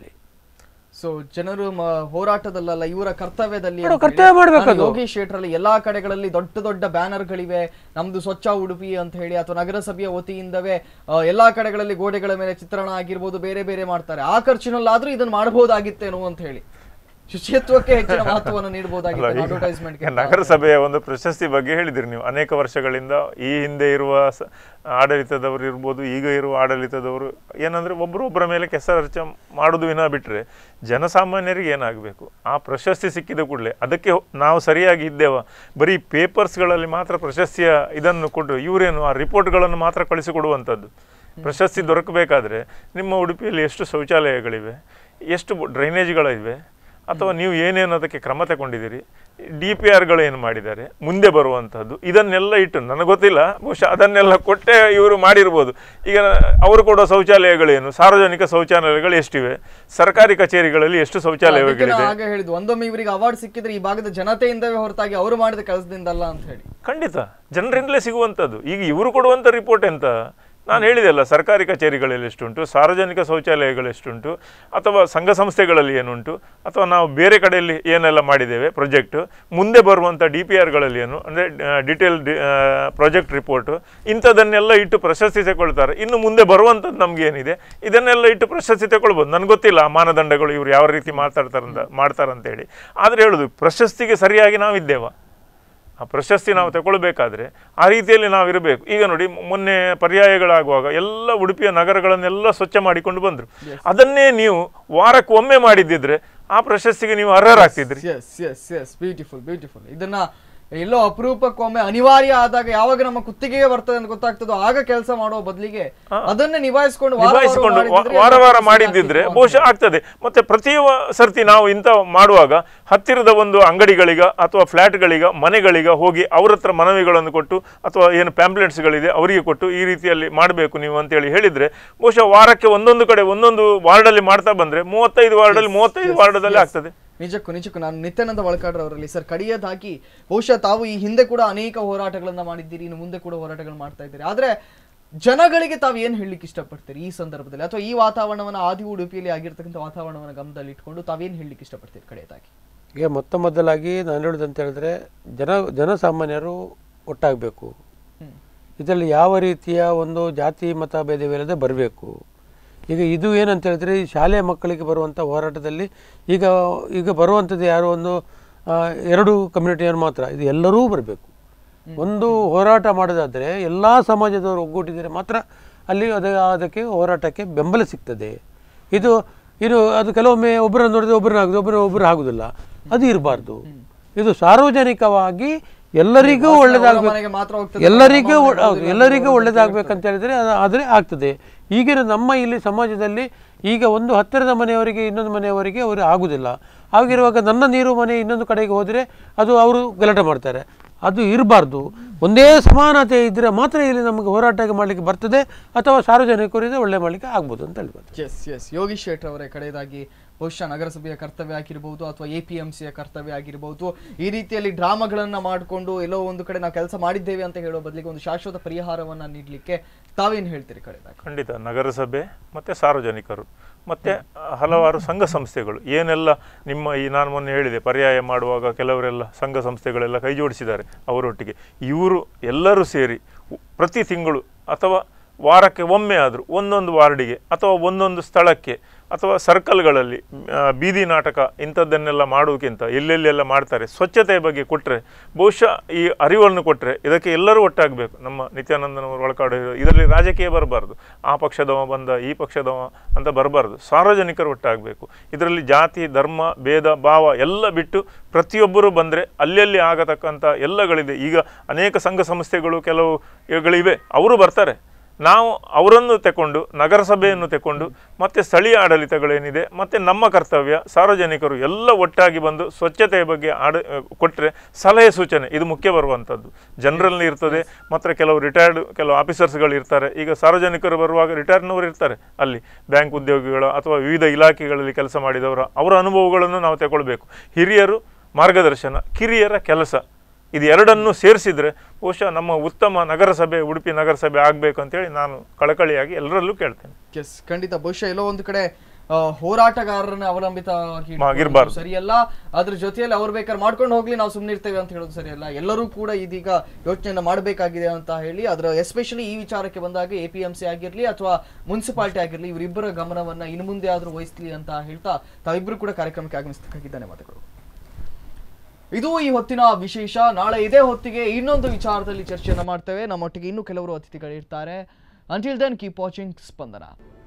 ಸೊ ಜನರು ಮ- ಹೋರಾಟದಲ್ಲಲ್ಲ ಇವರ ಕರ್ತವ್ಯದಲ್ಲಿ ಅವ್ರು ಅಂತ ಕರ್ತವ್ಯ ಹೇಳಿ. ಮಾಡ್ಬೇಕು ನಾನು ಅದು. ಯೋಗೇಶ್ ಶೆಟ್ಟರಲ್ಲಿ ಎಲ್ಲಾ ಕಡೆಗಳಲ್ಲಿ ದೊಡ್ಡ ದೊಡ್ಡ ಬ್ಯಾನರ್ಗಳಿವೆ ನಮ್ದು ಸ್ವಚ್ಛ ಉಡುಪಿ ಅಂತ ಹೇಳಿ ಅಥವಾ ನಗರಸಭೆಯ ವತಿಯಿಂದವೇ ಆ, ಎಲ್ಲಾ ಕಡೆಗಳಲ್ಲಿ ಗೋಡೆಗಳ ಮೇಲೆ ಚಿತ್ರಣ ಆಗಿರ್ಬೋದು ಬೇರೆ ಬೇರೆ ಮಾಡ್ತಾರೆ ಆ ಖರ್ಚಿನಲ್ಲಾದ್ರೂ ಇದನ್ನ ಮಾಡಬಹುದಾಗಿತ್ತೇನೋ ಅಂತ ಹೇಳಿ ಶುಚಿತ್ವಕ್ಕೆ ಹೆಚ್ಚಿನ ಮಹತ್ವವನ್ನು ಅಲ್ಲ, ನೀಡಬಹುದಾಗಿತ್ತು ಈಗ ಅಡ್ವರ್ಟೈಸ್ಮೆಂಟ್ ನಗರಸಭೆಯ ಒಂದು ಪ್ರಶಸ್ತಿ ಬಗ್ಗೆ ಹೇಳಿದ್ರಿ ನೀವು ಅನೇಕ ವರ್ಷಗಳಿಂದ ಈ ಹಿಂದೆ ಇರುವ ಸ- ಆಡಳಿತದವರು ಇರ್ಬೋದು ಈಗ ಇರುವ ಆಡಳಿತದವರು ಏನಂದ್ರೆ ಒಬ್ಬರು ಒಬ್ಬರ ಮೇಲೆ ಕೆಸರರ್ಚ ಮಾಡೋದು ವಿನ ಬಿಟ್ರೆ ಜನಸಾಮಾನ್ಯರಿಗೆ ಏನಾಗಬೇಕು ಆ ಪ್ರಶಸ್ತಿ ಸಿಕ್ಕಿದ ಕೂಡಲೇ ಅದಕ್ಕೆ ಹೊ- ನಾವು ಸರಿಯಾಗಿ ಇದ್ದೇವ ಬರೀ ಪೇಪರ್ಸ್ಗಳಲ್ಲಿ ಮಾತ್ರ ಪ್ರಶಸ್ತಿಯ ಇದನ್ನು ಕೊಟ್ಟು ಇವರೇನು ಆ ರಿಪೋರ್ಟ್ಗಳನ್ನು ಮಾತ್ರ ಕಳಿಸಿಕೊಡುವಂಥದ್ದು ಪ್ರಶಸ್ತಿ ದೊರಕಬೇಕಾದ್ರೆ ನಿಮ್ಮ ಉಡುಪಿಯಲ್ಲಿ ಎಷ್ಟು ಶೌಚಾಲಯಗಳಿವೆ ಎಷ್ಟು ಬ- ಡ್ರೈನೇಜ್ಗಳಿವೆ ಅಥವಾ ನೀವು ಏನೇನು ಅದಕ್ಕೆ ಕ್ರಮ ತಗೊಂಡಿದ್ದೀರಿ ಡಿ ಪಿ ಆರ್ಗಳು ಏನು ಮಾಡಿದ್ದಾರೆ ಮುಂದೆ ಬರುವಂಥದ್ದು ಇದನ್ನೆಲ್ಲ ಇಟ್ಟು ನನಗೆ ಗೊತ್ತಿಲ್ಲ ಬಹುಶಃ ಅದನ್ನೆಲ್ಲ ಕೊಟ್ಟೆ ಇವರು ಮಾಡಿರ್ಬೋದು ಈಗ ಅವರು ಕೊಡೋ ಶೌಚಾಲಯಗಳೇನು ಸಾರ್ವಜನಿಕ ಶೌಚಾಲಯಗಳು ಎಷ್ಟಿವೆ ಸರ್ಕಾರಿ ಕಚೇರಿಗಳಲ್ಲಿ ಎಷ್ಟು ಶೌಚಾಲಯಗಳಿದೆ ಹಾಗೆ ಹೇಳಿದ್ದು ಒಂದೊಮ್ಮೆ ಇವರಿಗೆ ಅವಾರ್ಡ್ ಸಿಕ್ಕಿದ್ರೆ ಈ ಭಾಗದ ಜನತೆಯಿಂದವೇ ಹೊರತಾಗಿ ಅವರು ಮಾಡಿದ ಕೆಲಸದಿಂದಲ್ಲ ಅಂತ ಹೇಳಿ ಖಂಡಿತ ಜನರಿಂದಲೇ ಸಿಗುವಂಥದ್ದು ಈಗ ಇವರು ಕೊಡುವಂಥ ರಿಪೋರ್ಟ್ ಎಂತ ನಾನು ಹೇಳಿದೆಲ್ಲ ಸರ್ಕಾರಿ ಕಚೇರಿಗಳಲ್ಲಿ ಎಷ್ಟುಂಟು ಸಾರ್ವಜನಿಕ ಶೌಚಾಲಯಗಳು ಎಷ್ಟುಂಟು ಅಥವಾ ಸಂಘ ಸಂಸ್ಥೆಗಳಲ್ಲಿ ಏನುಂಟು ಅಥವಾ ನಾವು ಬೇರೆ ಕಡೆಯಲ್ಲಿ ಏನೆಲ್ಲ ಮಾಡಿದ್ದೇವೆ ಪ್ರಾಜೆಕ್ಟು ಮುಂದೆ ಬರುವಂಥ ಡಿ ಪಿ ಆರ್ಗಳಲ್ಲಿ ಏನು ಅಂದರೆ ಡಿಟೇಲ್ ಪ್ರಾಜೆಕ್ಟ್ ರಿಪೋರ್ಟು ಇಂಥದನ್ನೆಲ್ಲ ಇಟ್ಟು ಪ್ರಶಸ್ತಿ ತಗೊಳ್ತಾರೆ ಇನ್ನು ಮುಂದೆ ಬರುವಂಥದ್ದು ನಮ್ಗೆ ಏನಿದೆ ಇದನ್ನೆಲ್ಲ ಇಟ್ಟು ಪ್ರಶಸ್ತಿ ತಗೊಳ್ಬೋದು ನನಗೆ ಗೊತ್ತಿಲ್ಲ ಆ ಮಾನದಂಡಗಳು ಇವರು ಯಾವ ರೀತಿ ಮಾತಾಡ್ತಾರಂತ ಮಾಡ್ತಾರಂತೇಳಿ ಆದರೆ ಹೇಳೋದು ಪ್ರಶಸ್ತಿಗೆ ಸರಿಯಾಗಿ ನಾವಿದ್ದೇವಾ ಆ ಪ್ರಶಸ್ತಿ ನಾವು ತಗೊಳ್ಬೇಕಾದ್ರೆ ಆ ರೀತಿಯಲ್ಲಿ ನಾವು ಇರಬೇಕು ಈಗ ನೋಡಿ ಮೊ- ಮೊನ್ನೆ ಪರ್ಯಾಯಗಳಾಗುವಾಗ ಎಲ್ಲ ಉಡುಪಿಯ ನಗರಗಳನ್ನೆಲ್ಲ ಸ್ವಚ್ಛ ಮಾಡಿಕೊಂಡು ಬಂದರು ಅದನ್ನೇ ನೀವು ವಾರಕ್ಕೆ ಒಮ್ಮೆ ಮಾಡಿದ್ದಿದ್ರೆ ಆ ಪ್ರಶಸ್ತಿಗೆ ನೀವು ಅರ್ಹರಾಗ್ತಿದ್ರಿ yes yes yes beautiful beautiful ಇದನ್ನ ಎಲ್ಲೋ ಅಪರೂಪಕ್ಕೊಮ್ಮೆ ಅನಿವಾರ್ಯ ಆದಾಗ ಯಾವಾಗ ನಮ್ಮ ಕುತ್ತಿಗೆಗೆ ಬರ್ತದೆ ಅಂತ ಗೊತ್ತಾಗ್ತದೋ ಆಗ ಕೆಲಸ ಮಾಡುವ ಬದಲಿಗೆ ಅದನ್ನೇ ನಿಭಾಯಿಸ್ಕೊಂಡು ವಾರ ವಾರ ನಿಭಾಯಿಸಿಕೊಂಡು ವಾ- ಮಾಡಿದ್ರೆ ವಾರ ವಾರ ಏನೋ ಮಾಡಿದ್ದಿದ್ರೆ ಆಗ್ತಿತ್ತು ಬಹುಶಃ ಆಗ್ತದೆ ಮತ್ತೆ ಪ್ರತಿ ವ- ಸರ್ತಿ ನಾವು ಇಂಥ ಮಾಡುವಾಗ ಹತ್ತಿರದ ಒಂದು ಅಂಗಡಿಗಳಿಗ ಅಥವಾ ಫ್ಲಾಟ್ಗಳಿಗ ಮನೆಗಳಿಗ ಹೋಗಿ ಅವ್ರ ಹತ್ರ ಮನವಿಗಳನ್ನು ಕೊಟ್ಟು ಅಥವಾ ಏನು ಪ್ಯಾಂಪ್ಲೆಟ್ಸ್ಗಳಿದೆ ಅವರಿಗೆ ಕೊಟ್ಟು ಈ ರೀತಿಯಲ್ಲಿ ಮಾಡಬೇಕು ನೀವು ಅಂತೇಳಿ ಹೇಳಿದ್ರೆ ಬಹುಶಃ ವಾರಕ್ಕೆ ಒಂದೊಂದು ಕಡೆ ಒಂದೊಂದು ವಾರ್ಡಲ್ಲಿ ಮಾಡ್ತಾ ಬಂದ್ರೆ ಮೂವತ್ತೈದು ವಾರ್ಡಲ್ಲಿ ಮೂವತ್ತೈದು ವಾರ್ಡದಲ್ಲಿ ಆಗ್ತದೆ ನಿಜಕ್ಕೂ ನಿಜಕ್ಕೂ ನಾನು ನಿತ್ಯಾನಂದ ವಳಕಾಡ್ರ ಅವರಲ್ಲಿ ಸರ್ ಕಡಿಯದಾಗಿ ಬಹುಶಃ ತಾವು ಈ ಹಿಂದೆ ಕೂಡ ಅನೇಕ ಹೋರಾಟಗಳನ್ನ ಮಾಡಿದ್ದೀರಿ ಇನ್ನು ಮುಂದೆ ಕೂಡ ಹೋರಾಟಗಳು ಮಾಡ್ತಾ ಇದ್ದೀರಿ ಆದ್ರೆ ಜನಗಳಿಗೆ ತಾವು ಏನ್ ಹೇಳಲಿಕ್ಕೆ ಇಷ್ಟಪಡ್ತೀರಿ ಈ ಸಂದರ್ಭದಲ್ಲಿ ಅಥವಾ ಈ ವಾತಾವರಣವನ್ನ ಆದಿ ಉಡುಪಿಯಲ್ಲಿ ಆಗಿರ್ತಕ್ಕಂಥ ವಾತಾವರಣವನ್ನ ಗಮನದಲ್ಲಿ ಇಟ್ಕೊಂಡು ತಾವೇನ್ ಹೇಳಲಿಕ್ಕೆ ಇಷ್ಟಪಡ್ತೀರಿ ಕಡೆಯದಾಗಿ ಈಗ ಮೊತ್ತ ಮೊದಲಾಗಿ ನಾನು ಹೇಳೋದಂತ ಹೇಳಿದ್ರೆ ಜನ ಜನಸಾಮಾನ್ಯರು ಒಟ್ಟಾಗಬೇಕು ಹ್ಮ್. ಇದರಲ್ಲಿ ಯಾವ ರೀತಿಯ ಒಂದು ಜಾತಿ ಮತ ಭೇದವಿಲ್ಲದೆ ಬರಬೇಕು ಈಗ ಇದು ಏನಂತ ಹೇಳಿದ್ರೆ ಈ ಶಾಲೆಯ ಮಕ್ಕಳಿಗೆ ಬರುವಂಥ ಹೋರಾಟದಲ್ಲಿ ಈಗ ಈಗ ಬರುವಂಥದ್ದು ಯಾರೋ ಒಂದು ಆ, ಎರಡು ಕಮ್ಯುನಿಟಿಯವರು ಮಾತ್ರ ಇದು ಎಲ್ಲರೂ ಬರಬೇಕು ಒಂದು ಹೋರಾಟ ಮಾಡೋದಾದರೆ ಎಲ್ಲ ಸಮಾಜದವರು ಒಗ್ಗೂಟಿದರೆ ಮಾತ್ರ ಅಲ್ಲಿ ಅದ ಅದಕ್ಕೆ ಹೋರಾಟಕ್ಕೆ ಬೆಂಬಲ ಸಿಗ್ತದೆ ಇದು ಇದು ಅದು ಕೆಲವೊಮ್ಮೆ ಒಬ್ಬರನ್ನು ನೋಡಿದ್ರೆ ಒಬ್ಬರನ್ನ ಆಗುದು ಒಬ್ಬರು ಒಬ್ಬರು ಆಗುದಿಲ್ಲ ಅದು ಇರಬಾರ್ದು ಇದು ಸಾರ್ವಜನಿಕವಾಗಿ ಎಲ್ಲರಿಗೂ ಅವರ ಒಳ್ಳೇದಾಗಬೇಕು ಮನೆಗೆ ಮಾತ್ರ ಹೋಗ್ತದೆ, ಎಲ್ಲರಿಗೂ ನಮ್ಮ ಒ- ಮನೆಗೆ ಹೌದು ಎಲ್ಲರಿಗೂ ಒಳ್ಳೇದಾಗಬೇಕಂತ ಹೇಳಿದ್ರೆ ಅದು ಆದರೆ ಆಗ್ತದೆ ಈಗಿನ ನಮ್ಮ ಇಲ್ಲಿ ಸಮಾಜದಲ್ಲಿ ಈಗ ಒಂದು ಹತ್ತಿರದ ಮನೆಯವರಿಗೆ ಇನ್ನೊಂದು ಮನೆಯವರಿಗೆ ಅವರು ಆಗುದಿಲ್ಲ ಹಾಗಿರುವಾಗ ನನ್ನ ನೀರು ಮನೆ ಇನ್ನೊಂದು ಕಡೆಗೆ ಹೋದರೆ ಅದು ಅವರು ಗಲಾಟೆ ಮಾಡ್ತಾರೆ ಅದು ಇರಬಾರ್ದು ಒಂದೇ ಸಮಾನತೆ ಇದ್ದರೆ ಮಾತ್ರ ಇಲ್ಲಿ ನಮಗೆ ಹೋರಾಟ ಮಾಡಲಿಕ್ಕೆ ಬರ್ತದೆ ಅಥವಾ ಸಾರ್ವಜನಿಕರಿಗೆ ಒಳ್ಳೆ ಮಾಡಲಿಕ್ಕೆ ಆಗ್ಬೋದು ಅಂತ ಹೇಳ್ಬೋದು ಎಸ್ ಎಸ್ ಯೋಗೀಶ್ ಶೆಟ್ಟರ್ ಅವರೇ ಕಡೆಯದಾಗಿ ಬಹುಶಃ ನಗರಸಭೆಯ ಕರ್ತವ್ಯ ಆಗಿರ್ಬೋದು ಅಥವಾ ಎ ಪಿ ಎಂ ಸಿಯ ಕರ್ತವ್ಯ ಆಗಿರ್ಬೋದು ಈ ರೀತಿಯಲ್ಲಿ ಡ್ರಾಮಾಗಳನ್ನ ಮಾಡಿಕೊಂಡು ಎಲ್ಲೋ ಒಂದು ಕಡೆ ನಾವು ಕೆಲಸ ಮಾಡಿದ್ದೇವೆ ಅಂತ ಹೇಳೋ ಬದಲಿಗೆ ಒಂದು ಶಾಶ್ವತ ಪರಿಹಾರವನ್ನ ನೀಡಲಿಕ್ಕೆ ತಾವೇನು ಹೇಳ್ತೀರಿ ಕಡೆಯದಾಗಿ ಖಂಡಿತ ನಗರಸಭೆ ಮತ್ತು ಸಾರ್ವಜನಿಕರು ಮತ್ತು ಹಲವಾರು ಸಂಘ ಸಂಸ್ಥೆಗಳು ಏನೆಲ್ಲ ನಿಮ್ಮ ಈ ನಾನು ಮೊನ್ನೆ ಹೇಳಿದೆ ಪರ್ಯಾಯ ಮಾಡುವಾಗ ಕೆಲವರೆಲ್ಲ ಸಂಘ ಸಂಸ್ಥೆಗಳೆಲ್ಲ ಕೈ ಜೋಡಿಸಿದ್ದಾರೆ ಅವರೊಟ್ಟಿಗೆ ಇವರು ಎಲ್ಲರೂ ಸೇರಿ ಉ- ಪ್ರತಿ ತಿಂಗಳು ಅಥವಾ ವಾರಕ್ಕೆ ಒಮ್ಮೆ ಆದರೂ ಒಂದೊಂದು ವಾರ್ಡಿಗೆ ಅಥವಾ ಒಂದೊಂದು ಸ್ಥಳಕ್ಕೆ ಅಥವಾ ಸರ್ಕಲ್ಗಳಲ್ಲಿ ಆ, ಬೀದಿ ನಾಟಕ ಇಂಥದ್ದನ್ನೆಲ್ಲ ಮಾಡುವುದಕ್ಕಿಂತ ಎಲ್ಲೆಲ್ಲೆಲ್ಲ ಮಾಡ್ತಾರೆ ಸ್ವಚ್ಛತೆಯ ಬಗ್ಗೆ ಕೊಟ್ಟರೆ ಬಹುಶಃ ಈ ಅರಿವನ್ನು ಕೊಟ್ಟರೆ ಇದಕ್ಕೆ ಎಲ್ಲರೂ ಒಟ್ಟಾಗಬೇಕು ನಮ್ಮ ನಿತ್ಯಾನಂದನವರು ಒಳಕಾಡು ಇದರಲ್ಲಿ ರಾಜಕೀಯ ಬರಬಾರ್ದು ಆ ಪಕ್ಷದವ ಬಂದ ಈ ಪಕ್ಷದವ ಅಂತ ಬರಬಾರ್ದು ಸಾರ್ವಜನಿಕರು ಒಟ್ಟಾಗಬೇಕು ಇದರಲ್ಲಿ ಜಾತಿ ಧರ್ಮ ಭೇದ ಭಾವ ಎಲ್ಲ ಬಿಟ್ಟು ಪ್ರತಿಯೊಬ್ಬರು ಬಂದರೆ ಅಲ್ಲಲ್ಲಿ ಆಗತಕ್ಕಂಥ ಎಲ್ಲಗಳಿದೆ ಈಗ ಅನೇಕ ಸಂಘ ಸಂಸ್ಥೆಗಳು ಕೆಲವು ಇವುಗಳಿವೆ ಅವರು ಬರ್ತಾರೆ ನಾವು ಅವರನ್ನು ತಗೊಂಡು ನಗರಸಭೆಯನ್ನು ತಗೊಂಡು ಮತ್ತು ಸ್ಥಳೀಯ ಆಡಳಿತಗಳೇನಿದೆ ಮತ್ತು ನಮ್ಮ ಕರ್ತವ್ಯ ಸಾರ್ವಜನಿಕರು ಎಲ್ಲ ಒಟ್ಟಾಗಿ ಬಂದು ಸ್ವಚ್ಛತೆಯ ಬಗ್ಗೆ ಆಡ ಕೊಟ್ಟರೆ ಸಲಹೆ ಸೂಚನೆ ಇದು ಮುಖ್ಯ ಬರುವಂಥದ್ದು ಜನರಲ್ಲಿ ಇರ್ತದೆ ಮತ್ತು ಕೆಲವು ರಿಟೈರ್ಡ್ ಕೆಲವು ಆಫೀಸರ್ಸ್ಗಳು ಇರ್ತಾರೆ ಈಗ ಸಾರ್ವಜನಿಕರು ಬರುವಾಗ ರಿಟೈರ್ಡ್ನವರು ಇರ್ತಾರೆ ಅಲ್ಲಿ ಬ್ಯಾಂಕ್ ಉದ್ಯೋಗಿಗಳು ಅಥವಾ ವಿವಿಧ ಇಲಾಖೆಗಳಲ್ಲಿ ಕೆಲಸ ಮಾಡಿದವರ ಅವರ ಅನುಭವಗಳನ್ನು ನಾವು ತಗೊಳ್ಬೇಕು ಹಿರಿಯರು ಮಾರ್ಗದರ್ಶನ ಕಿರಿಯರ ಕೆಲಸ ಇದು ಎರಡನ್ನು ಸೇರಿಸಿದ್ರೆ ಬಹುಶಃ ನಮ್ಮ ಉತ್ತಮ ನಗರಸಭೆ ಉಡುಪಿ ನಗರಸಭೆ ಆಗಬೇಕು ಅಂತೇಳಿ ನಾನು ಕಳಕಳಿಯಾಗಿ ಎಲ್ಲರಲ್ಲೂ ಕೇಳ್ತೇನೆ ಎಸ್ ಖಂಡಿತ ಬಹುಶಃ ಎಲ್ಲೋ ಒಂದು ಕಡೆ ಆ, ಹೋರಾಟಗಾರರನ್ನ ಅವಲಂಬಿತವಾಗಿ ಇಟ್ಕೊಳ್ಳೋದು ಆಗಿರ್ಬಾರ್ದು. ಸರಿಯಲ್ಲ ಅದ್ರ ಜೊತೆಯಲ್ಲಿ ಅವ್ರು ಬೇಕಾದ್ರೆ ಮಾಡ್ಕೊಂಡು ಹೋಗ್ಲಿ ನಾವು ಸುಮ್ಮನೆ ಇರ್ತೇವೆ ಅಂತ ಹೇಳೋದು ಸರಿಯಲ್ಲ ಎಲ್ಲರೂ ಕೂಡ ಇದೀಗ ಯೋಚನೆಯನ್ನ ಮಾಡಬೇಕಾಗಿದೆ ಅಂತ ಹೇಳಿ ಅದರ ಎಸ್ಪೆಷಲಿ ಈ ವಿಚಾರಕ್ಕೆ ಬಂದಾಗ ಎ ಪಿ ಎಂ ಸಿ ಆಗಿರ್ಲಿ ಅಥವಾ ಮುನ್ಸಿಪಾಲಿಟಿ ಆಗಿರ್ಲಿ ಇವರಿಬ್ಬರ ಗಮನವನ್ನ ಇನ್ನು ಮುಂದೆ ಆದ್ರೂ ವಹಿಸ್ಲಿ ಅಂತ ಹೇಳ್ತಾ ತಾವಿಬ್ರು ಕೂಡ ಕಾರ್ಯಕ್ರಮಕ್ಕೆ ಆಗಮಿಸಬೇಕಾಗಿ ಧನ್ಯವಾದಗಳು ಇದು ಈ ಹೊತ್ತಿನ ವಿಶೇಷ ನಾಳೆ ಇದೇ ಹೊತ್ತಿಗೆ ಇನ್ನೊಂದು ವಿಚಾರದಲ್ಲಿ ಚರ್ಚೆಯನ್ನ ಮಾಡ್ತೇವೆ ನಮ್ಮೊಟ್ಟಿಗೆ ಇನ್ನೂ ಕೆಲವರು ಅತಿಥಿಗಳಿರ್ತಾರೆ ಅಂಟಿಲ್ ದೆನ್ ಕೀಪ್ ವಾಚಿಂಗ್ ಸ್ಪಂದನ